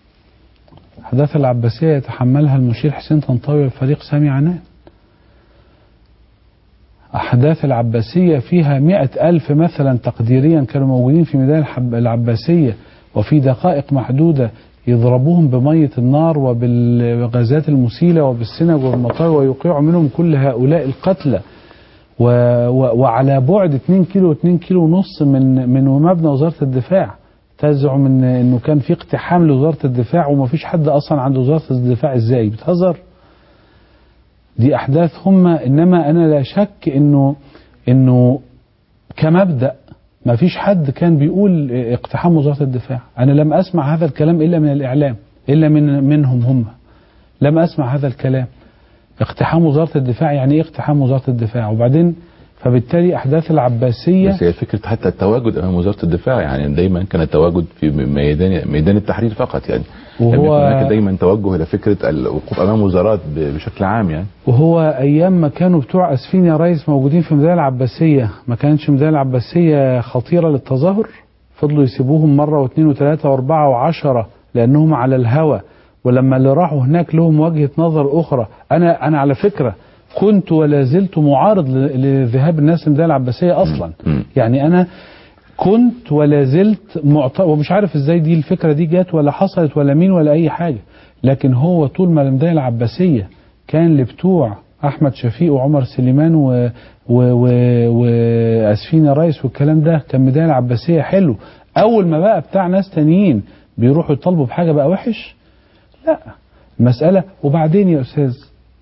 أحداث العباسية يتحملها المشير حسين طنطاوي والفريق سامي عنان أحداث العباسية فيها مئة ألف مثلا تقديريا كانوا موجودين في ميدان العباسية وفي دقائق محدودة يضربوهم بمية النار وبالغازات المسيلة وبالسنج والمطار ويوقعوا منهم كل هؤلاء القتلى و و وعلى بعد 2 كيلو 2 كيلو ونص من من مبنى وزارة الدفاع تزعم ان انه كان في اقتحام لوزارة الدفاع وما فيش حد اصلا عند وزارة الدفاع ازاي بتهزر دي احداث هم انما انا لا شك انه انه كمبدأ ما فيش حد كان بيقول اقتحام وزارة الدفاع أنا لم أسمع هذا الكلام إلا من الإعلام إلا من منهم هم لم أسمع هذا الكلام اقتحام وزارة الدفاع يعني إيه اقتحام وزارة الدفاع وبعدين فبالتالي أحداث العباسية بس هي فكره حتى التواجد امام وزاره الدفاع يعني دايما كان التواجد في ميدان ميدان التحرير فقط يعني لم وهو- يكن هناك دايما توجه الى فكره الوقوف امام وزارات ب- بشكل عام يعني وهو أيام ما كانوا بتوع أسفين يا ريس موجودين في ميدان العباسية ما كانش ميدان العباسية خطيرة للتظاهر فضلوا يسيبوهم مرة واثنين وثلاثة وأربعة وعشرة لأنهم على الهوى ولما اللي راحوا هناك لهم وجهة نظر أخرى أنا أنا على فكرة كنت ولا زلت معارض ل- لذهاب الناس لميدان العباسية أصلا مم. يعني أنا كنت ولا زلت معت... ومش عارف ازاي دي الفكرة دي جت ولا حصلت ولا مين ولا أي حاجة لكن هو طول ما الميدان العباسية كان لبتوع أحمد شفيق وعمر سليمان و... و... و... وأسفين يا ريس والكلام ده كان ميدان العباسية حلو أول ما بقى بتاع ناس تانيين بيروحوا يطالبوا بحاجة بقى وحش لا المسألة وبعدين يا أستاذ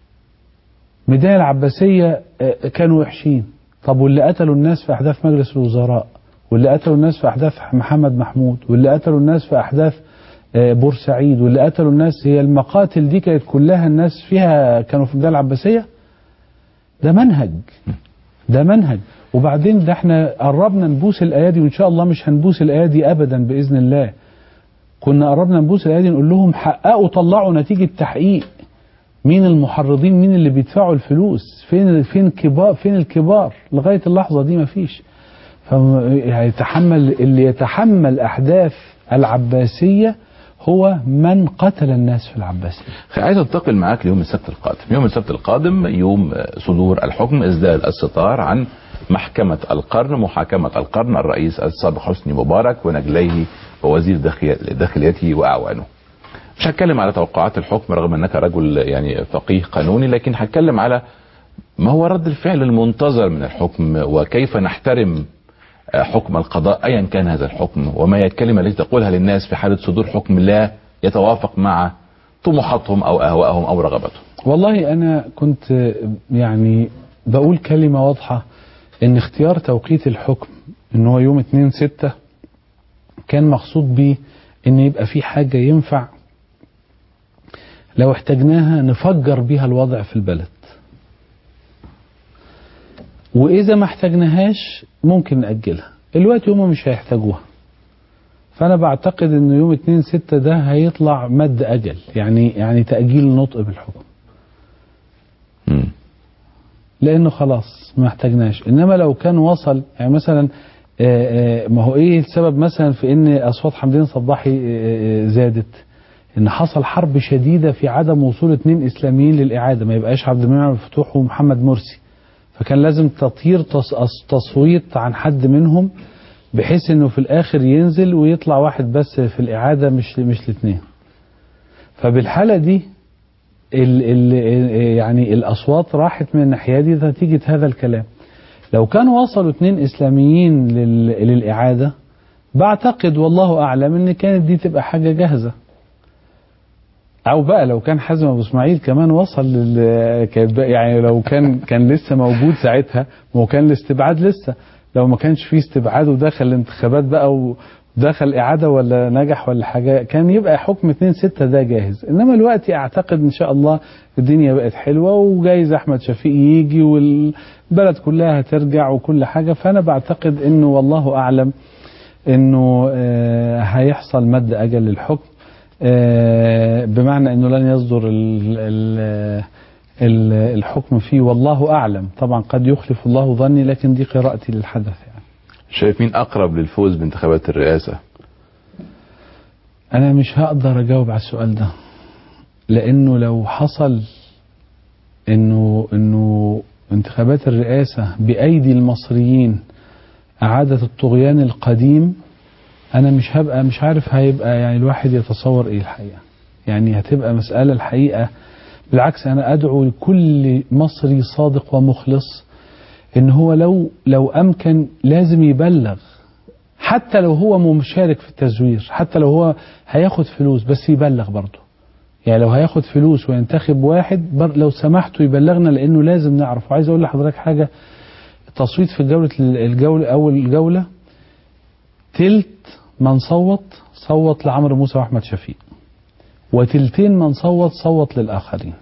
ميدان العباسية آه، كانوا وحشين طب واللي قتلوا الناس في أحداث مجلس الوزراء واللي قتلوا الناس في أحداث محمد محمود واللي قتلوا الناس في أحداث آه، بورسعيد واللي قتلوا الناس هي المقاتل دي كانت كلها الناس فيها كانوا في ميدان العباسية ده منهج ده منهج وبعدين ده احنا قربنا نبوس الأيادي وإن شاء الله مش هنبوس الأيادي أبدا بإذن الله كنا قربنا نبوس الأيادي نقول لهم حققوا طلعوا نتيجة تحقيق مين المحرضين مين اللي بيدفعوا الفلوس فين فين كبار فين الكبار لغايه اللحظه دي مفيش فيتحمل اللي يتحمل احداث العباسيه هو من قتل الناس في العباسيه عايز انتقل معاك ليوم السبت القادم يوم السبت القادم يوم صدور الحكم ازداد الستار عن محكمة القرن محاكمة القرن الرئيس السابق حسني مبارك ونجليه ووزير داخل- داخليته وأعوانه مش هتكلم على توقعات الحكم رغم انك رجل يعني فقيه قانوني لكن هتكلم على ما هو رد الفعل المنتظر من الحكم وكيف نحترم آه، حكم القضاء ايا كان هذا الحكم وما هي الكلمه التي تقولها للناس في حاله صدور حكم لا يتوافق مع طموحاتهم او اهوائهم او رغباتهم. والله انا كنت يعني بقول كلمه واضحه ان اختيار توقيت الحكم ان هو يوم 2 6 كان مقصود بيه ان يبقى في حاجه ينفع لو احتاجناها نفجر بيها الوضع في البلد واذا ما احتاجناهاش ممكن ناجلها الوقت هم مش هيحتاجوها فانا بعتقد ان يوم 2 6 ده هيطلع مد اجل يعني يعني تاجيل النطق بالحكم مم. لانه خلاص ما احتاجناش انما لو كان وصل يعني مثلا آه، آه، ما هو ايه السبب مثلا في ان اصوات حمدين صباحي آه، آه، زادت ان حصل حرب شديده في عدم وصول اثنين اسلاميين للاعاده ما يبقاش عبد المنعم الفتوح ومحمد مرسي فكان لازم تطير تص- أص- تصويت عن حد منهم بحيث انه في الاخر ينزل ويطلع واحد بس في الاعاده مش مش الاثنين فبالحاله دي ال ال يعني الاصوات راحت من الناحيه دي نتيجه هذا الكلام لو كانوا وصلوا اثنين اسلاميين لل للاعاده بعتقد والله اعلم ان كانت دي تبقى حاجه جاهزه او بقى لو كان حازم ابو اسماعيل كمان وصل لل كانت بقى- يعني لو كان كان لسه موجود ساعتها ما هو كان الاستبعاد لسه لو ما كانش فيه استبعاد ودخل الانتخابات بقى ودخل اعاده ولا نجح ولا حاجه كان يبقى حكم 2 6 ده جاهز انما الوقت اعتقد ان شاء الله الدنيا بقت حلوه وجايز احمد شفيق يجي والبلد كلها هترجع وكل حاجه فانا بعتقد انه والله اعلم انه آه، هيحصل مد اجل للحكم آه، بمعنى انه لن يصدر ال ال ال الحكم فيه والله اعلم طبعا قد يخلف الله ظني لكن دي قراءتي للحدث يعني شايف مين اقرب للفوز بانتخابات الرئاسه؟ انا مش هقدر اجاوب على السؤال ده لانه لو حصل انه انه انتخابات الرئاسه بايدي المصريين اعاده الطغيان القديم انا مش هبقى مش عارف هيبقى يعني الواحد يتصور ايه الحقيقه يعني هتبقى مساله الحقيقه بالعكس انا ادعو لكل مصري صادق ومخلص ان هو لو لو امكن لازم يبلغ حتى لو هو مشارك في التزوير حتى لو هو هياخد فلوس بس يبلغ برضه يعني لو هياخد فلوس وينتخب واحد بر لو سمحتوا يبلغنا لانه لازم نعرف وعايز اقول لحضرتك حاجه التصويت في جوله الجوله اول جوله تلت من صوت صوت لعمرو موسى واحمد شفيق وتلتين من صوت صوت للاخرين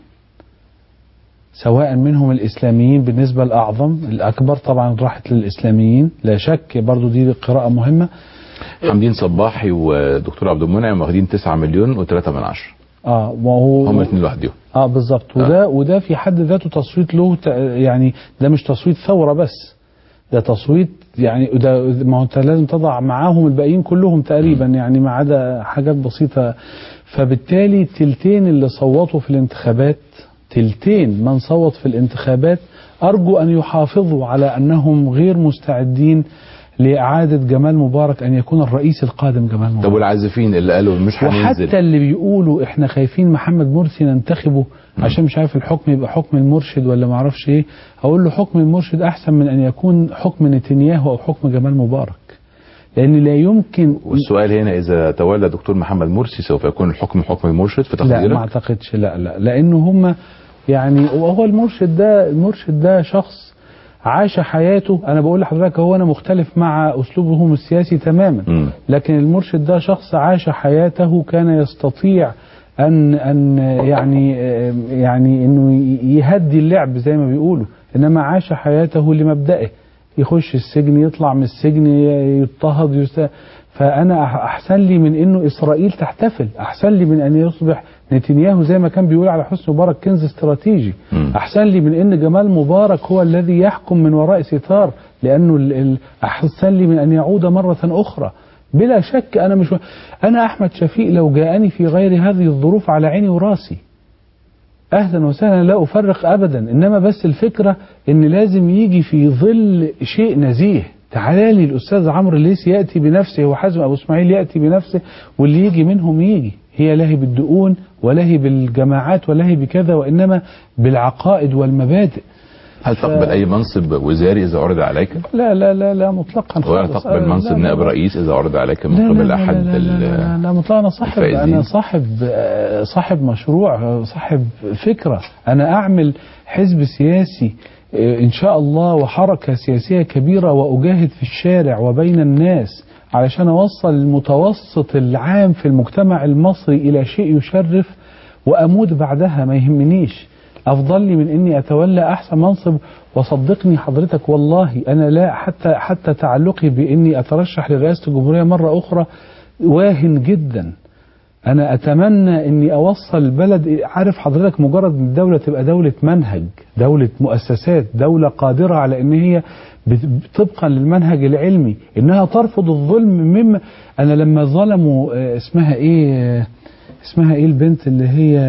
سواء منهم الاسلاميين بالنسبه الاعظم الاكبر طبعا راحت للاسلاميين لا شك برضو دي قراءه مهمه حمدين صباحي ودكتور عبد المنعم واخدين 9 مليون و3 من عشرة اه وهو هم الاثنين لوحدهم اه بالظبط وده وده في حد ذاته تصويت له ت- يعني ده مش تصويت ثوره بس ده تصويت يعني ده ما هو انت لازم تضع معاهم الباقيين كلهم تقريبا يعني ما عدا حاجات بسيطه فبالتالي تلتين اللي صوتوا في الانتخابات تلتين من صوت في الانتخابات ارجو ان يحافظوا على انهم غير مستعدين لاعاده جمال مبارك ان يكون الرئيس القادم جمال مبارك طب والعازفين اللي قالوا مش هننزل وحتى اللي بيقولوا احنا خايفين محمد مرسي ننتخبه عشان مش عارف الحكم يبقى حكم المرشد ولا ما اعرفش ايه اقول له حكم المرشد احسن من ان يكون حكم نتنياهو او حكم جمال مبارك لان لا يمكن والسؤال هنا اذا تولى دكتور محمد مرسي سوف يكون الحكم حكم المرشد في لا ما تقديرك اعتقدش لا لا لانه هم يعني وهو المرشد ده المرشد ده شخص عاش حياته انا بقول لحضرتك هو انا مختلف مع اسلوبهم السياسي تماما مم. لكن المرشد ده شخص عاش حياته كان يستطيع ان ان يعني يعني انه يهدي اللعب زي ما بيقولوا انما عاش حياته لمبدئه يخش السجن يطلع من السجن يضطهد يست... فانا أح- احسن لي من انه اسرائيل تحتفل احسن لي من ان يصبح نتنياهو زي ما كان بيقول على حسني مبارك كنز استراتيجي مم. احسن لي من ان جمال مبارك هو الذي يحكم من وراء ستار لانه ال- ال- احسن لي من ان يعود مره اخرى بلا شك انا مش انا احمد شفيق لو جاءني في غير هذه الظروف على عيني وراسي اهلا وسهلا لا افرق ابدا انما بس الفكره ان لازم يجي في ظل شيء نزيه تعالى لي الاستاذ عمرو الليثي ياتي بنفسه وحازم ابو اسماعيل ياتي بنفسه واللي يجي منهم يجي هي لا هي بالدقون ولا هي بالجماعات ولا هي بكذا وانما بالعقائد والمبادئ هل تقبل اي منصب وزاري اذا عرض عليك لا لا لا لا مطلقا ولا خالص. تقبل لا، منصب لا، نائب لا. رئيس اذا عرض عليك لا من لا قبل لا احد لا لا, لا, لا, لا مطلع انا صاحب الفائزين. انا صاحب آه، صاحب مشروع آه، صاحب فكره انا اعمل حزب سياسي آه، ان شاء الله وحركه سياسيه كبيره واجاهد في الشارع وبين الناس علشان اوصل المتوسط العام في المجتمع المصري الى شيء يشرف واموت بعدها ما يهمنيش افضل لي من اني اتولى احسن منصب وصدقني حضرتك والله انا لا حتى حتى تعلقي باني اترشح لرئاسه الجمهوريه مره اخرى واهن جدا انا اتمنى اني اوصل البلد عارف حضرتك مجرد ان الدوله تبقى دوله منهج دوله مؤسسات دوله قادره على ان هي بت- طبقا للمنهج العلمي انها ترفض الظلم مما انا لما ظلموا آه، اسمها ايه آه، اسمها ايه البنت اللي هي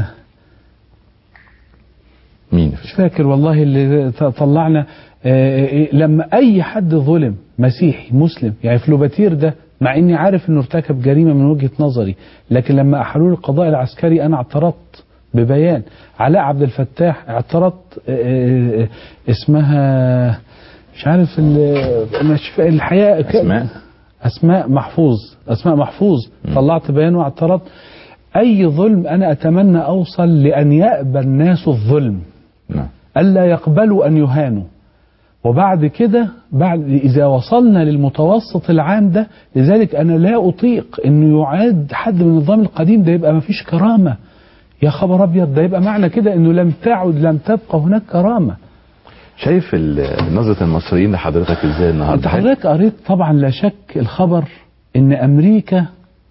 مين مش فاكر والله اللي ط- طلعنا آه، آه، لما اي حد ظلم مسيحي مسلم يعني فلوباتير ده مع اني عارف انه ارتكب جريمه من وجهه نظري لكن لما احالوه القضاء العسكري انا اعترضت ببيان علاء عبد الفتاح اعترضت آه، آه، اسمها مش عارف ال- مش فا- الحقيقه ك- اسماء اسماء محفوظ اسماء محفوظ طلعت بيان واعترضت اي ظلم انا اتمنى اوصل لان يأبى الناس الظلم نعم ألا يقبلوا أن يهانوا وبعد كده بعد إذا وصلنا للمتوسط العام ده لذلك أنا لا أطيق أنه يعاد حد من النظام القديم ده يبقى ما فيش كرامة يا خبر أبيض ده يبقى معنى كده أنه لم تعد لم تبقى هناك كرامة شايف ال- نظرة المصريين لحضرتك ازاي أنت النهارده هل- حضرتك قريت طبعا لا شك الخبر أن أمريكا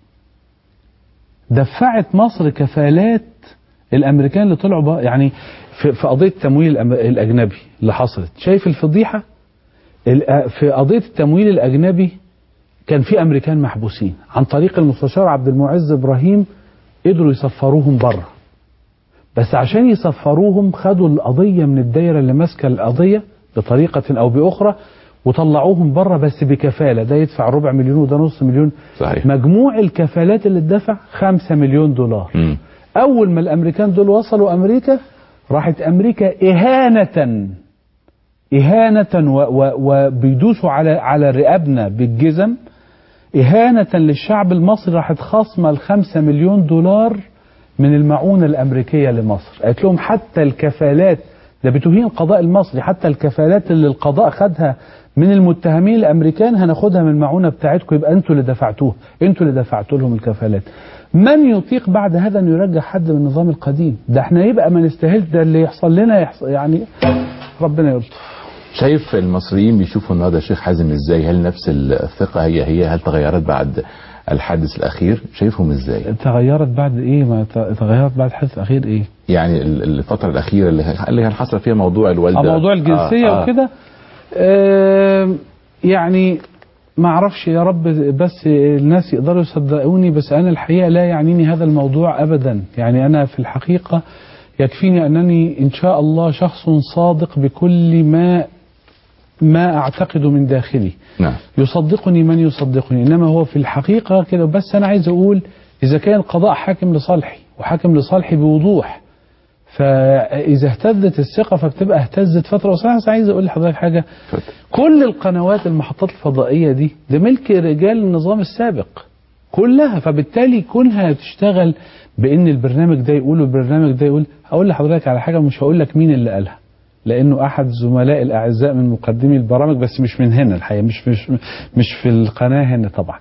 دفعت مصر كفالات الامريكان اللي طلعوا بقى يعني في, في قضيه التمويل الأم- الاجنبي اللي حصلت شايف الفضيحه ال- في قضيه التمويل الاجنبي كان في امريكان محبوسين عن طريق المستشار عبد المعز ابراهيم قدروا يسفروهم بره بس عشان يسفروهم خدوا القضيه من الدايره اللي ماسكه القضيه بطريقه او باخرى وطلعوهم بره بس بكفالة ده يدفع ربع مليون وده نص مليون صحيح مجموع الكفالات اللي اتدفع خمسة مليون دولار مم. أول ما الأمريكان دول وصلوا أمريكا راحت أمريكا إهانة إهانة و- و- وبيدوسوا على على رقابنا بالجزم إهانة للشعب المصري راحت خاصمة الخمسة مليون دولار من المعونة الأمريكية لمصر قالت لهم حتى الكفالات ده بتهين القضاء المصري حتى الكفالات اللي القضاء خدها من المتهمين الامريكان هناخدها من المعونه بتاعتكم يبقى انتوا اللي دفعتوها انتوا اللي دفعتوا لهم الكفالات من يطيق بعد هذا ان يرجع حد من النظام القديم ده احنا يبقى ما نستاهلش ده اللي يحصل لنا يحصل يعني ربنا يلطف شايف المصريين بيشوفوا النهارده الشيخ حازم ازاي هل نفس الثقه هي هي هل تغيرت بعد الحادث الاخير شايفهم ازاي تغيرت بعد ايه ما ت- تغيرت بعد الحدث الاخير ايه يعني ال- الفتره الاخيره اللي اللي كان حصل فيها موضوع الوالده آه، موضوع الجنسية آه، آه. وكده آه، يعني ما اعرفش يا رب بس الناس يقدروا يصدقوني بس انا الحقيقه لا يعنيني هذا الموضوع ابدا يعني انا في الحقيقه يكفيني انني ان شاء الله شخص صادق بكل ما ما اعتقد من داخلي نعم يصدقني من يصدقني انما هو في الحقيقه كده بس انا عايز اقول اذا كان القضاء حاكم لصالحي وحاكم لصالحي بوضوح فاذا اهتزت الثقه فبتبقى اهتزت فتره قصيره بس عايز اقول لحضرتك حاجه اتفضل. كل القنوات المحطات الفضائيه دي ده ملك رجال النظام السابق كلها فبالتالي كونها تشتغل بان البرنامج ده يقول والبرنامج ده يقول هقول لحضرتك على حاجه مش هقول لك مين اللي قالها لانه احد زملائي الاعزاء من مقدمي البرامج بس مش من هنا الحقيقه مش مش مش في القناه هنا طبعا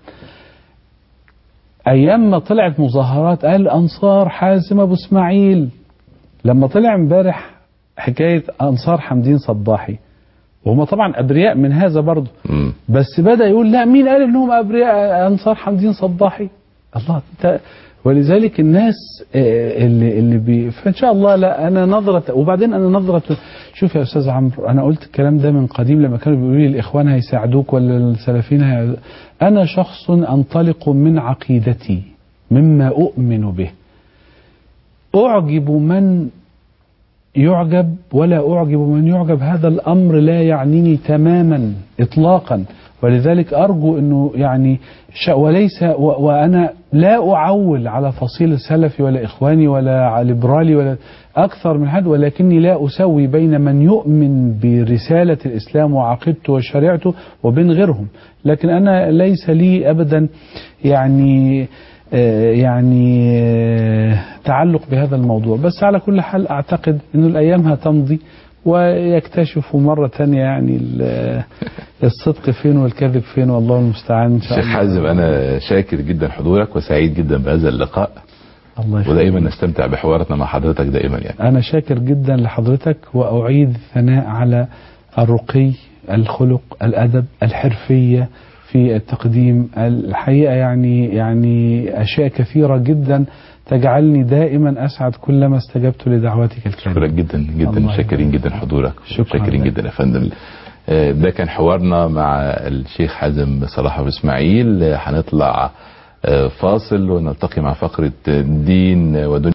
ايام ما طلعت مظاهرات قال انصار حازم ابو اسماعيل لما طلع امبارح حكايه انصار حمدين صباحي وهم طبعا ابرياء من هذا برضه مم. بس بدا يقول لا مين قال انهم ابرياء انصار حمدين صباحي الله انت ولذلك الناس آه، اللي اللي بي فان شاء الله لا انا نظره وبعدين انا نظره شوف يا استاذ عمرو انا قلت الكلام ده من قديم لما كانوا بيقولوا لي الاخوان هيساعدوك ولا السلفيين هي... انا شخص انطلق من عقيدتي مما اؤمن به اعجب من يعجب ولا أعجب من يعجب هذا الأمر لا يعنيني تماما إطلاقا ولذلك أرجو أنه يعني ش- وليس و- وأنا لا أعول على فصيل السلفي ولا إخواني ولا ليبرالي ولا أكثر من هذا ولكني لا أسوي بين من يؤمن برسالة الإسلام وعقيدته وشريعته وبين غيرهم لكن أنا ليس لي أبدا يعني آه، يعني آه، تعلق بهذا الموضوع بس على كل حال أعتقد أن الأيام هتمضي ويكتشفوا مرة تانية يعني ال- الصدق فين والكذب فين والله المستعان إن شاء شيخ الله حازم انا شاكر جدا حضورك وسعيد جدا بهذا اللقاء الله يخليك. ودائما نستمتع بحواراتنا مع حضرتك دائما يعني أنا شاكر جدا لحضرتك وأعيد الثناء على الرقي الخلق الأدب الحرفية في التقديم الحقيقة يعني يعني أشياء كثيرة جدا تجعلني دائما أسعد كلما استجبت لدعواتك الكريمة شكرا جدا جدا الله شاكرين جدا حضورك شكرا شاكرين لك. جدا يا فندم آه، ده كان حوارنا مع الشيخ حازم صلاح ابو اسماعيل آه، هنطلع آه، فاصل ونلتقي مع فقرة دين ودنيا